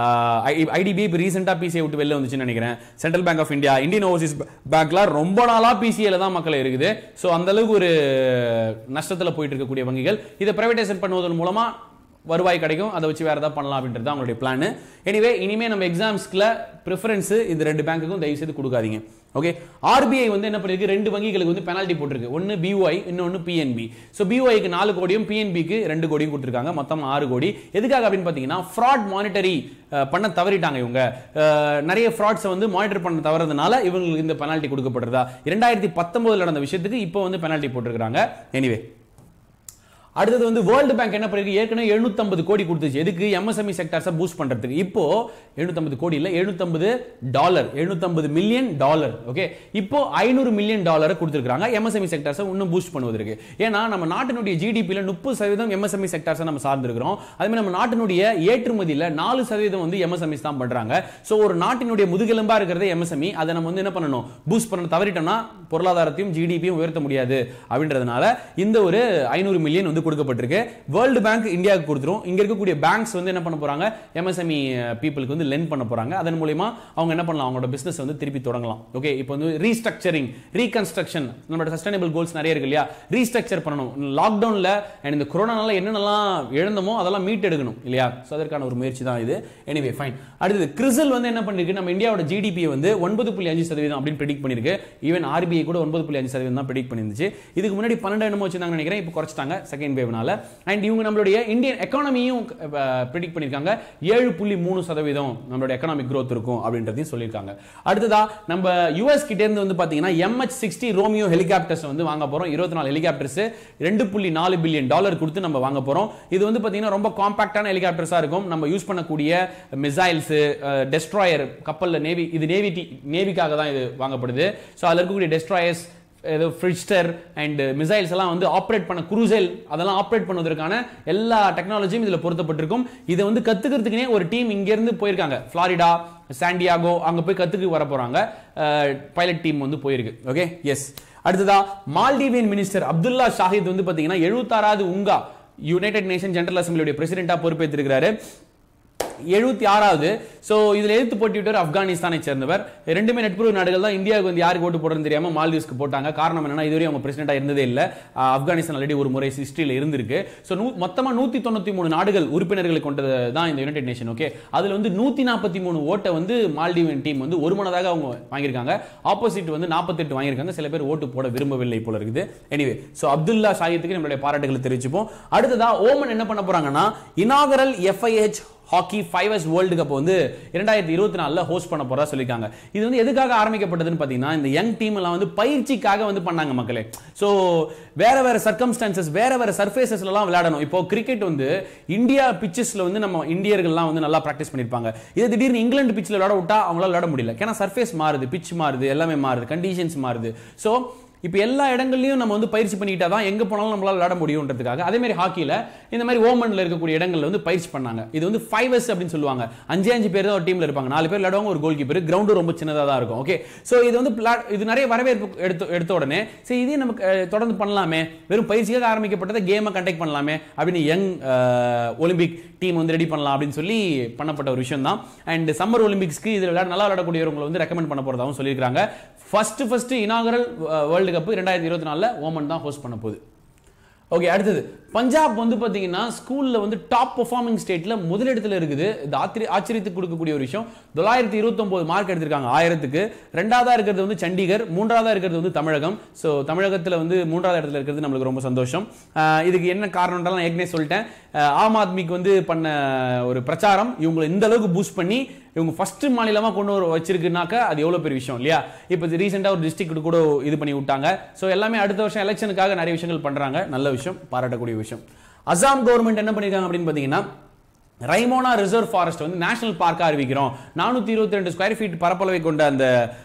ஐடிபி இப்போ ரீசெண்டாக பிசிஐ விட்டு வெளில வந்துச்சுன்னு நினைக்கிறேன் central bank of India Indian Overseas பேங்க்லாம் ரொம்ப நாளா பிசிஏல தான் மக்கள் இருக்குது ஸோ அந்த அளவுக்கு ஒரு நஷ்டத்தில் போயிட்டு இருக்கக்கூடிய வங்கிகள் இதை பிரைவேடைசேஷன் பண்ணுவதன் மூலமா வருவாய் கிடைக்கும் அதை வச்சு வேற ஏதாவது பண்ணலாம் அப்படின்றது தான் அவங்களுடைய பிளான் எனிவே இனிமே நம்ம எக்ஸாம்ஸ்க்குள்ள ப்ரிஃபரன்ஸ் இந்த ரெண்டு பேங்க்குக்கும் தயவு செய்து கொடுக்காதீங்க ஓகே ஆர்பிஐ வந்து என்ன பண்ணிருக்கு ரெண்டு வங்கிகளுக்கு வந்து பெனால்ட்டி போட்டிருக்கு ஒன்னு பிஒஐ இன்னொன்னு பிஎன்பி ஸோ பிஒஐக்கு நாலு கோடியும் பிஎன்பிக்கு ரெண்டு கோடியும் கொடுத்துருக்காங்க மொத்தம் ஆறு கோடி எதுக்காக அப்படின்னு பார்த்தீங்கன்னா ஃப்ராட் மானிட்டரி பண்ண தவறிட்டாங்க இவங்க அஹ், நிறைய ஃப்ராட்ஸை வந்து மானிட்டர் பண்ண தவறதுனால இவங்களுக்கு இந்த பெனால்ட்டி கொடுக்கப்படுறதா இரண்டாயிரத்தி பத்தொன்பதுல நடந்த விஷயத்துக்கு இப்போ வந்து பெனால்ட்டி போட்டிருக்காங்க எனிவே அடுத்தது வந்து வேர்ல்டு பேங்க் என்ன பண்ணிருக்கு ஏற்கனவே 750 கோடி கொடுத்துச்சு எதுக்கு எம்எஸ்எம்இ செக்டார்ஸை பூஸ்ட் பண்றதுக்கு இப்போ 750 கோடி இல்ல 750 டாலர் 750 மில்லியன் டாலர் ஓகே இப்போ 500 மில்லியன் டாலரை கொடுத்துருக்காங்க எம்எஸ்எம்இ செக்டார்ஸை இன்னும் பூஸ்ட் பண்ணுவதற்கு ஏன்னா நம்ம நாட்டினுடைய ஜிடிபியில் முப்பது சதவீதம் எம்எஸ்எம்இ செக்டார்ஸை நம்ம சார்ந்திருக்கிறோம் அதே மாதிரி நம்ம நாட்டினுடைய ஏற்றுமதியில் நாலு சதவீதம் வந்து எம்எஸ்எம்இஸ் தான் பண்றாங்க ஸோ ஒரு நாட்டினுடைய முதுகெலும்பா இருக்கிறது எம்எஸ்எம்இ அதை நம்ம வந்து என்ன பண்ணணும் பூஸ்ட் பண்ண தவறிட்டோம்னா பொருளாதாரத்தையும் ஜிடிபியும் உயர்த்த முடியாது அப்படின்றதுனால இந்த ஒரு ஐநூறு மில்லியன் வந்து கொடுக்கப்பட்டிருக்கு வேர்ல்டு பேங்க் இந்தியாவுக்கு கொடுத்துரும் இங்க இருக்கக்கூடிய பேங்க்ஸ் வந்து என்ன பண்ண போறாங்க எம்எஸ்எம்இ பீப்புளுக்கு வந்து லென் பண்ண போறாங்க அதன் மூலயமா அவங்க என்ன பண்ணலாம் அவங்களோட பிசினஸ் வந்து திருப்பி தொடங்கலாம் ஓகே இப்போ வந்து ரீஸ்ட்ரக்சரிங் ரீகன்ஸ்ட்ரக்ஷன் நம்மளோட சஸ்டைனபிள் கோல்ஸ் நிறைய இருக்கு இல்லையா ரீஸ்ட்ரக்சர் பண்ணணும் லாக்டவுன்ல அண்ட் இந்த கொரோனால என்னென்னலாம் இழந்தமோ அதெல்லாம் மீட் எடுக்கணும் இல்லையா ஸோ அதற்கான ஒரு முயற்சி தான் இது எனிவே ஃபைன் அடுத்தது கிறிசல் வந்து என்ன பண்ணிருக்கு நம்ம இந்தியாவோட ஜிடிபி வந்து ஒன்பது புள்ளி அஞ்சு சதவீதம் அப்படின்னு ப்ரெடிக்ட் பண்ணிருக்கு ஈவன் ஆர்பிஐ கூட ஒன்பது புள்ளி அஞ்சு சதவீதம் தான் ப்ரெடிக்ட் பண்ணிருந்துச்சு இதுக்கு முன்னாடி பன்னெண்டு என்னமோ வச்சிருந்தாங்க நினைக்கிறேன் இப்போ குறைச்சிட்டாங்க செகண்ட் வேவ்னால அண்ட் இவங்க நம்மளுடைய இந்தியன் எக்கானமியும் ப்ரெடிக்ட் பண்ணிருக்காங்க ஏழு புள்ளி மூணு சதவீதம் நம்மளோட எக்கனாமிக் growth இருக்கும் அப்படின்றதையும் சொல்லியிருக்காங்க அடுத்ததா நம்ம யூஎஸ் கிட்ட இருந்து வந்து பாத்தீங்கன்னா எம்ஹெச் சிக்ஸ்டி ரோமியோ ஹெலிகாப்டர்ஸ் வந்து வாங்க போறோம் இருபத்தி நாலு ஹெலிகாப்டர்ஸ் ரெண்டு புள்ளி நாலு பில்லியன் டாலர் கொடுத்து நம்ம வாங்க போறோம் இது வந்து பாத்தீங்கன்னா ரொம்ப காம்பாக்டான ஹெலிகாப்டர்ஸா இருக்கும் நம்ம யூஸ் பண்ணக்கூடிய மிசைல்ஸ் டெஸ்ட்ராயர் கப்பல்ல நேவி இது நேவி நேவிக்காக தான் இது வாங்கப்படுது ஸோ அதில் இருக்கக்கூடிய டெஸ்ட்ராயர்ஸ் ஏதோ ஃப்ரிட்ஜ்டர் அண்ட் மிசைல்ஸ் எல்லாம் வந்து ஆப்ரேட் பண்ண குரூசைல் அதெல்லாம் ஆப்ரேட் பண்ணுவதற்கான எல்லா டெக்னாலஜியும் இதில் பொருத்தப்பட்டிருக்கும் இதை வந்து கத்துக்கிறதுக்குனே ஒரு டீம் இங்கேருந்து போயிருக்காங்க ஃப்ளாரிடா சாண்டியாகோ அங்கே போய் கத்துக்கு வர போறாங்க பைலட் டீம் வந்து போயிருக்கு ஓகே எஸ் அடுத்ததா மால்டீவியன் மினிஸ்டர் அப்துல்லா ஷாஹித் வந்து பார்த்தீங்கன்னா எழுபத்தாறாவது உங்கா யுனைடெட் நேஷன் ஜெனரல் அசம்பிளியுடைய பிரசிடென்ட்டா பொறுப்பேற்றிருக்கிறாரு எழுபத்தி ஆறாவது ஸோ இதில் எதிர்த்து போட்டிவிட்டவர் ஆப்கானிஸ்தானை சேர்ந்தவர் ரெண்டுமே நட்புறவு நாடுகள் தான் இந்தியாவுக்கு வந்து யாருக்கு ஓட்டு போடுறதுன்னு தெரியாம மால்தீவ்ஸ்க்கு போட்டாங்க காரணம் என்னன்னா இதுவரை அவங்க பிரசிடென்டா இருந்ததே இல்லை ஆஹ் ஆப்கானிஸ்தான் ஆல்ரெடி ஒரு முறை ஹிஸ்டரியில் இருந்திருக்கு ஸோ நூ மொத்தமாக நூற்றி தொண்ணூற்றி மூணு நாடுகள் உறுப்பினர்களை கொண்டது தான் இந்த யுனைடெட் நேஷன் ஓகே அதில் வந்து நூற்றி நாற்பத்தி மூணு ஓட்டை வந்து மால்டீவியன் டீம் வந்து ஒரு மனதாக அவங்க வாங்கியிருக்காங்க ஆப்போசிட் வந்து நாற்பத்தெட்டு வாங்கியிருக்காங்க சில பேர் ஓட்டு போட விரும்பவில்லை போல இருக்குது எனிவே ஸோ அப்துல்லா ஷாஹித்துக்கு நம்மளுடைய பாராட்டுகளை தெரிவிச்சுப்போம் அடுத்ததா ஓமன் என்ன பண்ண போறாங்கன்னா inaugural FIH hockey five S world cup வந்து இரண்டாயிரத்தி இருபத்தி நாலில் ஹோஸ்ட் பண்ண போறதா சொல்லியிருக்காங்க இது வந்து எதுக்காக ஆரம்பிக்கப்பட்டதுன்னு பார்த்தீங்கன்னா இந்த யங் டீம் எல்லாம் வந்து பயிற்சிக்காக வந்து பண்ணாங்க மக்களே ஸோ வேற வேற சர்க்கம்ஸ்டான்சஸ் வேற வேற சர்ஃபேசஸ்லாம் விளையாடணும் இப்போ கிரிக்கெட் வந்து இந்தியா பிச்சஸ்ல வந்து நம்ம இந்தியர்கள்லாம் வந்து நல்லா ப்ராக்டிஸ் பண்ணியிருப்பாங்க இது திடீர்னு இங்கிலாந்து பிச்சில் விளையாட விட்டா அவங்களால விளையாட முடியல ஏன்னா சர்ஃபேஸ் மாறுது பிச் மாறுது எல்லாமே மாறுது கண்டிஷன்ஸ் மாறுது ஸோ இப்போ எல்லா இடங்கள்லையும் நம்ம வந்து பயிற்சி பண்ணிக்கிட்டா தான் எங்கே போனாலும் நம்மளால விளையாட முடியுன்றதுக்காக அதே மாதிரி ஹாக்கியில் இந்த மாதிரி ஓமன்ல இருக்கக்கூடிய இடங்கள்ல வந்து பயிற்சி பண்ணாங்க இது வந்து ஃபைவ் எஸ் அப்படின்னு சொல்லுவாங்க அஞ்சு அஞ்சு பேர் தான் ஒரு டீம்ல இருப்பாங்க நாலு பேர் விளையாடுவாங்க ஒரு கோல் கீப்பர் கிரவுண்டு ரொம்ப சின்னதாக தான் இருக்கும் ஓகே ஸோ இது வந்து பிளா- இது நிறைய வரவேற்பு எடுத்த எடுத்த உடனே சரி இதே நமக்கு அஹ், தொடர்ந்து பண்ணலாமே வெறும் பயிற்சியாக ஆரம்பிக்கப்பட்டதை கேமை கண்டக்ட் பண்ணலாமே அப்படின்னு யங் ஒலிம்பிக் டீம் வந்து ரெடி பண்ணலாம் அப்படின்னு சொல்லி பண்ணப்பட்ட ஒரு விஷயம் தான் அண்ட் சம்மர் ஒலிம்பிக்ஸ்க்கு இதில் விளையாட நல்லா விளையாடக்கூடியவங்களை வந்து ரெக்கமெண்ட் பண்ண போகிறதாகவும் சொல்லியிருக்காங்க first first inaugural world cup ரெண்டாயிரத்தி இருபத்தி நாலில் ஓமன் தான் ஹோஸ்ட் பண்ண போகுது ஓகே அடுத்தது பஞ்சாப் வந்து பாத்தீங்கன்னா ஸ்கூல்ல வந்து டாப் பெர்ஃபார்மிங் ஸ்டேட்ல முதலிடத்துல இருக்குது இது ஆச்சரிய ஆச்சரியத்துக்கு கொடுக்கக்கூடிய ஒரு விஷயம் தொள்ளாயிரத்தி இருபத்தொன்பது மார்க் எடுத்திருக்காங்க ஆயிரத்துக்கு ரெண்டாவதா இருக்கிறது வந்து சண்டிகர் மூன்றாவதா இருக்கிறது வந்து தமிழகம் ஸோ தமிழகத்துல வந்து மூன்றாவது இடத்துல இருக்கிறது நம்மளுக்கு ரொம்ப சந்தோஷம் ஆஹ் இதுக்கு என்ன காரணம்ன்றாலும் நான் ஏற்கனவே சொல்லிட்டேன் ஆஹ் ஆம் ஆத்மிக்கு வந்து பண்ண ஒரு பிரச்சாரம் இவங்களை இந்த அளவுக்கு பூஸ்ட் பண்ணி இவங்க ஃபர்ஸ்ட் மாநிலமா கொண்டு வர வச்சிருக்குனாக்கா அது எவ்வளவு பெரிய விஷயம் இல்லையா இப்போ ரீசெண்டாக ஒரு டிஸ்ட்ரிக்ட் கூட இது பண்ணி விட்டாங்க ஸோ எல்லாமே அடுத்த வருஷம் எலெக்ஷனுக்காக நிறைய விஷயங்கள் பண்றாங்க நல்ல விஷயம் பாராட்டக்கூடிய விஷயம் அசாம் கவர்மெண்ட் என்ன பண்ணிருக்காங்க அப்படின்னு பார்த்தீங்கன்னா ரைமோனா ரிசர்வ் ஃபாரஸ்ட் வந்து நேஷனல் பார்க்கா அறிவிக்கிறோம் நானூத்தி இருபத்தி ரெண்டு ஸ்கொயர் ஃபீட் பரப்பளவை கொண்ட அந்த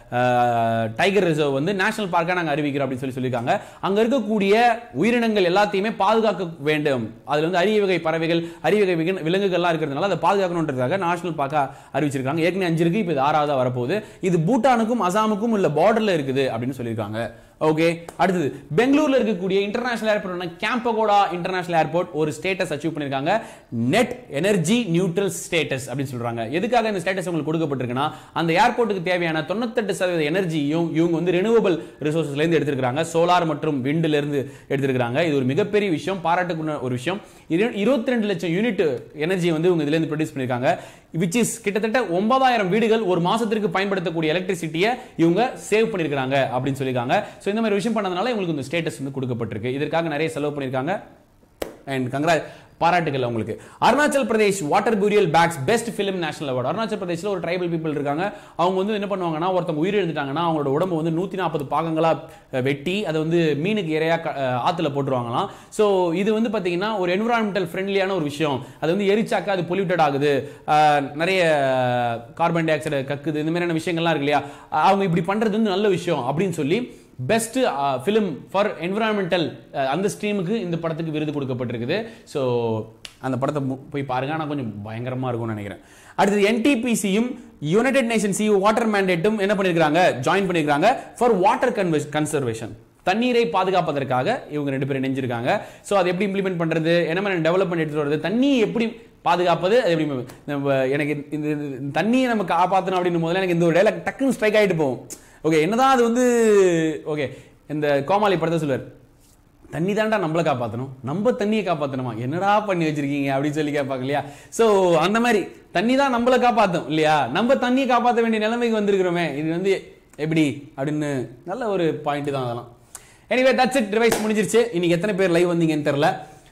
டைகர் ரிசர்வ் வந்து நேஷனல் பார்க்கா நாங்க அறிவிக்கிறோம் அப்படின்னு சொல்லி சொல்லியிருக்காங்க அங்க இருக்கக்கூடிய உயிரினங்கள் எல்லாத்தையுமே பாதுகாக்க வேண்டும் அதுல வந்து அரிய வகை பறவைகள் அரிய வகை விக- விலங்குகள்லாம் இருக்கிறதுனால அதை பாதுகாக்கணுன்றதுக்காக நேஷனல் பார்க்கா அறிவிச்சிருக்காங்க ஏற்கனவே அஞ்சு இருக்கு இப்போ இது ஆறாவதா வரப்போகுது இது பூட்டானுக்கும் அசாமுக்கும் உள்ள பார்டர்ல இருக்குது அப்படின்னு சொல்லியிருக்காங்க ஓகே அடுத்தது பெங்களூர்ல இருக்கக்கூடிய international airport Kempegowda international airport ஒரு ஸ்டேட்டஸ் அச்சீவ் பண்ணிருக்காங்க நெட் எனர்ஜி நியூட்ரல் ஸ்டேட்டஸ் அப்படின்னு சொல்றாங்க எதுக்காக இந்த ஸ்டேட்டஸ் உங்களுக்கு கொடுக்கப்பட்டிருக்குன்னா அந்த ஏர்போர்ட்டுக்கு தேவையான தொண்ணூத்தெட்டு சதவீத எனர்ஜியும் இவங்க வந்து ரெனியூவபிள் ரிசோர்சஸ்ல இருந்து எடுத்திருக்காங்க சோலார் மற்றும் விண்ட்ல இருந்து எடுத்திருக்காங்க இது ஒரு மிகப்பெரிய விஷயம் பாராட்டுக்குள்ள ஒரு விஷயம் இருபத்தி ரெண்டு லட்சம் யூனிட் எனர்ஜி வந்து இவங்க இதுல இருந்து ப்ரொடியூஸ் பண்ணிருக்காங்க விச் இஸ் கிட்டத்தட்ட ஒன்பதாயிரம் வீடுகள் ஒரு மாசத்திற்கு பயன்படுத்தக்கூடிய எலக்ட்ரிசிட்டியை இவங்க சேவ் பண்ணிருக்காங்க அப்படின்னு சொல்லியிருக்காங்க ஸோ இந்த மாதிரி விஷயம் பண்ணதுனால இவங்களுக்கு இந்த ஸ்டேட்டஸ் வந்து கொடுக்கப்பட்டிருக்கு இதற்காக நிறைய செலவு பண்ணியிருக்காங்க அண்ட் கங்க்ரா பாராட்டுகள் உங்களுக்கு Arunachal Pradesh water burial bags best film national award Arunachal பிரதேஷ்ல ஒரு ட்ரைபல் பீப்பிள் இருக்காங்க அவங்க வந்து என்ன பண்ணுவாங்கன்னா ஒருத்தவங்க உயிர் எழுந்துட்டாங்கன்னா அவங்களோட உடம்பு வந்து நூத்தி நாற்பது பாகங்களா அஹ், வெட்டி அதை வந்து மீனுக்கு இரையா க- அஹ், ஆத்துல போட்டுருவாங்களாம் ஸோ இது வந்து பாத்தீங்கன்னா ஒரு என்விரான்மெண்டல் ஃப்ரெண்ட்லியான ஒரு விஷயம் அது வந்து எரிச்சாக்கா அது பொல்யூட்டட் ஆகுது அஹ், நிறைய கார்பன் டை ஆக்சைடு கக்குது இந்த மாதிரியான விஷயங்கள்லாம் இருக்கு இல்லையா அவங்க இப்படி பண்றது வந்து நல்ல விஷயம் அப்படின்னு சொல்லி பெஸ்ட் ஃபிலிம் ஃபார் என்விரான்மெண்டல் அந்த ஸ்ட்ரீமுக்கு இந்த படத்துக்கு விருது கொடுக்கப்பட்டிருக்குது ஸோ அந்த படத்தை மு- போய் பாருங்க ஆனால் கொஞ்சம் பயங்கரமா இருக்கும்னு நினைக்கிறேன் அடுத்தது என்டிபிசியும் யுனைடெட் நேஷன் சிஓ வாட்டர் மேண்டேட்டும் என்ன பண்ணிருக்காங்க ஜாயின் பண்ணிருக்காங்க ஃபார் வாட்டர் கன்சர்வேஷன் தண்ணீரை பாதுகாப்பதற்காக இவங்க ரெண்டு பேரும் இணைஞ்சிருக்காங்க ஸோ அதை எப்படி இம்ப்ளிமெண்ட் பண்றது என்ன மாதிரி டெவலப்மெண்ட் எடுத்துட்டு வருது தண்ணி எப்படி பாதுகாப்பது அது எப்படி நம்ம எனக்கு இந்த இந்த தண்ணியை நம்ம காப்பாற்றணும் அப்படின்னு முதல்ல எனக்கு இந்த ஒரு டைலாக் டக்குன்னு ஸ்ட்ரைக் ஆகிட்டு போகும் ஓகே என்னதான் அது வந்து ஓகே இந்த கோமாளி படத்தை சொல்லுவார் தண்ணி தான்டா நம்மளை காப்பாற்றணும் நம்ம தண்ணியை காப்பாற்றணுமா என்னடா பண்ணி வச்சிருக்கீங்க அப்படின்னு சொல்லி கேட்பாங்க இல்லையா ஸோ அந்த மாதிரி தண்ணி தான் நம்மளை காப்பாற்றும் இல்லையா நம்ம தண்ணியை காப்பாற்ற வேண்டிய நிலைமைக்கு வந்திருக்கிறோமே இது வந்து எப்படி அப்படின்னு நல்ல ஒரு பாயிண்ட் தான் அதெல்லாம் எனிவே தட்ஸ் இட் ரிவைஸ் முடிஞ்சிருச்சு இன்னைக்கு எத்தனை பேர் லைவ் வந்தீங்கன்னு தெரில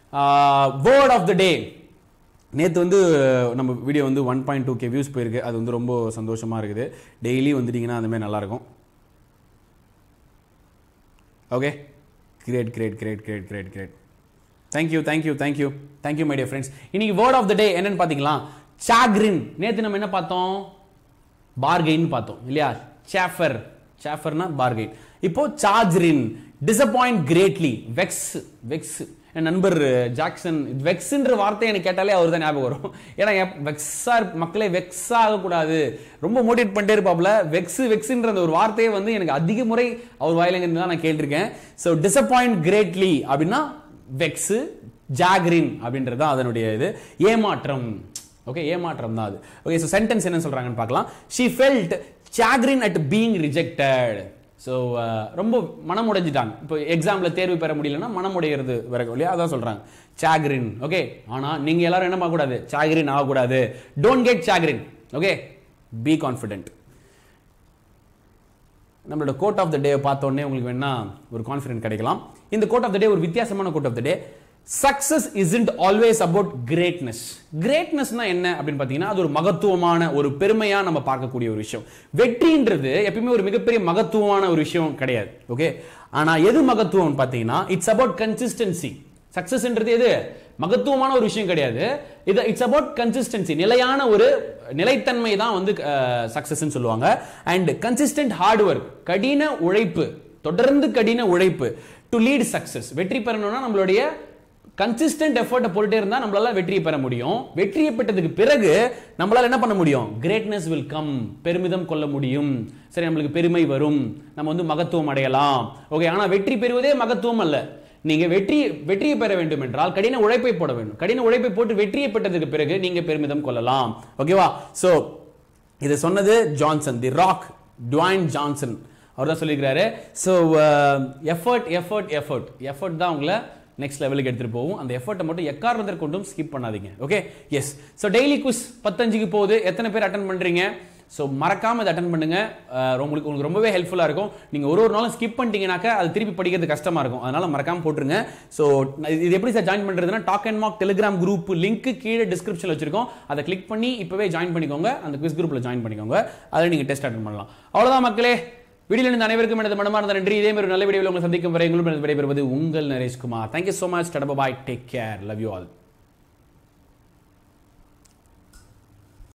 வேர்ட் ஆஃப் த டே நேற்று வந்து நம்ம வீடியோ வந்து one point two K views போயிருக்கு அது வந்து ரொம்ப சந்தோஷமாக இருக்குது டெய்லி வந்துட்டீங்கன்னா அந்த மாதிரி நல்லாயிருக்கும் okay great great great great great great thank you thank you thank you thank you my dear friends இன்னைக்கு வேர்ட் ஆஃப் த டே என்னன்னு பார்த்தீங்களா சாக்ரின் நேற்று நம்ம என்ன பார்த்தோம் பார்கெயின் பார்த்தோம் இல்லையா சாஃபர் சாஃபர்னா பார்கெயின் இப்போ சார்ஜ்ரின் டிசப்பாயிண்ட் கிரேட்லி வெக்ஸ் வெக்ஸ் என் நண்பர் ஜாக்சன் வெக்ஸ்ன்ற வார்த்தை எனக்கு கேட்டாலே அவர் தான் ஞாபகம் வரும் ஏன்னா வெக்ஸா மக்களே வெக்ஸ் ஆகக்கூடாது ரொம்ப மோட்டிவேட் பண்ணிட்டே இருப்பாப்ல வெக்ஸ் வெக்ஸ்ன்ற அந்த ஒரு வார்த்தையை வந்து எனக்கு அதிக முறை அவர் வாயிலங்கிறது தான் நான் கேட்டிருக்கேன் ஸோ டிசப்பாயிண்ட் கிரேட்லி அப்படின்னா வெக்ஸ் ஜாக்ரின் அப்படின்றது தான் அதனுடைய இது ஏமாற்றம் ஓகே ஏமாற்றம் தான் அது ஓகே ஸோ சென்டென்ஸ் என்ன சொல்றாங்கன்னு பார்க்கலாம் she felt chagrin at being rejected so ரொம்ப மனம் உடைஞ்சிட்டாங்க இப்போ எக்ஸாமில் தேர்வு பெற முடியலன்னா மனம் உடையிறது வர இல்லையா அதான் சொல்றாங்க சாக்ரின் ஓகே ஆனால் நீங்கள் எல்லாரும் என்ன பண்ணக்கூடாது சாக்ரின் ஆகக்கூடாது don't get chagrin okay be confident நம்மளோட கோட் ஆஃப் த டே பார்த்த உடனே உங்களுக்கு வேணா ஒரு கான்ஃபிடென்ட் கிடைக்கலாம் இந்த கோட் ஆஃப் த டே ஒரு வித்தியாசமான quote of the day success isn't always about greatness கிரேட்னஸ்னா என்ன அப்படின்னு பார்த்தீங்கன்னா அது ஒரு மகத்துவமான ஒரு பெருமையா நம்ம பார்க்கக்கூடிய ஒரு விஷயம் வெற்றின்றது எப்பயுமே ஒரு மிகப்பெரிய மகத்துவமான ஒரு விஷயம் கிடையாது ஓகே ஆனா எது மகத்துவம் பார்த்தீங்கன்னா இட்ஸ் அபவுட் கன்சிஸ்டன்சி சக்சஸ்ன்றது எது மகத்துவமான ஒரு விஷயம் கிடையாது இது இட்ஸ் அபவுட் கன்சிஸ்டன்சி நிலையான ஒரு நிலைத்தன்மை தான் வந்து சக்சஸ்ன்னு சொல்லுவாங்க அண்ட் கன்சிஸ்டன்ட் ஹார்ட் ஒர்க் கடின உழைப்பு தொடர்ந்து கடின உழைப்பு டு லீட் சக்சஸ் வெற்றி பெறணும்னா நம்மளுடைய கன்சிஸ்டன்ட் எஃபர்ட்டை போட்டுட்டே இருந்தா நம்மளால வெற்றியை பெற முடியும் வெற்றியை பெற்றதுக்கு பிறகு நம்மளால என்ன பண்ண முடியும் கிரேட்னஸ் வில் கம் பெருமிதம் கொள்ள முடியும் சரி நம்மளுக்கு பெருமை வரும் நம்ம வந்து மகத்துவம் அடையலாம் ஓகே ஆனா வெற்றி பெறுவதே மகத்துவம் அல்ல நீங்க வெற்றி வெற்றியை பெற வேண்டும் என்றால் கடின உழைப்பை போட வேண்டும் கடின உழைப்பை போட்டு வெற்றியை பெற்றதுக்கு பிறகு நீங்க பெருமிதம் கொள்ளலாம் ஓகேவா சோ இது சொன்னது Johnson the Rock Dwayne Johnson அவர் தான் சொல்லியிருக்கிறாரு so effort effort effort effort தான் உங்களை நெக்ஸ்ட் லெவலுக்கு எடுத்துட்டு போகும் அந்த எஃபர்ட்டை மட்டும் எக்காரணத்தை கொண்டும் ஸ்கிப் பண்ணாதீங்க okay yes so daily quiz பத்தஞ்சுக்கு போகுது எத்தனை பேர் அட்டன் பண்றீங்க ஸோ மறக்காம இதை அட்டன் பண்ணுங்க அஹ் உங்களுக்கு உங்களுக்கு ரொம்பவே ஹெல்ப்ஃபுல்லாக இருக்கும் நீங்க ஒரு ஒரு நாளும் ஸ்கிப் பண்ணிட்டீங்கனாக்கா அது திருப்பி படிக்கிறது கஷ்டமா இருக்கும் அதனால மறக்காம போட்டுருங்க ஸோ இது எப்படி சார் ஜாயின் பண்றதுன்னா tag and mark Telegram group link கீழே டிஸ்கிரிப்ஷனில் வச்சிருக்கோம் அதை கிளிக் பண்ணி இப்பவே ஜாயின் பண்ணிக்கோங்க அந்த குவிஸ் குரூப்ல ஜாயின் பண்ணிக்கோங்க அதில் நீங்க டெஸ்ட் அட்டன் பண்ணலாம் அவ்வளவுதான் மக்களே வீடியோல இருந்து அனைவருக்கும் எனது மனமார்ந்த நன்றி இதே மாதிரி ஒரு நல்ல வீடியோவில் உங்களை சந்திக்கும் வரை உங்களுடன் விடைபெறுவது உங்கள் நரேஷ்குமார் தேங்க்யூ so much டடபா bye take care love you all